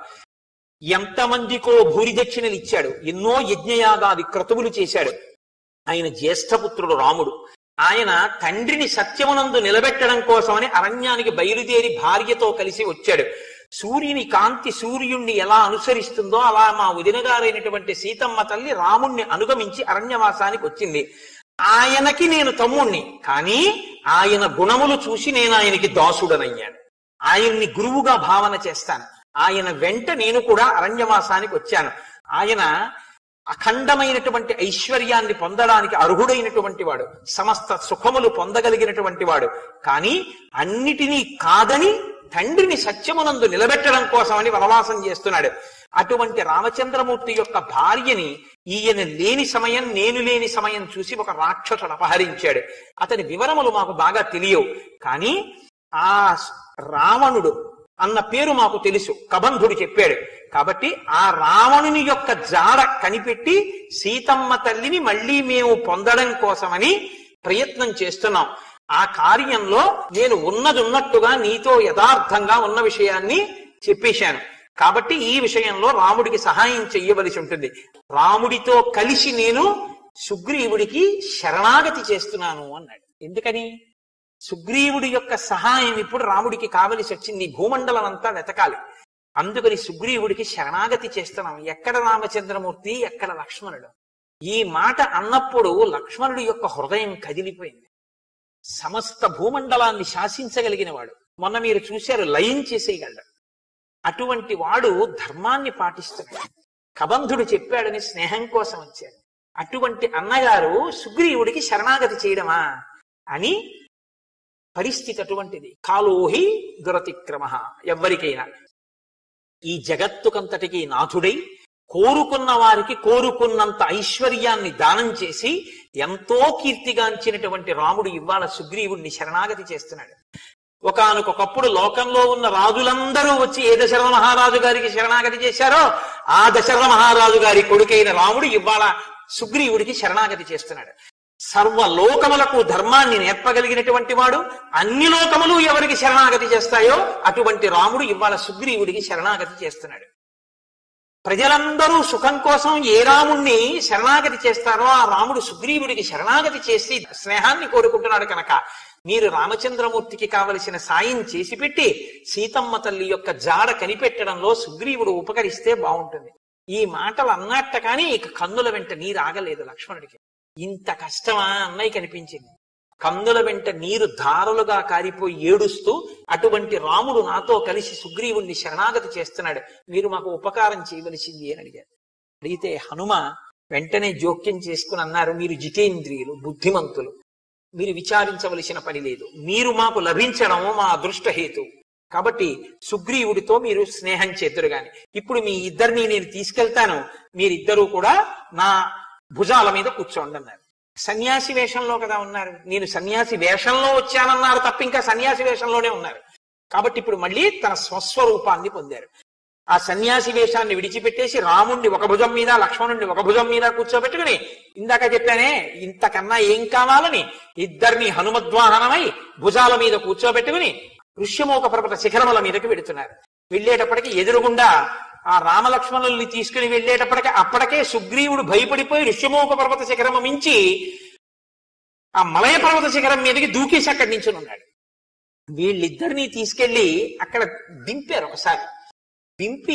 ఎంతమందికో భూరి దక్షిణలు ఇచ్చాడు ఎన్నో యజ్ఞయాగాది క్రతువులు చేశాడు ఆయన జ్యేష్ఠపుత్రుడు రాముడు ఆయన తండ్రిని సత్యమునందు నిలబెట్టడం కోసమని అరణ్యానికి బయలుదేరి భార్యతో కలిసి వచ్చాడు సూర్యుని కాంతి సూర్యుణ్ణి ఎలా అనుసరిస్తుందో అలా మా వదిన గారైనటువంటి సీతమ్మ తల్లి రాముణ్ణి అనుగమించి అరణ్యవాసానికి వచ్చింది ఆయనకి నేను తమ్ముణ్ణి కానీ ఆయన గుణములు చూసి నేను ఆయనకి దాసుడనయ్యాను ఆయన్ని గురువుగా భావన చేస్తాను ఆయన వెంట నేను కూడా అరణ్యవాసానికి వచ్చాను ఆయన అఖండమైనటువంటి ఐశ్వర్యాన్ని పొందడానికి అర్హుడైనటువంటి వాడు సమస్త సుఖములు పొందగలిగినటువంటి వాడు కానీ అన్నిటినీ కాదని తండ్రిని సత్యమునందు నిలబెట్టడం కోసమని వనవాసం చేస్తున్నాడు అటువంటి రామచంద్రమూర్తి యొక్క భార్యని ఈయన లేని సమయం నేను లేని సమయం చూసి ఒక రాక్షసుడు అపహరించాడు అతని వివరములు మాకు బాగా తెలియవు కానీ ఆ రావణుడు అన్న పేరు మాకు తెలుసు కబంధుడు చెప్పాడు కాబట్టి ఆ రావణుని యొక్క జాడ కనిపెట్టి సీతమ్మ తల్లిని మళ్ళీ మేము పొందడం కోసమని ప్రయత్నం చేస్తున్నాం ఆ కార్యంలో నేను ఉన్నది ఉన్నట్టుగా నీతో యథార్థంగా ఉన్న విషయాన్ని చెప్పేశాను కాబట్టి ఈ విషయంలో రాముడికి సహాయం చెయ్యవలసి ఉంటుంది రాముడితో కలిసి నేను సుగ్రీవుడికి శరణాగతి చేస్తున్నాను అన్నాడు ఎందుకని సుగ్రీవుడి యొక్క సహాయం ఇప్పుడు రాముడికి కావలసి వచ్చింది భూమండలం అంతా వెతకాలి అందుకని సుగ్రీవుడికి శరణాగతి చేస్తున్నాం ఎక్కడ రామచంద్రమూర్తి ఎక్కడ లక్ష్మణుడు ఈ మాట అన్నప్పుడు లక్ష్మణుడి యొక్క హృదయం కదిలిపోయింది సమస్త భూమండలాన్ని శాసించగలిగిన వాడు మొన్న మీరు చూశారు లయం చేసేయగలడు అటువంటి వాడు ధర్మాన్ని పాటిస్తున్నాడు కబంధుడు చెప్పాడని స్నేహం కోసం వచ్చాడు అటువంటి అన్నగారు సుగ్రీవుడికి శరణాగతి చేయడమా అని పరిస్థితి అటువంటిది కాలోహి దురతిక్రమ ఎవ్వరికైనా ఈ జగత్తుకంతటికి నాథుడై కోరుకున్న వారికి కోరుకున్నంత ఐశ్వర్యాన్ని దానం చేసి ఎంతో కీర్తిగాంచినటువంటి రాముడు ఇవాళ సుగ్రీవుణ్ణి శరణాగతి చేస్తున్నాడు ఒకానొకప్పుడు లోకంలో ఉన్న రాజులందరూ వచ్చి ఏ దశరథ మహారాజు గారికి శరణాగతి చేశారో ఆ దశరథ మహారాజు గారి కొడుకైన రాముడు ఇవాళ సుగ్రీవుడికి శరణాగతి చేస్తున్నాడు సర్వ లోకములకు ధర్మాన్ని నేర్పగలిగినటువంటి వాడు అన్ని లోకములు ఎవరికి శరణాగతి చేస్తాయో అటువంటి రాముడు ఇవాళ సుగ్రీవుడికి శరణాగతి చేస్తున్నాడు ప్రజలందరూ సుఖం కోసం ఏ రాముణ్ణి శరణాగతి చేస్తారో ఆ రాముడు సుగ్రీవుడికి శరణాగతి చేసి స్నేహాన్ని కోరుకుంటున్నాడు కనుక మీరు రామచంద్రమూర్తికి కావలసిన సాయం చేసి పెట్టి సీతమ్మ తల్లి యొక్క జాడ కనిపెట్టడంలో సుగ్రీవుడు ఉపకరిస్తే బాగుంటుంది ఈ మాటలు అన్నట్ట కానీ ఇక కన్నుల వెంట నీరు ఆగలేదు లక్ష్మణుడికి ఇంత కష్టమా అన్నయ్య కనిపించింది కన్నుల వెంట నీరు ధారలుగా కారిపోయి ఏడుస్తూ అటువంటి రాముడు నాతో కలిసి సుగ్రీవుణ్ణి శరణాగతి చేస్తున్నాడు మీరు మాకు ఉపకారం చేయవలసింది అని అడిగారు అడిగితే హనుమ వెంటనే జోక్యం చేసుకుని అన్నారు మీరు జితేంద్రియులు బుద్ధిమంతులు మీరు విచారించవలసిన పని లేదు మీరు మాకు లభించడం మా అదృష్ట హేతు కాబట్టి సుగ్రీవుడితో మీరు స్నేహం చేద్దరు గాని ఇప్పుడు మీ ఇద్దరిని నేను తీసుకెళ్తాను మీరిద్దరూ కూడా నా భుజాల మీద కూర్చోండి అన్నారు సన్యాసి వేషంలో కదా ఉన్నారు నేను సన్యాసి వేషంలో వచ్చానన్నారు తప్ప ఇంకా సన్యాసి వేషంలోనే ఉన్నారు కాబట్టి ఇప్పుడు మళ్ళీ తన స్వస్వరూపాన్ని పొందారు ఆ సన్యాసి వేషాన్ని విడిచిపెట్టేసి రాముణ్ణి ఒక భుజం మీద లక్ష్మణుణ్ణి ఒక భుజం మీద కూర్చోబెట్టుకుని ఇందాక చెప్పానే ఇంతకన్నా ఏం కావాలని ఇద్దరిని హనుమద్వాహనమై భుజాల మీద కూర్చోబెట్టుకుని ఋష్యమోక పర్వత శిఖరముల మీదకి వెడుతున్నారు వెళ్ళేటప్పటికి ఎదురుగుండా ఆ రామలక్ష్మణుల్ని తీసుకుని వెళ్ళేటప్పటికి అప్పటికే సుగ్రీవుడు భయపడిపోయి ఋష్యమోక పర్వత శిఖరము మించి ఆ మలయ పర్వత శిఖరం మీదకి దూకేసి అక్కడి నుంచి ఉన్నాడు వీళ్ళిద్దరినీ తీసుకెళ్లి అక్కడ దింపారు ఒకసారి దింపి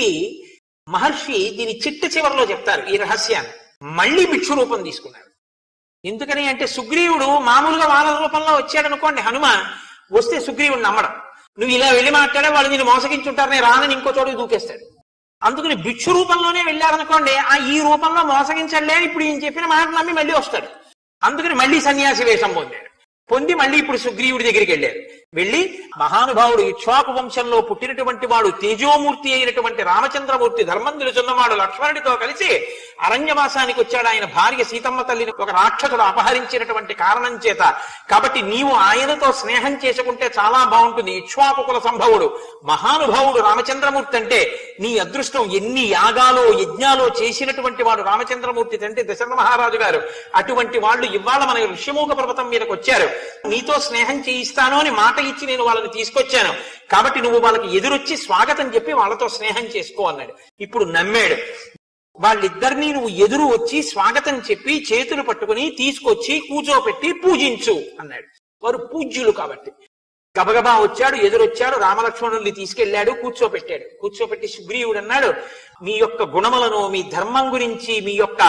మహర్షి దీని చిట్ట చివరిలో చెప్తారు ఈ రహస్యాన్ని మళ్ళీ భిక్షు రూపం తీసుకున్నారు ఎందుకని అంటే సుగ్రీవుడు మామూలుగా వాళ్ళ రూపంలో వచ్చాడు అనుకోండి హనుమ వస్తే సుగ్రీవుడు నమ్మడం నువ్వు ఇలా వెళ్ళి మాట్లాడే వాళ్ళు నేను మోసగించుంటారు నేను రానని ఇంకో చోటుకు దూకేస్తాడు అందుకని భిక్షు రూపంలోనే వెళ్ళారనుకోండి ఆ ఈ రూపంలో మోసగించలే అని ఇప్పుడు ఈయన చెప్పిన మాట నమ్మి మళ్ళీ వస్తాడు అందుకని మళ్ళీ సన్యాసి వేషం పొందాడు పొంది మళ్ళీ ఇప్పుడు సుగ్రీవుడి దగ్గరికి వెళ్ళారు వెళ్ళి మహానుభావుడు ఇక్ష్వాకు వంశంలో పుట్టినటువంటి వాడు తేజోమూర్తి అయినటువంటి రామచంద్రమూర్తి ధర్మం తెలుసున్నవాడు లక్ష్మణుడితో కలిసి అరణ్యవాసానికి వచ్చాడు ఆయన భార్య సీతమ్మ తల్లిని ఒక రాక్షసుడు అపహరించినటువంటి కారణం చేత కాబట్టి నీవు ఆయనతో స్నేహం చేసుకుంటే చాలా బాగుంటుంది ఇక్ష్వాకు కుల సంభవుడు మహానుభావుడు రామచంద్రమూర్తి అంటే నీ అదృష్టం ఎన్ని యాగాలో యజ్ఞాలో చేసినటువంటి వాడు రామచంద్రమూర్తి అంటే దశరథ మహారాజు గారు అటువంటి వాళ్ళు ఇవాళ మన ఋష్యమూక పర్వతం మీదకి వచ్చారు నీతో స్నేహం చేయిస్తాను అని మాట ఇచ్చి నేను వాళ్ళని తీసుకొచ్చాను కాబట్టి నువ్వు వాళ్ళకి ఎదురొచ్చి స్వాగతం చెప్పి వాళ్ళతో స్నేహం చేసుకో అన్నాడు ఇప్పుడు నమ్మాడు వాళ్ళిద్దరినీ నువ్వు ఎదురు వచ్చి స్వాగతం చెప్పి చేతులు పట్టుకుని తీసుకొచ్చి కూర్చోపెట్టి పూజించు అన్నాడు వారు పూజ్యులు కాబట్టి గబగబా వచ్చాడు ఎదురొచ్చాడు రామలక్ష్మణుల్ని తీసుకెళ్లాడు కూర్చోపెట్టాడు కూర్చోపెట్టి సుగ్రీవుడు అన్నాడు మీ యొక్క గుణములను మీ ధర్మం గురించి మీ యొక్క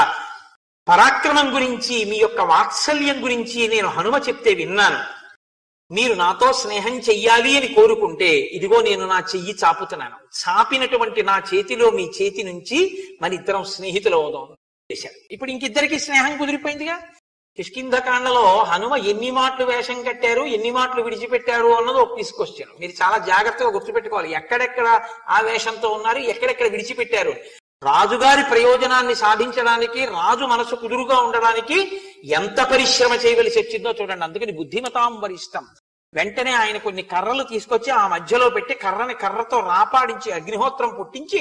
పరాక్రమం గురించి మీ యొక్క వాత్సల్యం గురించి నేను హనుమ చెప్తే విన్నాను మీరు నాతో స్నేహం చెయ్యాలి అని కోరుకుంటే ఇదిగో నేను నా చెయ్యి చాపుతున్నాను చాపినటువంటి నా చేతిలో మీ చేతి నుంచి మన ఇద్దరం స్నేహితులు అవుదాం చేశాడు ఇప్పుడు ఇంకిద్దరికి స్నేహం కుదిరిపోయిందిగా కిష్కింధకాండలో హనుమ ఎన్ని మాటలు వేషం కట్టారు ఎన్ని మాటలు విడిచిపెట్టారు అన్నది ఒక తీసుకొచ్చాను మీరు చాలా జాగ్రత్తగా గుర్తుపెట్టుకోవాలి ఎక్కడెక్కడ ఆ వేషంతో ఉన్నారు ఎక్కడెక్కడ విడిచిపెట్టారు రాజుగారి ప్రయోజనాన్ని సాధించడానికి రాజు మనసు కుదురుగా ఉండడానికి ఎంత పరిశ్రమ చేయవలసి వచ్చిందో చూడండి అందుకని బుద్ధిమతాం వరిష్టం వెంటనే ఆయన కొన్ని కర్రలు తీసుకొచ్చి ఆ మధ్యలో పెట్టి కర్రని కర్రతో రాపాడించి అగ్నిహోత్రం పుట్టించి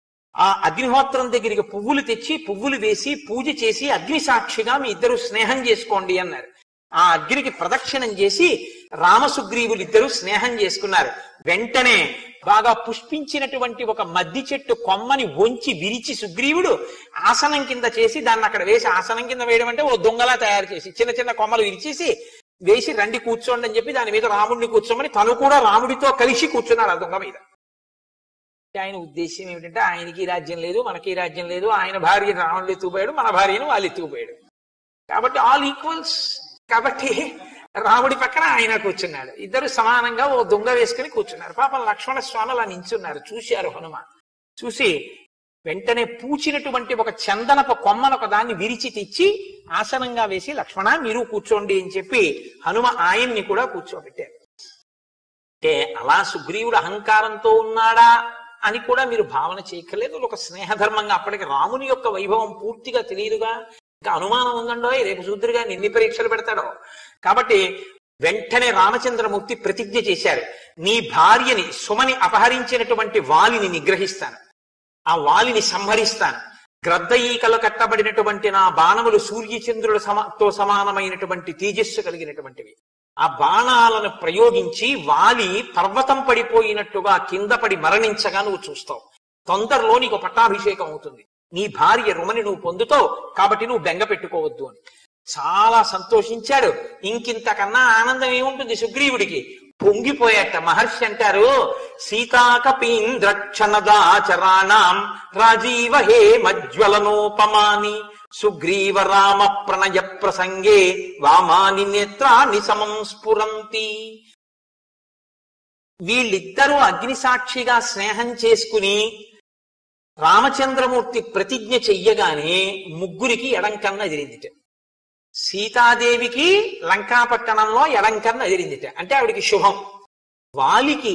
ఆ అగ్నిహోత్రం దగ్గరికి పువ్వులు తెచ్చి పువ్వులు వేసి పూజ చేసి అగ్ని సాక్షిగా మీ ఇద్దరు స్నేహం చేసుకోండి అన్నారు ఆ అగ్నికి ప్రదక్షిణం చేసి రామసుగ్రీవులు ఇద్దరు స్నేహం చేసుకున్నారు వెంటనే బాగా పుష్పించినటువంటి ఒక మద్ది చెట్టు కొమ్మని వంచి విరిచి సుగ్రీవుడు ఆసనం కింద చేసి దాన్ని అక్కడ వేసి ఆసనం కింద వేయడం అంటే ఓ దొంగలా తయారు చేసి చిన్న చిన్న కొమ్మలు విరిచేసి వేసి రండి కూర్చోండి అని చెప్పి దాని మీద రాముడిని కూర్చోమని తను కూడా రాముడితో కలిసి కూర్చున్నాడు ఆ దొంగ మీద ఆయన ఉద్దేశం ఏమిటంటే ఆయనకి రాజ్యం లేదు మనకి రాజ్యం లేదు ఆయన భార్య రావణుడు ఎత్తుకుపోయాడు మన భార్యను వాళ్ళు ఎత్తుకుపోయాడు కాబట్టి ఆల్ ఈక్వల్స్ కాబట్టి రాముడి పక్కన ఆయన కూర్చున్నాడు ఇద్దరు సమానంగా ఓ దొంగ వేసుకుని కూర్చున్నారు పాపం లక్ష్మణ స్వామి అలా నించున్నారు చూశారు హనుమ చూసి వెంటనే పూచినటువంటి ఒక చందనపు కొమ్మను ఒక దాన్ని విరిచి తెచ్చి ఆసనంగా వేసి లక్ష్మణ మీరు కూర్చోండి అని చెప్పి హనుమ ఆయన్ని కూడా కూర్చోబెట్టారు అంటే అలా సుగ్రీవుడు అహంకారంతో ఉన్నాడా అని కూడా మీరు భావన చేయక్కర్లేదు ఒక స్నేహధర్మంగా అప్పటికి రాముని యొక్క వైభవం పూర్తిగా తెలియదుగా ఇంకా అనుమానం ఉందండో రేపు చూద్దరుగా ఎన్ని పరీక్షలు పెడతాడో కాబట్టి వెంటనే రామచంద్రమూర్తి ప్రతిజ్ఞ చేశారు నీ భార్యని సుమని అపహరించినటువంటి వాలిని నిగ్రహిస్తాను ఆ వాలిని సంహరిస్తాను గ్రద్ద ఈకలు కట్టబడినటువంటి నా బాణములు సూర్యచంద్రుల సమతో సమానమైనటువంటి తేజస్సు కలిగినటువంటివి ఆ బాణాలను ప్రయోగించి వాలి పర్వతం పడిపోయినట్టుగా కింద పడి మరణించగా నువ్వు చూస్తావు తొందరలో నీకు పట్టాభిషేకం అవుతుంది నీ భార్య రుమని నువ్వు పొందుతావు కాబట్టి నువ్వు బెంగ పెట్టుకోవద్దు అని చాలా సంతోషించాడు ఇంకింతకన్నా ఆనందం ఏముంటుంది సుగ్రీవుడికి పొంగిపోయాట మహర్షి అంటారు సీతాకపీంద్రక్షణదాచరాణం రాజీవ హే మజ్వలనోపమాని సుగ్రీవ రామ ప్రణయ ప్రసంగే వామాని నేత్రాని సమం స్ఫురంతి వీళ్ళిద్దరూ అగ్నిసాక్షిగా స్నేహం చేసుకుని రామచంద్రమూర్తి ప్రతిజ్ఞ చెయ్యగానే ముగ్గురికి ఎడంకన్న ఎదిరిందిట సీతాదేవికి లంకాపట్టణంలో ఎడంకన్న ఎదిరిందిట అంటే ఆవిడికి శుభం వాలికి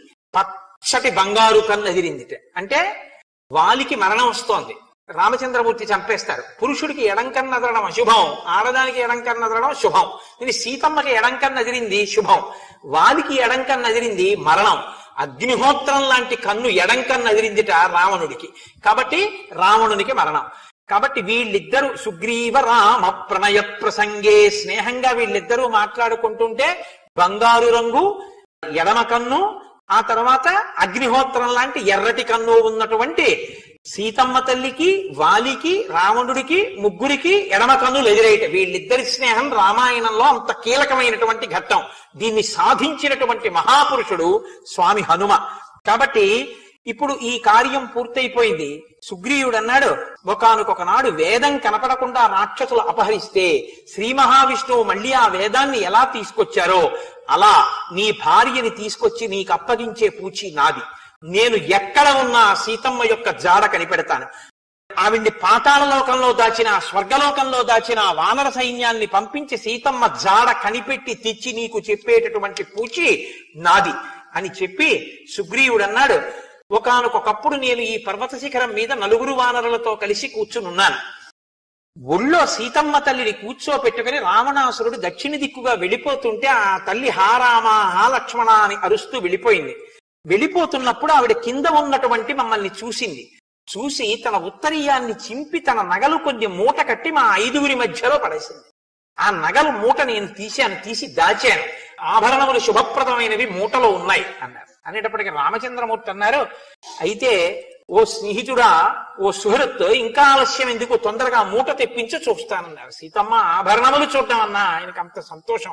పచ్చటి బంగారు కన్ను ఎదిరిందిట అంటే వాలికి మరణం వస్తోంది రామచంద్రమూర్తి చంపేస్తారు పురుషుడికి ఎడంకన్న ఎదరడం అశుభం ఆడదానికి ఎడంకన్న ఎదరడం శుభం ఇది సీతమ్మకి ఎడంకన్న ఎదిరింది శుభం వాలికి ఎడంకన్న ఎదిరింది మరణం అగ్నిహోత్రం లాంటి కన్ను ఎడంకన్న ఎదిరిందిట రావణుడికి కాబట్టి రావణునికి మరణం కాబట్టి వీళ్ళిద్దరూ సుగ్రీవ రామ ప్రణయ ప్రసంగే స్నేహంగా వీళ్ళిద్దరూ మాట్లాడుకుంటుంటే బంగారు రంగు ఎడమ కన్ను ఆ తర్వాత అగ్నిహోత్రం లాంటి ఎర్రటి కన్ను ఉన్నటువంటి సీతమ్మ తల్లికి వాలికి రావణుడికి ముగ్గురికి ఎడమ కన్నులు ఎదురేయట వీళ్ళిద్దరి స్నేహం రామాయణంలో అంత కీలకమైనటువంటి ఘట్టం దీన్ని సాధించినటువంటి మహాపురుషుడు స్వామి హనుమ కాబట్టి ఇప్పుడు ఈ కార్యం పూర్తయిపోయింది సుగ్రీవుడు అన్నాడు ఒకనొక నాడు వేదం కనపడకుండా రాక్షసులు అపహరిస్తే శ్రీ మహావిష్ణువు మళ్ళీ ఆ వేదాన్ని ఎలా తీసుకొచ్చారో అలా నీ భార్యని తీసుకొచ్చి నీకు అప్పగించే పూచి నాది నేను ఎక్కడ ఉన్నా సీతమ్మ యొక్క జాడ కనిపెడతాను ఆవిడ్ని పాతాళ లోకంలో దాచిన స్వర్గలోకంలో దాచిన వానర సైన్యాన్ని పంపించి సీతమ్మ జాడ కనిపెట్టి తెచ్చి నీకు చెప్పేటటువంటి పూచి నాది అని చెప్పి సుగ్రీవుడు అన్నాడు ఒకనకొకప్పుడు నేను ఈ పర్వత శిఖరం మీద నలుగురు వానరులతో కలిసి కూర్చునున్నాను ఒళ్ళో సీతమ్మ తల్లిని కూర్చోపెట్టుకుని రావణాసురుడు దక్షిణ దిక్కుగా వెళ్ళిపోతుంటే ఆ తల్లి హారామ హా లక్ష్మణ అని అరుస్తూ వెళ్ళిపోయింది వెళ్ళిపోతున్నప్పుడు ఆవిడ కింద ఉన్నటువంటి మమ్మల్ని చూసింది చూసి తన ఉత్తరీయాన్ని చింపి తన నగలు కొన్ని మూట కట్టి మా ఐదుగురి మధ్యలో పడేసింది ఆ నగలు మూట నేను తీశాను తీసి దాచాను ఆభరణములు శుభప్రదమైనవి మూటలో ఉన్నాయి అన్నారు అనేటప్పటికి రామచంద్రమూర్తి అన్నారు అయితే ఓ స్నేహితుడా ఓ సుహృత్ ఇంకా ఆలస్యం ఎందుకు తొందరగా మూట తెప్పించి చూస్తానన్నారు సీతమ్మ ఆభరణములు చూడటం అన్నా ఆయనకు అంత సంతోషం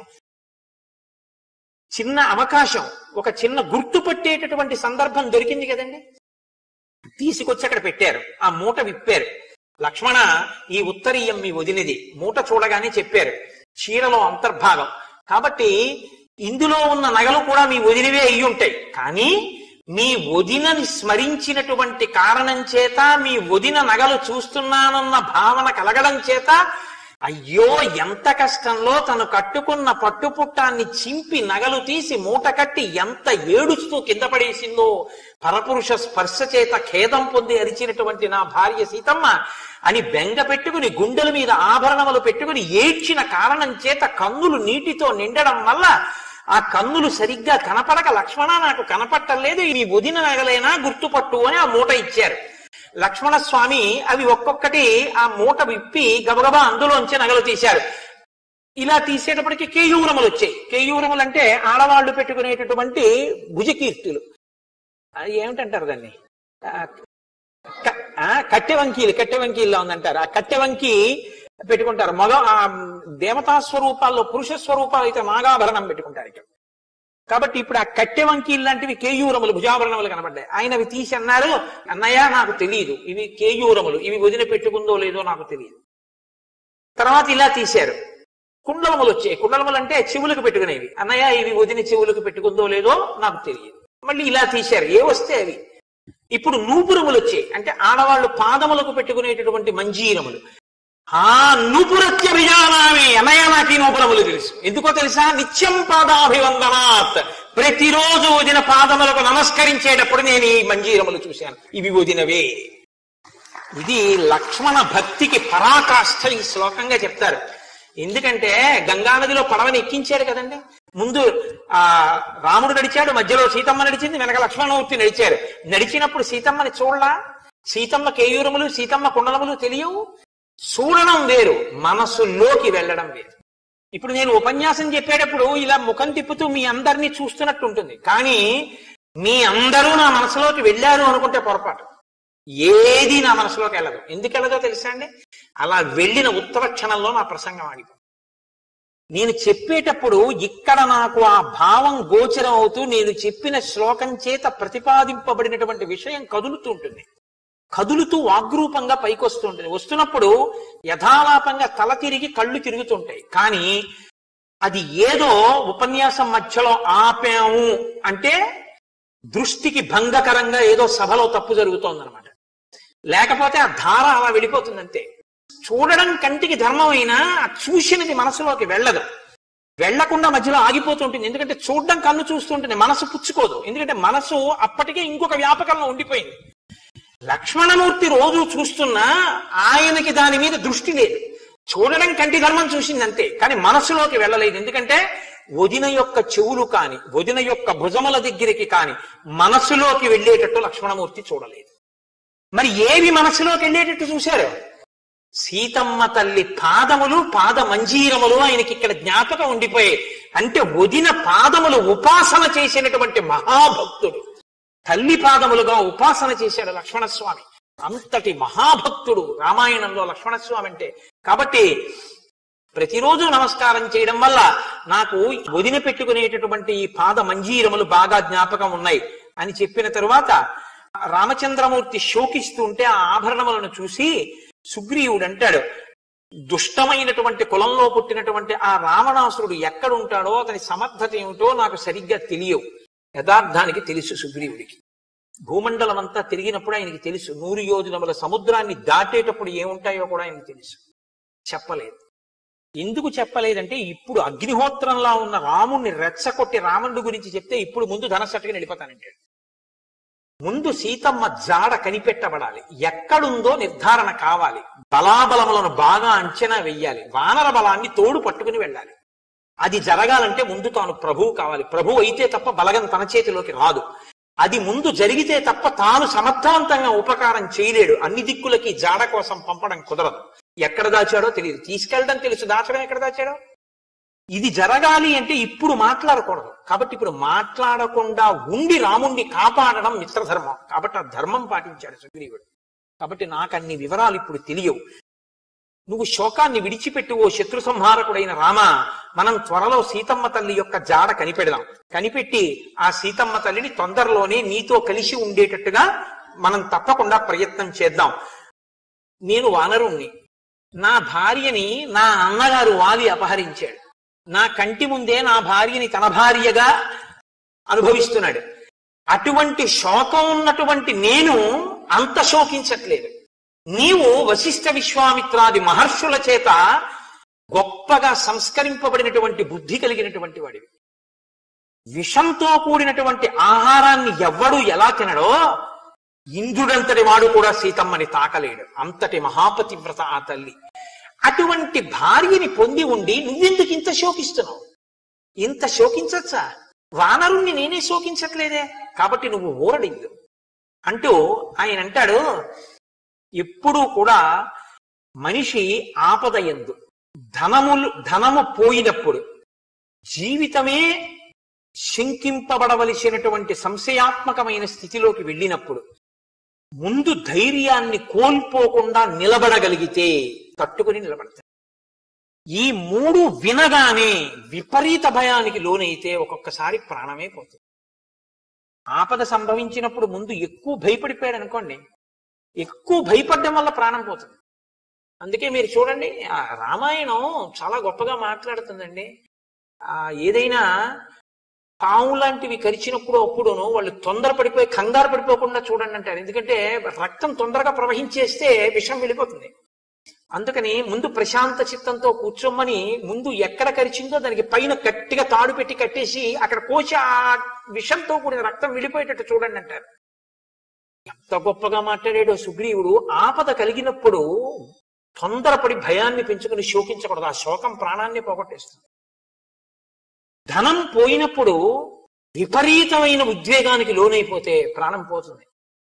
చిన్న అవకాశం ఒక చిన్న గుర్తు పట్టేటటువంటి సందర్భం దొరికింది కదండి తీసుకొచ్చి అక్కడ పెట్టారు ఆ మూట విప్పారు లక్ష్మణ ఈ ఉత్తరీయం మీ వదినది మూట చూడగానే చెప్పారు చీరలో అంతర్భాగం కాబట్టి ఇందులో ఉన్న నగలు కూడా మీ వదినవే అయి ఉంటాయి కానీ మీ వదినని స్మరించినటువంటి కారణం చేత మీ వదిన నగలు చూస్తున్నానన్న భావన కలగడం చేత అయ్యో ఎంత కష్టంలో తను కట్టుకున్న పట్టుపుట్టాన్ని చింపి నగలు తీసి మూట కట్టి ఎంత ఏడుస్తూ కింద పడేసిందో పరపురుష స్పర్శ చేత ఖేదం పొంది అరిచినటువంటి నా భార్య సీతమ్మ అని బెంగ పెట్టుకుని గుండెల మీద ఆభరణములు పెట్టుకుని ఏడ్చిన కారణం చేత కన్నులు నీటితో నిండడం వల్ల ఆ కన్నులు సరిగ్గా కనపడక లక్ష్మణ నాకు కనపట్టలేదు ఈ వదిన నగలేనా గుర్తుపట్టు అని ఆ మూట ఇచ్చారు లక్ష్మణ స్వామి అవి ఒక్కొక్కటి ఆ మూట విప్పి గబగబా అందులోంచి నగలు తీశారు ఇలా తీసేటప్పటికి కేయూరములు వచ్చాయి కేయూరములు అంటే ఆడవాళ్లు పెట్టుకునేటటువంటి భుజకీర్తులు అది ఏమిటంటారు దాన్ని ఆ, క- ఆ, కట్టె వంకీలు కట్టె వంకీల్లో ఉందంటారు ఆ కట్టె వంకి పెట్టుకుంటారు మగ ఆ దేవతా స్వరూపాల్లో పురుష స్వరూపాలు అయితే నాగాభరణం పెట్టుకుంటారు ఇక్కడ కాబట్టి ఇప్పుడు ఆ కట్టె వంకీలు లాంటివి కేయూరములు భుజాభరణములు కనబడ్డాయి ఆయన అవి తీసి అన్నారు అన్నయ్య నాకు తెలియదు ఇవి కేయూరములు ఇవి వదిన పెట్టుకుందో లేదో నాకు తెలియదు తర్వాత ఇలా తీశారు కుండలములు వచ్చాయి కుండలములు అంటే చెవులకు పెట్టుకునేవి అన్నయ్య ఇవి వదిన చెవులకు పెట్టుకుందో లేదో నాకు తెలియదు మళ్ళీ ఇలా తీశారు ఏ వస్తే అవి ఇప్పుడు నూపురములు వచ్చాయి అంటే ఆడవాళ్ళు పాదములకు పెట్టుకునేటటువంటి మంజీరములు ఆ నూపురత్యభిజానామి అన్నయ్య నాకు ఈ నూపురములు తెలుసు ఎందుకో తెలుసా నిత్యం పాదాభివందనాత్ ప్రతిరోజు వదిన పాదములకు నమస్కరించేటప్పుడు నేను ఈ మంజీరములు చూశాను ఇవి వదినవే ఇది లక్ష్మణ భక్తికి పరాకాష్ఠ ఈ శ్లోకంగా చెప్తారు ఎందుకంటే గంగానదిలో పడవని ఎక్కించాడు కదండి ముందు ఆ రాముడు నడిచాడు మధ్యలో సీతమ్మ నడిచింది వెనక లక్ష్మణమూర్తి నడిచారు నడిచినప్పుడు సీతమ్మని చూడలా సీతమ్మ కేయూరములు సీతమ్మ కుండలములు తెలియవు చూడడం వేరు మనసులోకి వెళ్ళడం వేరు ఇప్పుడు నేను ఉపన్యాసం చెప్పేటప్పుడు ఇలా ముఖం తిప్పుతూ మీ అందరినీ చూస్తున్నట్టు ఉంటుంది కానీ మీ అందరూ నా మనసులోకి వెళ్ళారు అనుకుంటే పొరపాటు ఏది నా మనసులోకి వెళ్ళదు ఎందుకు వెళ్ళదో తెలుసా అండి అలా వెళ్ళిన ఉత్తర క్షణంలో నా ప్రసంగం ఆగిపోతుంది నేను చెప్పేటప్పుడు ఇక్కడ నాకు ఆ భావం గోచరం అవుతూ నేను చెప్పిన శ్లోకం చేత ప్రతిపాదింపబడినటువంటి విషయం కదులుతూ ఉంటుంది కదులుతూ వాగ్రూపంగా పైకి ఉంటుంది వస్తున్నప్పుడు యథాలాపంగా తల తిరిగి కళ్ళు తిరుగుతుంటాయి కానీ అది ఏదో ఉపన్యాసం మధ్యలో ఆపాము అంటే దృష్టికి భంగకరంగా ఏదో సభలో తప్పు జరుగుతోందనమాట లేకపోతే ఆ ధార అలా వెళ్ళిపోతుంది అంతే చూడడం కంటికి ధర్మమైనా ఆ చూసినది మనసులోకి వెళ్ళదు వెళ్లకుండా మధ్యలో ఆగిపోతుంటుంది ఎందుకంటే చూడడం కన్ను చూస్తుంటుంది మనసు పుచ్చుకోదు ఎందుకంటే మనసు అప్పటికే ఇంకొక వ్యాపకంలో ఉండిపోయింది లక్ష్మణమూర్తి రోజు చూస్తున్నా ఆయనకి దాని మీద దృష్టి లేదు చూడడం కంటి ధర్మం చూసింది అంతే కానీ మనసులోకి వెళ్ళలేదు ఎందుకంటే వదిన యొక్క చెవులు కాని వదిన యొక్క భుజముల దగ్గరికి కాని మనసులోకి వెళ్ళేటట్టు లక్ష్మణమూర్తి చూడలేదు మరి ఏవి మనసులోకి వెళ్ళేటట్టు చూశారు సీతమ్మ తల్లి పాదములు పాద మంజీరములు ఆయనకి ఇక్కడ జ్ఞాపకం ఉండిపోయాయి అంటే వదిన పాదములు ఉపాసన చేసినటువంటి మహాభక్తుడు తల్లి పాదములుగా ఉపాసన చేశాడు లక్ష్మణస్వామి అంతటి మహాభక్తుడు రామాయణంలో లక్ష్మణస్వామి అంటే కాబట్టి ప్రతిరోజు నమస్కారం చేయడం వల్ల నాకు వదిన పెట్టుకునేటటువంటి ఈ పాద మంజీరములు బాగా జ్ఞాపకం ఉన్నాయి అని చెప్పిన తరువాత రామచంద్రమూర్తి శోకిస్తుంటే ఆ ఆభరణములను చూసి సుగ్రీవుడు అంటాడు దుష్టమైనటువంటి కులంలో పుట్టినటువంటి ఆ రావణాసురుడు ఎక్కడ ఉంటాడో అతని సమర్థత ఏమిటో నాకు సరిగ్గా తెలియవు యథార్థానికి తెలుసు సుగ్రీవుడికి భూమండలం అంతా తిరిగినప్పుడు ఆయనకి తెలుసు నూరు యోజనముల సముద్రాన్ని దాటేటప్పుడు ఏముంటాయో కూడా ఆయనకి తెలుసు చెప్పలేదు ఎందుకు చెప్పలేదంటే ఇప్పుడు అగ్నిహోత్రంలా ఉన్న రాముణ్ణి రెచ్చగొట్టి రావణుడి గురించి చెప్తే ఇప్పుడు ముందు ధనసట్టుకుని వెళ్ళిపోతానంటాడు ముందు సీతమ్మ జాడ కనిపెట్టబడాలి ఎక్కడుందో నిర్ధారణ కావాలి బలాబలములను బాగా అంచనా వెయ్యాలి వానర బలాన్ని తోడు పట్టుకుని వెళ్ళాలి అది జరగాలంటే ముందు తాను ప్రభువు కావాలి ప్రభువు అయితే తప్ప బలగం తన చేతిలోకి రాదు అది ముందు జరిగితే తప్ప తాను సమర్థవంతంగా ఉపకారం చేయలేడు అన్ని దిక్కులకి జాడ కోసం పంపడం కుదరదు ఎక్కడ దాచాడో తెలియదు తీసుకెళ్ళడం తెలుసు దాచడం ఎక్కడ దాచాడో ఇది జరగాలి అంటే ఇప్పుడు మాట్లాడకూడదు కాబట్టి ఇప్పుడు మాట్లాడకుండా ఉండి రాముణ్ణి కాపాడడం మిత్రధర్మం కాబట్టి ఆ ధర్మం పాటించాడు సుగ్రీవుడు కాబట్టి నాకు అన్ని వివరాలు ఇప్పుడు తెలియవు నువ్వు శోకాన్ని విడిచిపెట్టి ఓ శత్రు సంహారకుడైన రామ మనం త్వరలో సీతమ్మ తల్లి యొక్క జాడ కనిపెడదాం కనిపెట్టి ఆ సీతమ్మ తల్లిని తొందరలోనే నీతో కలిసి ఉండేటట్టుగా మనం తప్పకుండా ప్రయత్నం చేద్దాం నేను వానరుణ్ణి నా భార్యని నా అన్నగారు వాలి అపహరించాడు నా కంటి ముందే నా భార్యని తన భార్యగా అనుభవిస్తున్నాడు అటువంటి శోకం ఉన్నటువంటి నేను అంత శోకించట్లేదు నీవు వశిష్ఠ విశ్వామిత్రాది మహర్షుల చేత గొప్పగా సంస్కరింపబడినటువంటి బుద్ధి కలిగినటువంటి వాడివి విషంతో కూడినటువంటి ఆహారాన్ని ఎవ్వడు ఎలా తినడో ఇంద్రుడంతటి వాడు కూడా సీతమ్మని తాకలేడు అంతటి మహాపతివ్రత ఆ తల్లి అటువంటి భార్యని పొంది ఉండి నువ్వెందుకు ఇంత శోకిస్తున్నావు ఇంత శోకించచ్చా వానరుణ్ణి నేనే శోకించట్లేదే కాబట్టి నువ్వు ఊరడిందు అంటూ ఆయన అంటాడు ఎప్పుడూ కూడా మనిషి ఆపద ఎందు ధనములు ధనము పోయినప్పుడు జీవితమే శంకింపబడవలసినటువంటి సంశయాత్మకమైన స్థితిలోకి వెళ్ళినప్పుడు ముందు ధైర్యాన్ని కోల్పోకుండా నిలబడగలిగితే తట్టుకుని నిలబడతాడు ఈ మూడు వినగానే విపరీత భయానికి లోనైతే ఒక్కొక్కసారి ప్రాణమే పోతుంది ఆపద సంభవించినప్పుడు ముందు ఎక్కువ భయపడిపోయాడు అనుకోండి ఎక్కువ భయపడడం వల్ల ప్రాణం పోతుంది అందుకే మీరు చూడండి ఆ రామాయణం చాలా గొప్పగా మాట్లాడుతుందండి ఆ ఏదైనా పాము లాంటివి కరిచినప్పుడు అప్పుడును వాళ్ళు తొందర పడిపోయి కంగారు పడిపోకుండా చూడండి అంటారు ఎందుకంటే రక్తం తొందరగా ప్రవహించేస్తే విషం వెళ్ళిపోతుంది అందుకని ముందు ప్రశాంత చిత్తంతో కూర్చోమని ముందు ఎక్కడ కరిచిందో దానికి పైన గట్టిగా తాడు పెట్టి కట్టేసి అక్కడ కోసి ఆ విషంతో కూడిన రక్తం వెళ్ళిపోయేటట్టు చూడండి అంటారు ఎంత గొప్పగా మాట్లాడాడో సుగ్రీవుడు ఆపద కలిగినప్పుడు తొందరపడి భయాన్ని పెంచుకుని శోకించకూడదు ఆ శోకం ప్రాణాన్ని పోగొట్టేస్తుంది ధనం పోయినప్పుడు విపరీతమైన ఉద్వేగానికి లోనైపోతే ప్రాణం పోతుంది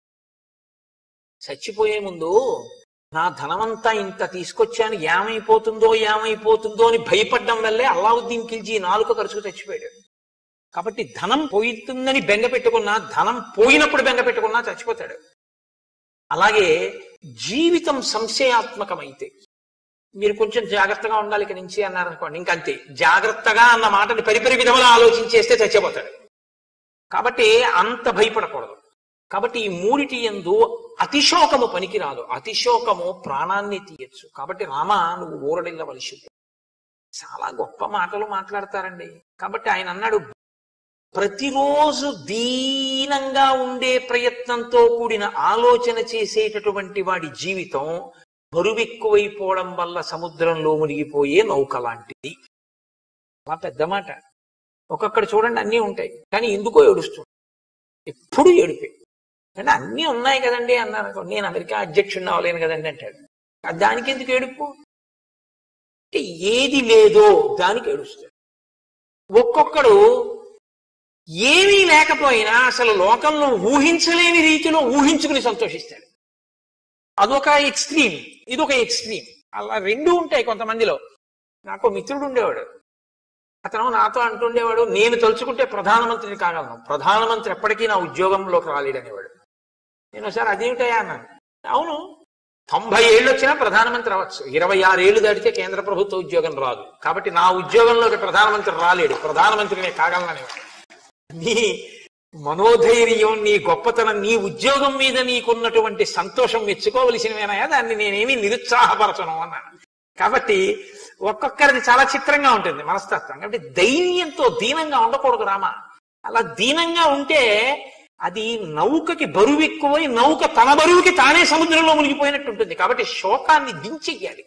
చచ్చిపోయే ముందు నా ధనమంతా ఇంత తీసుకొచ్చాను ఏమైపోతుందో ఏమైపోతుందో అని భయపడ్డం వల్లే అల్లావుద్దీన్ ఖిల్జీ నాలుక ఖర్చుకు చచ్చిపోయాడు కాబట్టి ధనం పోయితుందని బెంగ పెట్టుకున్నా ధనం పోయినప్పుడు బెంగ పెట్టుకున్నా చచ్చిపోతాడు అలాగే జీవితం సంశయాత్మకమైతే మీరు కొంచెం జాగ్రత్తగా ఉండాలి ఇక నుంచి అన్నారనుకోండి ఇంకంతే జాగ్రత్తగా అన్న మాటని పరిపరి విధములా ఆలోచించేస్తే చచ్చిపోతాడు కాబట్టి అంత భయపడకూడదు కాబట్టి ఈ మూడిటి ఎందు అతిశోకము పనికిరాదు అతిశోకము ప్రాణాన్ని తీయచ్చు కాబట్టి రామ నువ్వు ఊరడిల్లవలసి చాలా గొప్ప మాటలు మాట్లాడతారండి కాబట్టి ఆయన అన్నాడు ప్రతిరోజు దీనంగా ఉండే ప్రయత్నంతో కూడిన ఆలోచన చేసేటటువంటి వాడి జీవితం బరువెక్కువైపోవడం వల్ల సముద్రంలో మునిగిపోయే నౌక లాంటిది అలా పెద్ద మాట ఒక్కొక్కడ చూడండి అన్నీ ఉంటాయి కానీ ఎందుకో ఏడుస్తుంది ఎప్పుడు ఏడిపే అంటే అన్నీ ఉన్నాయి కదండి అన్నారు అనుకో, నేను అమెరికా అధ్యక్షుడిని అవ్వలేను కదండి అంటాడు దానికి ఎందుకు ఏడుపు అంటే ఏది లేదో దానికి ఏడుస్తాడు ఒక్కొక్కడు ఏమీ లేకపోయినా అసలు లోకంలో ఊహించలేని రీతిలో ఊహించుకుని సంతోషిస్తాడు అదొక ఎక్స్ట్రీమ్ ఇదొక ఎక్స్ట్రీమ్ అలా రెండు ఉంటాయి కొంతమందిలో నాకు మిత్రుడు ఉండేవాడు అతను నాతో అంటుండేవాడు నేను తలుచుకుంటే ప్రధానమంత్రిని కాగలను ప్రధానమంత్రి ఎప్పటికీ నా ఉద్యోగంలోకి రాలేడనేవాడు నేను ఒకసారి అదేమిటయా అన్నాను అవును తొంభై ఏళ్ళు వచ్చినా ప్రధానమంత్రి అవ్వచ్చు ఇరవై ఆరు ఏళ్ళు దాటితే కేంద్ర ప్రభుత్వ ఉద్యోగం రాదు కాబట్టి నా ఉద్యోగంలోకి ప్రధానమంత్రి రాలేడు ప్రధానమంత్రినే కాగలననేవాడు నీ మనోధైర్యం నీ గొప్పతనం నీ ఉద్యోగం మీద నీకున్నటువంటి సంతోషం మెచ్చుకోవలసినవేనాయా దాన్ని నేనేమి నిరుత్సాహపరచను అన్నాను కాబట్టి ఒక్కొక్కరిది చాలా చిత్రంగా ఉంటుంది మనస్తత్వం కాబట్టి ధైర్యంతో దీనంగా ఉండకూడదు రామ అలా దీనంగా ఉంటే అది నౌకకి బరువు ఎక్కువై నౌక తన బరువుకి తానే సముద్రంలో మునిగిపోయినట్టు ఉంటుంది కాబట్టి శోకాన్ని దించెయ్యాలి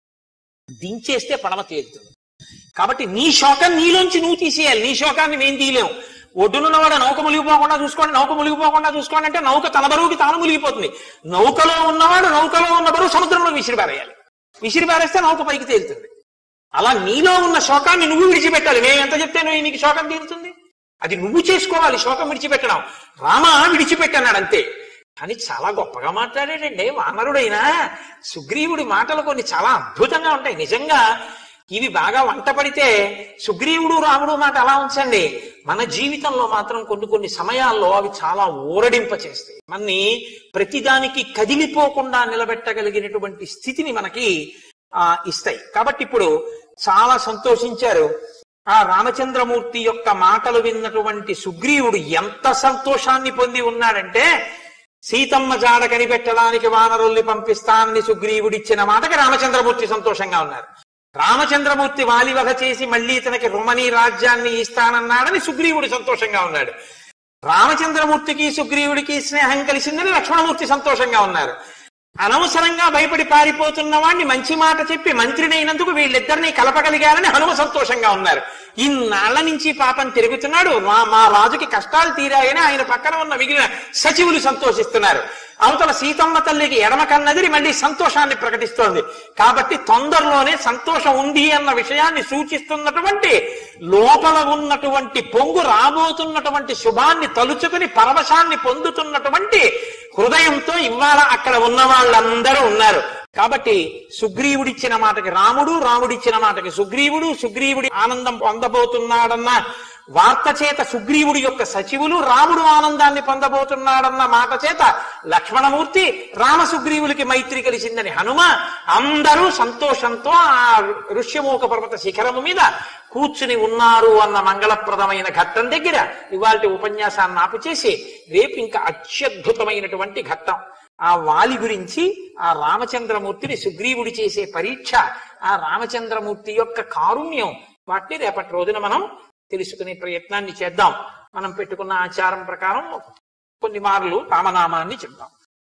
దించేస్తే పడవ తేలుతుంది కాబట్టి నీ శోకం నీలోంచి నువ్వు తీసేయాలి నీ శోకాన్ని మేము తీయలేము ఒడ్డునున్నవాడు నౌక మునిగిపోకుండా చూసుకోండి నౌక మునిగిపోకుండా చూసుకోండి అంటే నౌక తన బరువుకి తాను మునిగిపోతుంది నౌకలో ఉన్నవాడు నౌకలో ఉన్న బరువు సముద్రంలో విసిరిపారేయాలి విసిరిపారేస్తే నౌక పైకి తేలుతుంది అలా నీలో ఉన్న శోకాన్ని నువ్వు విడిచిపెట్టాలి నేను ఎంత చెప్తే నువ్వు నీకు శోకం తీరుతుంది అది నువ్వు చేసుకోవాలి శోకం విడిచిపెట్టడం రామ విడిచిపెట్టన్నాడు అంతే కానీ చాలా గొప్పగా మాట్లాడాడండి వానరుడైనా సుగ్రీవుడి మాటలు కొన్ని చాలా అద్భుతంగా ఉంటాయి నిజంగా ఇవి బాగా వంట పడితే సుగ్రీవుడు రాముడు మాట అలా ఉంచండి మన జీవితంలో మాత్రం కొన్ని కొన్ని సమయాల్లో అవి చాలా ఊరడింప చేస్తాయి మనని ప్రతిదానికి కదిలిపోకుండా నిలబెట్టగలిగినటువంటి స్థితిని మనకి ఆ ఇస్తాయి కాబట్టి ఇప్పుడు చాలా సంతోషించారు ఆ రామచంద్రమూర్తి యొక్క మాటలు విన్నటువంటి సుగ్రీవుడు ఎంత సంతోషాన్ని పొంది ఉన్నాడంటే సీతమ్మ జాడ కనిపెట్టడానికి వానరుల్ని పంపిస్తానని సుగ్రీవుడిచ్చిన మాటకి రామచంద్రమూర్తి సంతోషంగా ఉన్నారు రామచంద్రమూర్తి వాలివధ చేసి మళ్ళీ తనకి రుమణి రాజ్యాన్ని ఇస్తానన్నాడని సుగ్రీవుడు సంతోషంగా ఉన్నాడు రామచంద్రమూర్తికి సుగ్రీవుడికి స్నేహం కలిసిందని లక్ష్మణమూర్తి సంతోషంగా ఉన్నారు అనవసరంగా భయపడి పారిపోతున్న వాడిని మంచి మాట చెప్పి మంత్రినైనందుకు వీళ్ళిద్దరినీ కలపగలిగారని హనుమ సంతోషంగా ఉన్నారు ఇన్నాళ్ల నుంచి పాపం తిరుగుతున్నాడు మా మా రాజుకి కష్టాలు తీరాయని ఆయన పక్కన ఉన్న మిగిలిన సచివులు సంతోషిస్తున్నారు అవతల సీతమ్మ తల్లికి ఎడమ కన్నదిరి మళ్ళీ సంతోషాన్ని ప్రకటిస్తోంది కాబట్టి తొందరలోనే సంతోషం ఉంది అన్న విషయాన్ని సూచిస్తున్నటువంటి లోపల ఉన్నటువంటి పొంగు రాబోతున్నటువంటి శుభాన్ని తలుచుకుని పరవశాన్ని పొందుతున్నటువంటి హృదయంతో ఇవాళ అక్కడ ఉన్న వాళ్ళందరూ ఉన్నారు కాబట్టి సుగ్రీవుడిచ్చిన మాటకి రాముడు రాముడిచ్చిన మాటకి సుగ్రీవుడు సుగ్రీవుడి ఆనందం పొందబోతున్నాడన్న వార్త చేత సుగ్రీవుడి యొక్క సచివులు రాముడు ఆనందాన్ని పొందబోతున్నాడన్న మాట చేత లక్ష్మణమూర్తి రామ సుగ్రీవులకి మైత్రి కలిసిందని హనుమ అందరూ సంతోషంతో ఆ ఋష్యమూక పర్వత శిఖరము మీద కూర్చుని ఉన్నారు అన్న మంగళప్రదమైన ఘట్టం దగ్గర ఇవాళ ఉపన్యాసాన్ని ఆపు చేసి రేపు ఇంకా అత్యద్భుతమైనటువంటి ఘట్టం ఆ వాలి గురించి ఆ రామచంద్రమూర్తిని సుగ్రీవుడి చేసే పరీక్ష ఆ రామచంద్రమూర్తి యొక్క కారుణ్యం వాటిని రేపటి రోజున మనం తెలుసుకునే ప్రయత్నాన్ని చేద్దాం మనం పెట్టుకున్న ఆచారం ప్రకారం కొన్ని మార్లు రామనామాన్ని చెప్దాం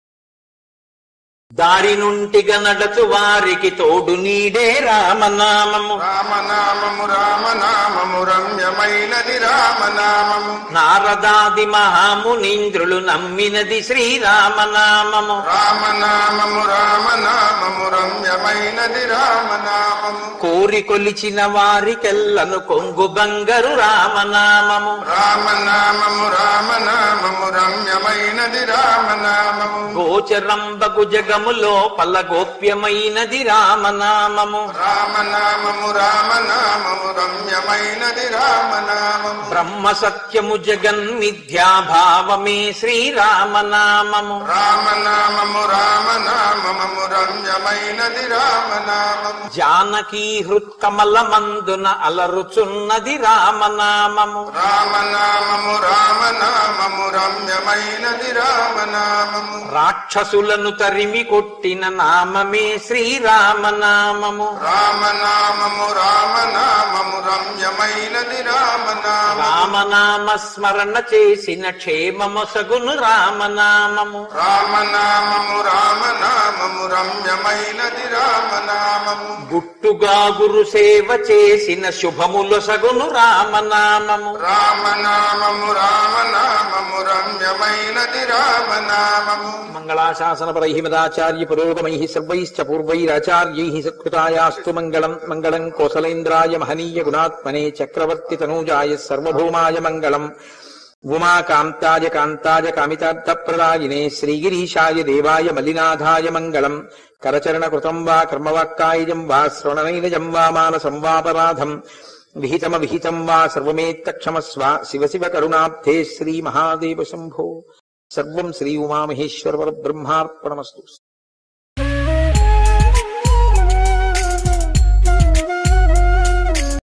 దారి నుంటిగా నడచు వారికి తోడు నీడే రామనామము రామనామము రామనామము రమ్యమైనది రామనామము నారదాది మహామునీంద్రులు నమ్మినది శ్రీరామనామము రామనామము రామనామము రమ్యమైనది రామనామము కోరి కొలిచిన వారికెల్లను కొంగు బంగరు రామనామము రామనామము రామనామము రమ్యమైనది రామనామము గోచరంబగు జగములో పల్ల గోప్యమైనది రామనామము రామనామము రామనామము రమ్యమైనది రామనామము బ్రహ్మ సత్యము జగన్ మిథ్యాభావమే శ్రీరామనామము రామనామము రామనామము రమ్యమైనది రామనామము జానకీ హృత్కమల మందున అలరుచున్నది రామనామము రామనామము రామనామము రమ్యమైనది రామనామము రాక్షసులను తరిమి కొట్టిన నామమే శ్రీరామనామము రామనామము రామనామము రమ్యమైనది రామనామము రామనామ స్మరణ చేసిన క్షేమమొసగును రామనామము రామనామము రామనామము రమ్యమైనది రామనామము గుట్టుగా గురు సేవ చేసిన శుభములొసగును రామనామము రామనామము రామనామము రమ్యమైనది రామనామము మంగళాశాసనపరై మదాచార్య పురోగమై సర్వైశ్చ పూర్వైరాచార్యై సత్కృతాయాస్తు మంగళం మంగళం కోసలేంద్రాయ మహనీయ గుణాత్మనే చక్రవర్తి తనూజాయ సర్వభౌమాయ మంగళం ఉమాకాంతాయ కాంతాయ కామితార్థప్రదాయినే శ్రీగిరీశాయ దేవాయ మల్లినాథాయ మంగళం కరచరణ కృతం వా కర్మవాక్కాయజం వా శ్రవణనైనజం వా మానసం వాపరాధం విహితమ విహితం వా సర్వమేత్తక్షమస్వ శివ శివ కరుణాబ్ధే శ్రీ మహాదేవ శంభో సర్వం శ్రీ ఉమామహేశ్వర బ్రహ్మార్పణమస్తు